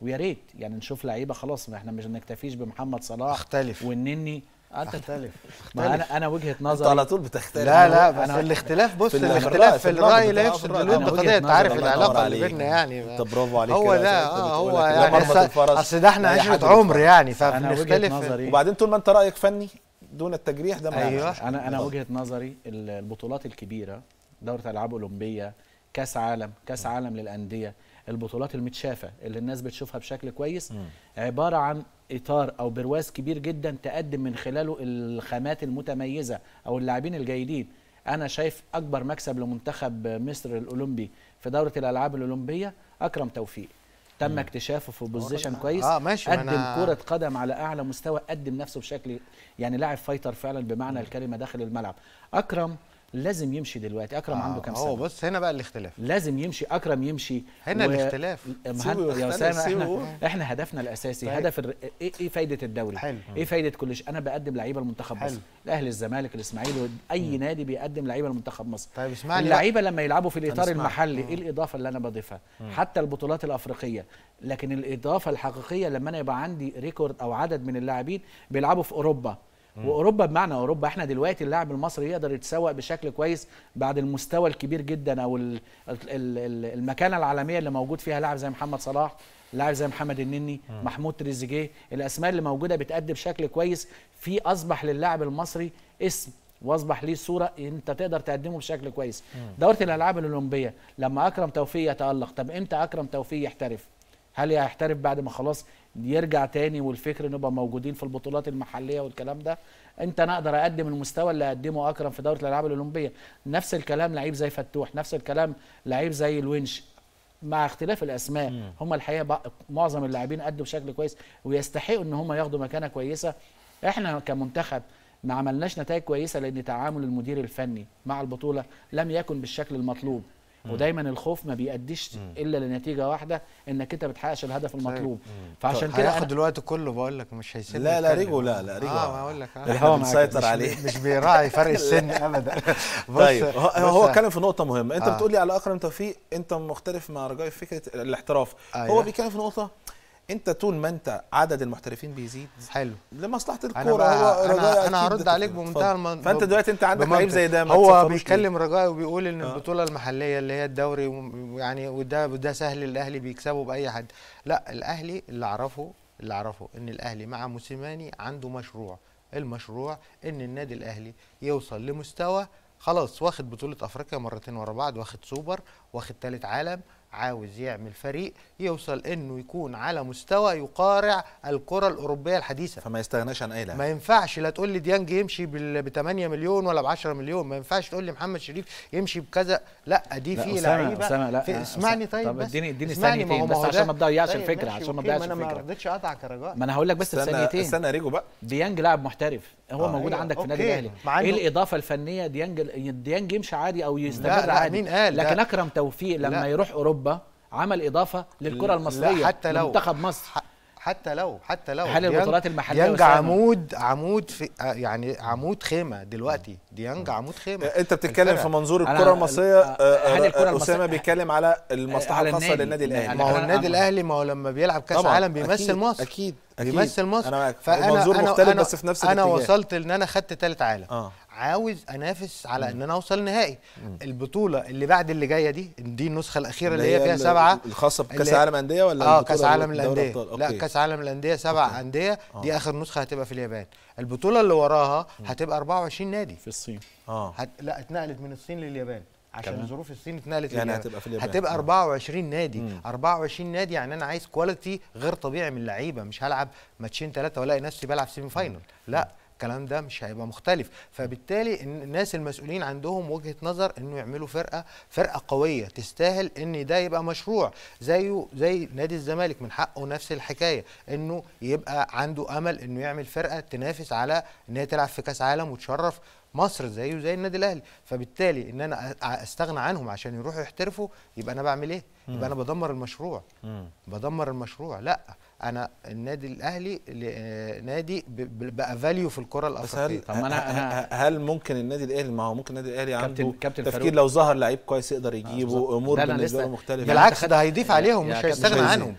ويا ريت يعني نشوف لعيبه خلاص ما احنا مش نكتفيش بمحمد صلاح اختلف والنني انت اختلف ما انا انا وجهه انت نظري على طول بتختلف لا لا أنا- بس الاختلاف بص في ال- في الرأي- الاختلاف في في النقد الراي لا بتاع- يفسد في الرأي. الود أنا وجهة قضيه انت عارف نظري. الله العلاقه ينور اللي عليك. بيننا يعني انت برافو عليك هو كده. ده أنت اه بتقول هو لك يعني مرمط أصل- الفرس اصل ده احنا لأي عشره حد عمر بيتفرج. يعني انا وجهه فبنختلف نظري وبعدين طول ما انت رايك فني دون التجريح ده ما أيوة. انا انا وجهه نظري ال- البطولات الكبيره دوره العاب اولمبيه كاس عالم كاس عالم للانديه البطولات المتشافه اللي الناس بتشوفها بشكل كويس عباره عن اطار او برواز كبير جدا تقدم من خلاله الخامات المتميزه او اللاعبين الجيدين انا شايف اكبر مكسب لمنتخب مصر الاولمبي في دوره الالعاب الاولمبيه اكرم توفيق تم اكتشافه في بوزيشن كويس آه، ماشي، ما قدم أنا- كره قدم على اعلى مستوى قدم نفسه بشكل يعني لاعب فايتر فعلا بمعنى الكلمه داخل الملعب اكرم لازم يمشي دلوقتي اكرم عنده كام هو سنه بص هنا بقى الاختلاف لازم يمشي اكرم يمشي هنا الاختلاف. ما سيبه هن- يا يختلف، اسامه سيبه. احنا احنا هدفنا الاساسي طيب. هدف الر... ايه ايه فايده الدوري حلو. ايه فايده كل شيء انا بقدم لعيبه المنتخب حلو. مصر الاهلي الزمالك الاسماعيلي اي نادي بيقدم لعيبه المنتخب مصر طيب اسمعني بقى. اللعيبه لما يلعبوا في الاطار هنسمعك. المحلي ايه الاضافه اللي انا بضيفها حتى البطولات الافريقيه لكن الاضافه الحقيقيه لما انا يبقى عندي ريكورد او عدد من اللاعبين بيلعبوا في اوروبا واوروبا بمعنى اوروبا احنا دلوقتي اللاعب المصري يقدر يتسوق بشكل كويس بعد المستوى الكبير جدا او ال- ال- ال- المكانه العالميه اللي موجود فيها لاعب زي محمد صلاح لاعب زي محمد النني محمود تريزيجيه الاسماء اللي موجوده بتأدي بشكل كويس في اصبح للاعب المصري اسم واصبح ليه صوره انت تقدر تقدمه بشكل كويس دوره الالعاب الاولمبيه لما اكرم توفيق يتالق طب امتى اكرم توفيق يحترف هل هيحترف بعد ما خلاص يرجع تاني والفكر نبقى موجودين في البطولات المحليه والكلام ده انت انا اقدر اقدم المستوى اللي قدمه اكرم في دوره الالعاب الاولمبيه نفس الكلام لعيب زي فتوح نفس الكلام لعيب زي الونش مع اختلاف الاسماء هم الحقيقه بق- معظم اللاعبين ادوا بشكل كويس ويستحقوا ان هم ياخدوا مكانه كويسه احنا كمنتخب ما عملناش نتائج كويسه لان تعامل المدير الفني مع البطوله لم يكن بالشكل المطلوب ودايما الخوف ما بيأديش الا لنتيجه واحده انك انت بتحققش الهدف المطلوب فعشان كده هياخد أنا الوقت كله بقول لك مش هيسيبني لا لا أتكلم. ريجو لا لا ريجو اه ما اقول لك آه. احنا الهوا معاك. بنسيطر مش عليه بي- مش بيراعي فرق السن ابدا بص طيب هو بص هو اتكلم في نقطة مهمة، أنت آه. بتقول لي على أكرم توفيق أنت مختلف مع رجاء في فكرة الاحتراف، أيوة. هو بيتكلم في نقطة أنت طول ما أنت عدد المحترفين بيزيد حلو لمصلحة انا الكورة بقى هو انا, رجاء أنا أكيد هرد عليك اتفضل. بمنتهى المن... فأنت دلوقتي أنت عندك لعيب بمنطق. زي ده ما هو تصفروش ليه. بيتكلم رجاء وبيقول ان آه. البطوله المحليه اللي هي الدوري وم- يعني وده وده سهل الاهلي بيكسبه باي حد لا الاهلي اللي اعرفه اللي اعرفه ان الاهلي مع موسيماني عنده مشروع المشروع ان النادي الاهلي يوصل لمستوى خلاص واخد بطوله افريقيا مرتين ورا بعض واخد سوبر واخد ثالث عالم عاوز يعمل فريق يوصل انه يكون على مستوى يقارع الكره الاوروبيه الحديثه فما يستغناش عن أي لاعب ما ينفعش لا تقول لي ديانج يمشي ب 8 مليون ولا ب 10 مليون ما ينفعش تقول لي محمد شريف يمشي بكذا لا دي لا، في أسامة- لعيبه أسامة، لا، في آه، اسمعني أسامة. طيب طب بس اديني- اديني اسمعني، ما هو- ثانيتين ما بس هو عشان ده- ما تضيعش طيب الفكرة، ماشي، عشان ما أوكي، تضيعش انا ما الفكرة. رضيتش اقطعك يا رجاء ما انا هقول لك بس استنى الثانيتين استنى ريجو بقى ديانج لاعب محترف هو آه، موجود أيوة، عندك في النادي أوكي. الاهلي مع إنه- ايه الاضافه الفنيه ديانج ديانج يمشي عادي او يستمر لا، لا، عادي مين قال؟ لكن لا. اكرم توفيق لما لا. يروح اوروبا عمل اضافه للكره لا، المصريه حتى لو منتخب مصر ح- حتى لو حتى لو هل ديانج- البطولات المحلية ديانج أسامة؟ عمود عمود في آه، يعني عمود خيمه دلوقتي ديانج عمود خيمه انت بتتكلم الفرق. في منظور أنا- الكره المصريه آه، آه، هل الكرة آه، اسامه المصرية- بيتكلم على المصلحه على الخاصه النادي. للنادي الاهلي ما هو أنا- النادي أنا- الاهلي ما هو لما بيلعب كاس طبعاً، عالم بيمثل أكيد، مصر اكيد اكيد بيمثل مصر انا معاك فانا منظور أنا مختلف أنا بس في نفس انا الاتجاه. وصلت ان انا خدت ثالث عالم اه عاوز انافس على ان انا اوصل نهائي البطوله اللي بعد اللي جايه دي دي النسخه الاخيره اللي هي فيها ال- سبعه الخاصه بكاس اللي- العالم انديه ولا اه البطولة كاس عالم دوري الانديه أبطال؟ لا أوكي. كاس عالم الانديه سبع انديه دي اخر نسخه هتبقى في اليابان البطوله اللي وراها هتبقى 24 نادي في الصين اه هت... لا اتنقلت من الصين لليابان عشان كمان. ظروف الصين اتنقلت يعني لليابان. هتبقى في اليابان. هتبقى آه. 24 نادي مم. 24 نادي يعني انا عايز كواليتي غير طبيعي من اللعيبه مش هلعب ماتشين ثلاثه والاقي نفسي بلعب سيمي فاينل لا الكلام ده مش هيبقى مختلف فبالتالي إن- الناس المسؤولين عندهم وجهه نظر انه يعملوا فرقه فرقه قويه تستاهل ان ده يبقى مشروع زيه زي نادي الزمالك من حقه نفس الحكايه انه يبقى عنده امل انه يعمل فرقه تنافس على ان هي تلعب في كاس عالم وتشرف مصر زيه زي النادي الاهلي فبالتالي ان انا أ- استغنى عنهم عشان يروحوا يحترفوا يبقى انا بعمل ايه يبقى انا بدمر المشروع مم. بدمر المشروع لا انا النادي الاهلي ل- آه، نادي ب- ب- بقى فاليو في الكره بس الافريقيه هل طب ما أنا- أنا- هل ممكن النادي الاهلي ما هو ممكن النادي الاهلي كابتن- عنده كابتن تفكير فاروق. لو ظهر لعيب كويس يقدر يجيبه بالظبط. امور ده أنا بالنسبه لسه- له مختلفه يعني بالعكس أنت ده خدت- هيضيف يا- عليهم يا مش كابتن هيستغنى شايزين. عنهم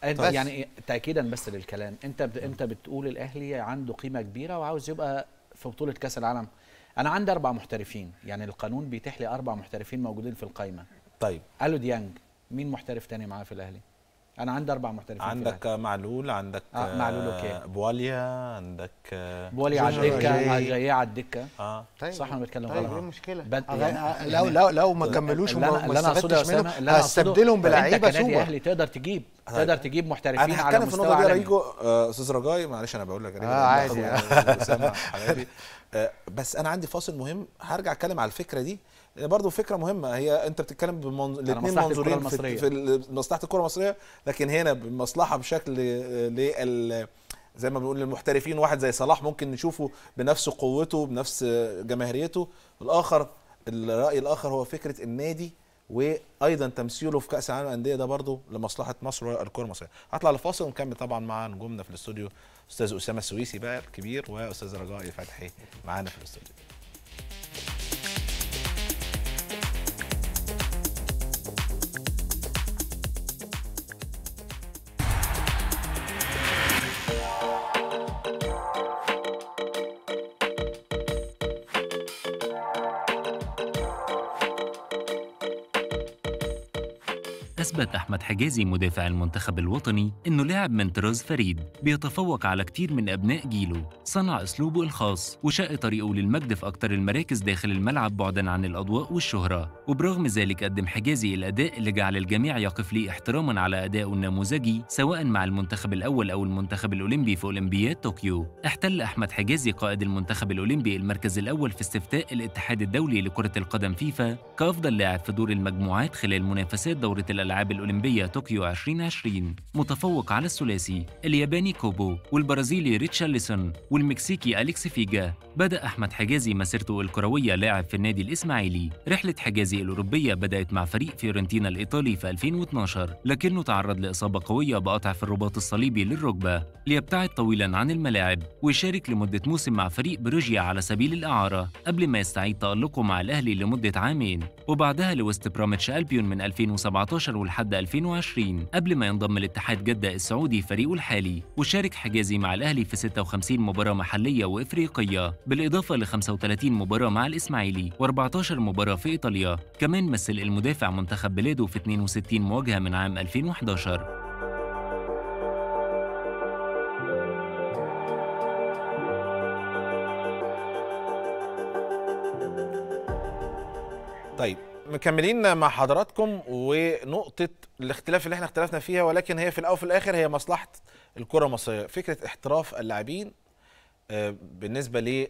أنت بس. يعني إيه، تاكيدا بس للكلام انت ب... انت بتقول الاهلي عنده قيمه كبيره وعاوز يبقى في بطوله كاس العالم انا عندي اربع محترفين يعني القانون بيتيح لي اربع محترفين موجودين في القائمه طيب الو ديانج مين محترف تاني معاه في الاهلي انا عندي اربع محترفين في عندك معلول عندك آه، معلول آه، أوكي. بواليا عندك آه، الأهلي. بولي على جونيور الدكه جاي. جاي على الدكه اه طيب صح انا بتكلم طيب غلط ايه المشكله بد- أغ- يعني- لو لو لو ما كملوش اللي وما انا ما اللي انا اقصده يا استفدتش منهم اسامه اللي انا اقصده هستبدلهم انت بلعيبه كنادي سوبر اهلي تقدر تجيب طيب. تقدر تجيب محترفين انا على هتكلم في مستوى النقطه دي يا عالمي ريجو آه، استاذ رجاي معلش انا بقول لك يا ريجو آه، لما عادي. آخد أسامة حبايبي. آه، بس انا عندي فاصل مهم هرجع اتكلم على الفكره دي لأن برضه فكره مهمه هي انت بتتكلم بمنظ... الاثنين مصلحة منظورين الكرة في, المصرية. في ال- مصلحه الكره المصريه لكن هنا بمصلحه بشكل آه، لل زي ما بنقول للمحترفين واحد زي صلاح ممكن نشوفه بنفس قوته بنفس آه، جماهيريته الاخر الراي الاخر هو فكره النادي وايضا تمثيله في كاس العالم للانديه ده برضه لمصلحه مصر والكره المصريه هطلع لفاصل ونكمل طبعا مع نجومنا في الاستوديو استاذ اسامه السويسي بقى الكبير واستاذ رجاء فتحي معانا في الاستوديو أثبت أحمد حجازي مدافع المنتخب الوطني إنه لاعب من طراز فريد بيتفوق على كتير من أبناء جيله صنع أسلوبه الخاص وشق طريقه للمجد في أكتر المراكز داخل الملعب بعدا عن الأضواء والشهرة وبرغم ذلك قدم حجازي الأداء اللي جعل الجميع يقف ليه احتراما على أدائه النموذجي سواء مع المنتخب الأول أو المنتخب الأولمبي في أولمبياد طوكيو احتل أحمد حجازي قائد المنتخب الأولمبي المركز الأول في استفتاء الاتحاد الدولي لكرة القدم فيفا كأفضل لاعب في دور المجموعات خلال منافسات دورة الألعاب الأولمبية طوكيو 2020 متفوق على الثلاثي الياباني كوبو والبرازيلي ريتشارلسون والمكسيكي أليكس فيجا بدأ أحمد حجازي مسيرته الكروية لاعب في النادي الإسماعيلي رحلة حجازي الأوروبية بدأت مع فريق فيورنتينا الإيطالي في 2012 لكنه تعرض لإصابة قوية بقطع في الرباط الصليبي للركبة ليبتعد طويلا عن الملاعب ويشارك لمدة موسم مع فريق بروجيا على سبيل الإعارة قبل ما يستعيد تألقه مع الأهلي لمدة عامين وبعدها لوست براميتش ألبيون من 2017 ولحد 2020 قبل ما ينضم لاتحاد جدة السعودي فريقه الحالي وشارك حجازي مع الأهلي في 56 مباراة محلية وإفريقية بالإضافة ل 35 مباراة مع الإسماعيلي و14 مباراة في إيطاليا كمان مثل المدافع منتخب بلاده في 62 مواجهة من عام 2011 طيب مكملين مع حضراتكم ونقطة الاختلاف اللي احنا اختلفنا فيها ولكن هي في الأول وفي الآخر هي مصلحة الكرة المصرية فكرة احتراف اللاعبين آه، بالنسبة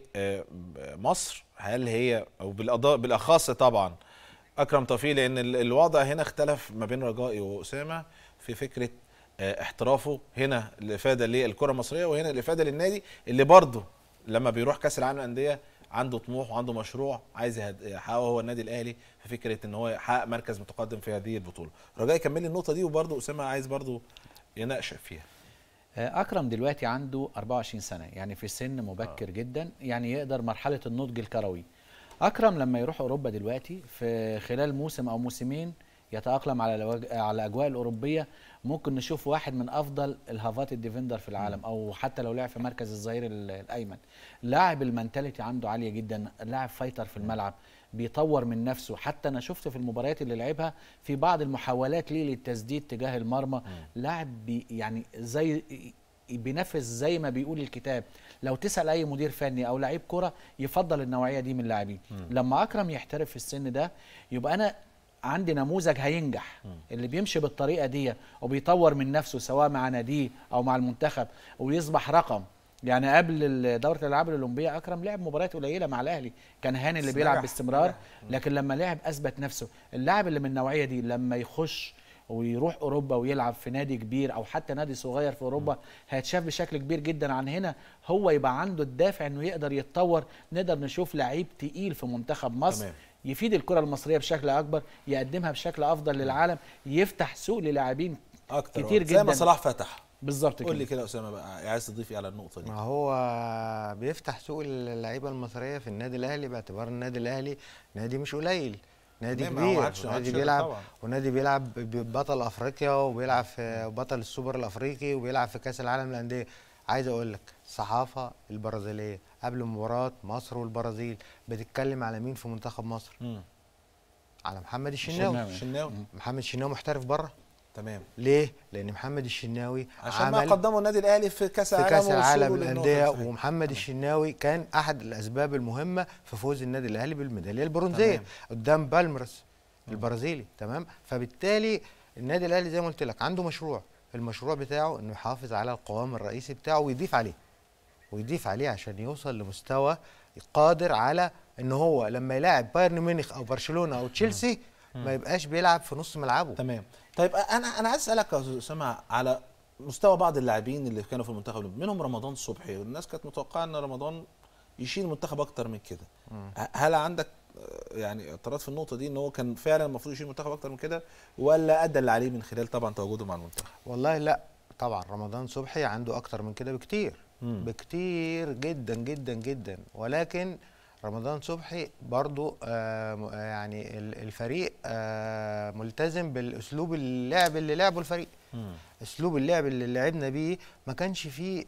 لمصر هل هي أو بالأضاء بالأخص طبعا أكرم توفيق لأن ال- الوضع هنا اختلف ما بين رجائي وأسامة في فكرة آه، احترافه هنا الإفادة للكرة المصرية وهنا الإفادة للنادي اللي برضه لما بيروح كأس العالم للأندية عنده طموح وعنده مشروع عايز يهد- يحققه هو النادي الاهلي في فكره ان هو يحقق مركز متقدم في هذه البطوله رجاء يكمل لي النقطه دي وبرضه اسامه عايز برضه يناقش فيها آه، اكرم دلوقتي عنده 24 سنه يعني في سن مبكر جدا يعني يقدر مرحله النضج الكروي اكرم لما يروح اوروبا دلوقتي في خلال موسم او موسمين يتاقلم على الأواج- على الاجواء الاوروبيه ممكن نشوف واحد من افضل الهافات الديفندر في العالم او حتى لو لعب في مركز الظهير ال- الايمن لاعب المنتاليتي عنده عاليه جدا لاعب فايتر في الملعب بيطور من نفسه حتى انا شفت في المباريات اللي لعبها في بعض المحاولات ليه للتسديد تجاه المرمى لاعب بي يعني زي بينفذ زي ما بيقول الكتاب لو تسال اي مدير فني او لعيب كره يفضل النوعيه دي من اللاعبين لما اكرم يحترف في السن ده يبقى انا عندي نموذج هينجح اللي بيمشي بالطريقه دي وبيطور من نفسه سواء مع ناديه او مع المنتخب ويصبح رقم يعني قبل ال- دوره الالعاب الاولمبيه اكرم لعب مباريات قليله مع الاهلي كان هاني اللي بس بيلعب نجح. باستمرار نجح. لكن لما لعب اثبت نفسه اللاعب اللي من النوعيه دي لما يخش ويروح اوروبا ويلعب في نادي كبير او حتى نادي صغير في اوروبا هيتشاف بشكل كبير جدا عن هنا هو يبقى عنده الدافع انه يقدر يتطور نقدر نشوف لعيب تقيل في منتخب مصر تمام. يفيد الكره المصريه بشكل اكبر يقدمها بشكل افضل للعالم يفتح سوق للاعبين اكتر كتير زي ما جداً. صلاح فتح بالظبط قول لي كده كده يا اسامه بقى عايز تضيف ايه على النقطه دي ما هو بيفتح سوق اللعيبه المصريه في النادي الاهلي باعتبار النادي الاهلي نادي مش قليل نادي تمام، ما هو كبير عادش- ونادي عادش بيلعب طبعاً. ونادي بيلعب ببطل افريقيا وبيلعب في بطل السوبر الافريقي وبيلعب في كاس العالم للانديه عايز اقول لك الصحافه البرازيليه قبل مباراه مصر والبرازيل بتتكلم على مين في منتخب مصر مم. على محمد الشناوي الشناوي. شناوي محمد الشناوي محترف بره تمام ليه لان محمد الشناوي عشان ما عمل قدمه النادي الاهلي في كاس في العالم كاس العالم ووصوله للنقطة للانديه الصحيحة. ومحمد الشناوي كان احد الاسباب المهمه في فوز النادي الاهلي بالميداليه البرونزيه تمام. قدام بالمرس البرازيلي تمام فبالتالي النادي الاهلي زي ما قلت لك عنده مشروع المشروع بتاعه انه يحافظ على القوام الرئيسي بتاعه ويضيف عليه ويضيف عليه عشان يوصل لمستوى قادر على ان هو لما يلاعب بايرن ميونخ او برشلونه او تشيلسي ما يبقاش بيلعب في نص ملعبه تمام طيب انا انا عايز اسالك يا استاذ اسامه على مستوى بعض اللاعبين اللي كانوا في المنتخب الأولمبي، منهم رمضان صبحي والناس كانت متوقعه ان رمضان يشيل المنتخب اكتر من كده ه- هل عندك آه، يعني اعتراض في النقطه دي ان هو كان فعلا المفروض يشيل المنتخب اكتر من كده ولا ادى اللي عليه من خلال طبعا تواجده مع المنتخب والله لا طبعا رمضان صبحي عنده اكتر من كده بكتير مم. بكتير جدا جدا جدا ولكن رمضان صبحي برضو آه م- آه، يعني ال- الفريق آه ملتزم بالاسلوب اللعب اللي لعبه الفريق اسلوب اللعب اللي لعبنا بيه ما كانش فيه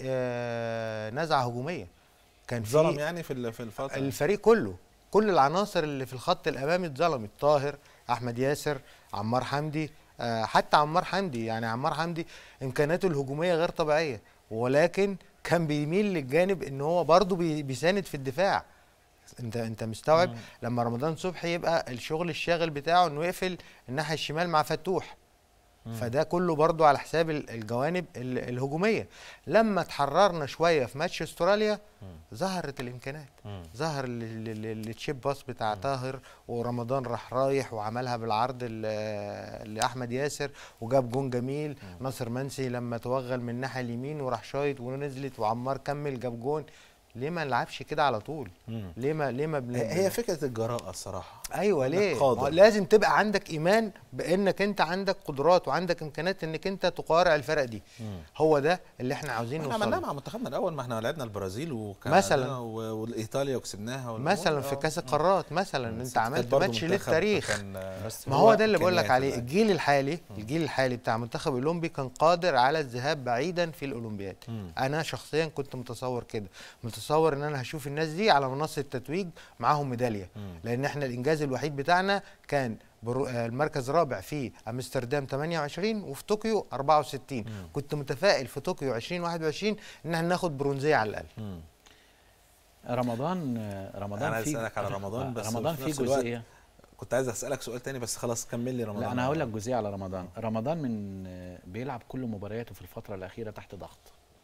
آه نزعه هجوميه كان ظلم فيه يعني في ال- في الفتره الفريق كله كل العناصر اللي في الخط الامامي اتظلمت طاهر احمد ياسر عمار حمدي آه، حتى عمار حمدي يعني عمار حمدي امكاناته الهجوميه غير طبيعيه ولكن كان بيميل للجانب ان هو برضه بي- بيساند في الدفاع انت انت مستوعب لما رمضان صبحي يبقى الشغل الشاغل بتاعه انه يقفل الناحيه الشمال مع فتوح فده كله برضو على حساب ال- الجوانب ال- الهجوميه لما اتحررنا شويه في ماتش استراليا ظهرت الامكانات ظهر ال- ال- ال- التشيب باص بتاع طاهر ورمضان راح رايح وعملها بالعرض ل- لاحمد ياسر وجاب جون جميل ناصر منسي لما توغل من الناحيه اليمين وراح شايط ونزلت وعمار كمل جاب جون ليه ما نلعبش كده على طول مم. ليه ما ليه ما بن- هي هي فكره الجراءه الصراحه ايوه إنك ليه قادر. ما هو لازم تبقى عندك ايمان بانك انت عندك قدرات وعندك امكانيات انك انت تقارع الفرق دي هو ده اللي احنا عاوزين احنا نوصل عملناها له. مع منتخبنا الاول ما احنا لعبنا البرازيل وكان مثلاً. عندنا و- وايطاليا وكسبناها والأمور- مثلا في آه. كاس القارات مثلا بس انت كانت عملت برضو ماتش منتخب للتاريخ كان، آه، بس ما هو ده اللي بقول لك إمكانيات عليه بقى. الجيل الحالي الجيل الحالي بتاع المنتخب الاولمبي كان قادر على الذهاب بعيدا في الاولمبياد مم. انا شخصيا كنت متصور كده متصور ان انا هشوف الناس دي على منصه التتويج معاهم ميداليه مم. لان احنا الانجاز الوحيد بتاعنا كان برو- آه، المركز الرابع في امستردام 28 وفي طوكيو 64 كنت متفائل في طوكيو 2021 ان احنا ناخد برونزيه على الاقل مم. رمضان رمضان انا عايز فيه اسالك على رمضان بس رمضان في فيه نفس الوقت جزئيه كنت عايز اسالك سؤال تاني بس خلاص كمل لي رمضان لا انا هقول لك جزئيه على رمضان رمضان من آه، بيلعب كل مبارياته في الفتره الاخيره تحت ضغط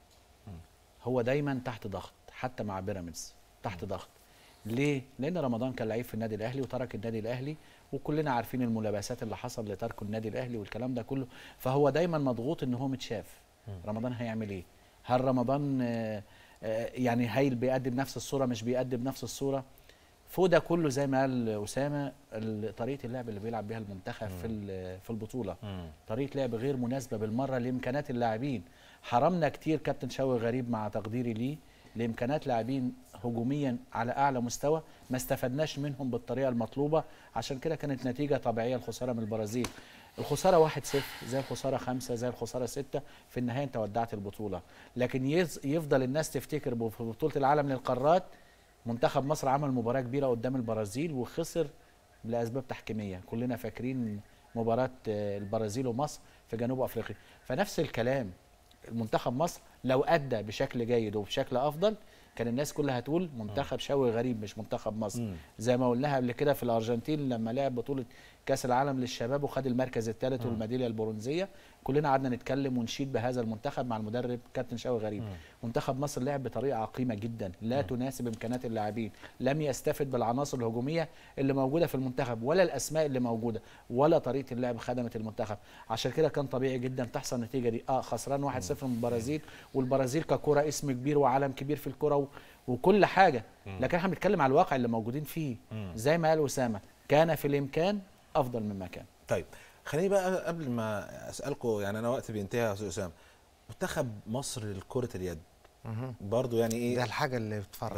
هو دايما تحت ضغط حتى مع بيراميدز تحت ضغط ليه لان رمضان كان لعيب في النادي الاهلي وترك النادي الاهلي وكلنا عارفين الملابسات اللي حصل لتركه النادي الاهلي والكلام ده كله فهو دايما مضغوط ان هو متشاف رمضان هيعمل ايه هل رمضان آه، آه، يعني هايل بيقدم نفس الصوره مش بيقدم نفس الصوره فوق ده كله زي ما قال اسامه ال- طريقه اللعب اللي بيلعب بيها المنتخب في ال- في البطوله مم. طريقه لعب غير مناسبه بالمره لامكانيات اللاعبين حرمنا كتير كابتن شوقي غريب مع تقديري ليه لامكانيات لاعبين هجوميا على اعلى مستوى ما استفدناش منهم بالطريقه المطلوبه عشان كده كانت نتيجه طبيعيه الخساره من البرازيل الخساره 1-0 زي الخساره 5 زي الخساره 6 في النهايه انت ودعت البطوله لكن يز- يفضل الناس تفتكر ب- في بطوله العالم للقارات منتخب مصر عمل مباراه كبيره قدام البرازيل وخسر لاسباب تحكيميه كلنا فاكرين مباراه آه، البرازيل ومصر في جنوب افريقيا فنفس الكلام المنتخب مصر لو ادى بشكل جيد وبشكل افضل كان الناس كلها هتقول منتخب شوي غريب مش منتخب مصر مم. زي ما قلناها قبل كده في الارجنتين لما لعب بطوله كاس العالم للشباب وخد المركز الثالث والميداليه البرونزيه كلنا قعدنا نتكلم ونشيد بهذا المنتخب مع المدرب كابتن شوقي غريب منتخب مصر لعب بطريقه عقيمه جدا لا تناسب امكانيات اللاعبين لم يستفد بالعناصر الهجوميه اللي موجوده في المنتخب ولا الاسماء اللي موجوده ولا طريقه اللعب خدمت المنتخب عشان كده كان طبيعي جدا تحصل النتيجه دي اه خسران 1-0 من البرازيل والبرازيل ككره اسم كبير وعلم كبير في الكره و... وكل حاجه لكن احنا بنتكلم على الواقع اللي موجودين فيه زي ما قال اسامه كان في الامكان افضل مما كان طيب خليني بقى قبل ما اسالكم يعني انا وقتي بينتهي يا استاذ اسامه منتخب مصر لكره اليد برضو يعني ايه ده الحاجه اللي بتفرح بس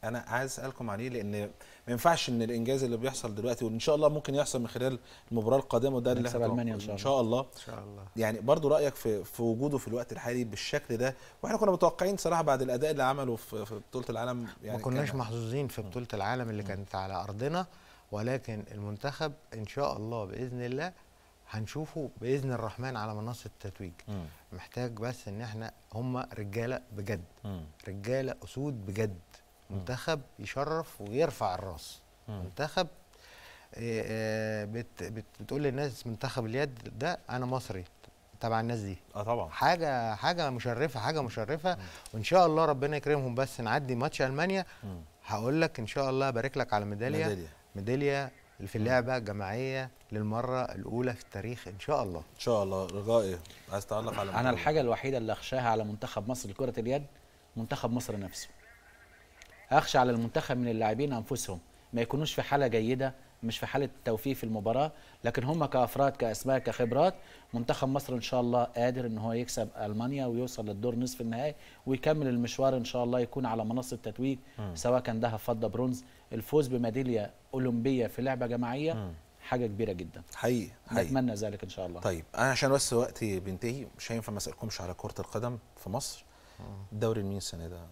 انا عايز اسالكم عليه لان ما ينفعش ان الانجاز اللي بيحصل دلوقتي وان شاء الله ممكن يحصل من خلال المباراه القادمه وده اللي نكسب احنا ألمانيا إن شاء ان الله. شاء الله ان شاء الله يعني برضو رايك في في وجوده في الوقت الحالي بالشكل ده واحنا كنا متوقعين صراحه بعد الاداء اللي عمله في في بطوله العالم يعني ما كناش كان- محظوظين في بطوله العالم اللي كانت على ارضنا ولكن المنتخب ان شاء الله باذن الله هنشوفه باذن الرحمن على منصه التتويج مم. محتاج بس ان احنا هم رجاله بجد مم. رجاله اسود بجد منتخب يشرف ويرفع الراس منتخب آه، آه، بت بت بتقول للناس منتخب اليد ده انا مصري تبع الناس دي اه طبعا حاجه حاجه مشرفه حاجه مشرفه وان شاء الله ربنا يكرمهم بس نعدي ماتش المانيا مم. هقول لك ان شاء الله ابارك لك على ميداليه ميدالية. ميداليه في اللعبه جماعيه للمره الاولى في التاريخ ان شاء الله ان شاء الله رجائي عايز تعلق على انا الموضوع؟ الحاجه الوحيده اللي اخشاها على منتخب مصر لكره اليد منتخب مصر نفسه اخشى على المنتخب من اللاعبين انفسهم ما يكونوش في حاله جيده مش في حاله توفيق في المباراه لكن هم كافراد كاسماء كخبرات منتخب مصر ان شاء الله قادر ان هو يكسب المانيا ويوصل للدور نصف النهائي ويكمل المشوار ان شاء الله يكون على منصه تتويج سواء كان ذهب فضه برونز الفوز بميداليه اولمبيه في لعبه جماعيه حاجه كبيره جدا حقيقي حقيقي نتمنى ذلك ان شاء الله طيب انا عشان بس وقتي بينتهي مش هينفع ما اسالكمش على كره القدم في مصر الدوري لمين السنه ده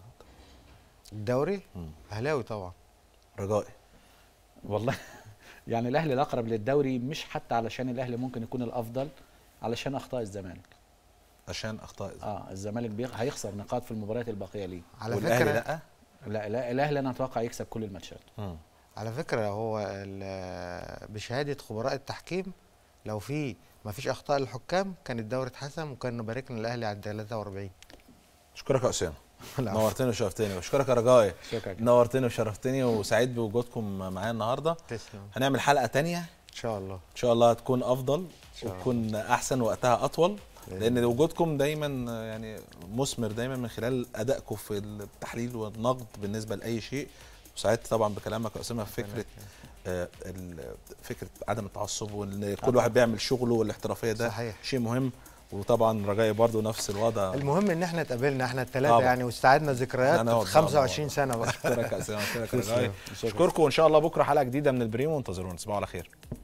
الدوري مم. اهلاوي طبعا رجائي والله يعني الاهلي الاقرب للدوري مش حتى علشان الاهلي ممكن يكون الافضل علشان اخطاء الزمالك عشان اخطاء اه الزمالك بيخ... هيخسر نقاط في المباريات الباقيه ليه على والاهلي فكره لا لا لا الاهلي انا اتوقع يكسب كل الماتشات مم. على فكره هو ال- بشهاده خبراء التحكيم لو في ما فيش اخطاء للحكام كان الدوري اتحسم وكان باركنا الاهلي على 43 اشكرك يا اسامه العفو. نورتني وشرفتني واشكرك يا رجائي شكرا جدا. نورتني وشرفتني وسعيد بوجودكم معايا النهارده تسلم هنعمل حلقه تانية ان شاء الله ان شاء الله هتكون افضل شاء الله. وتكون احسن وقتها اطول بإذن لان وجودكم دايما يعني مثمر دايما من خلال ادائكم في التحليل والنقد بالنسبه لاي شيء وسعدت طبعا بكلامك يا اسامه في فكره آه، ال- فكره عدم التعصب وان كل واحد بيعمل شغله والاحترافيه ده صحيح. شيء مهم وطبعا رجائي برضو نفس الوضع المهم ان احنا اتقابلنا احنا الثلاثه طبعا. يعني واستعدنا ذكريات أنا في والله 25 سنه بقى اشكرك يا اسامه اشكرك يا تسلم. رجائي اشكركم وان شاء الله بكره حلقه جديده من البريمو وانتظرونا تصبحوا على خير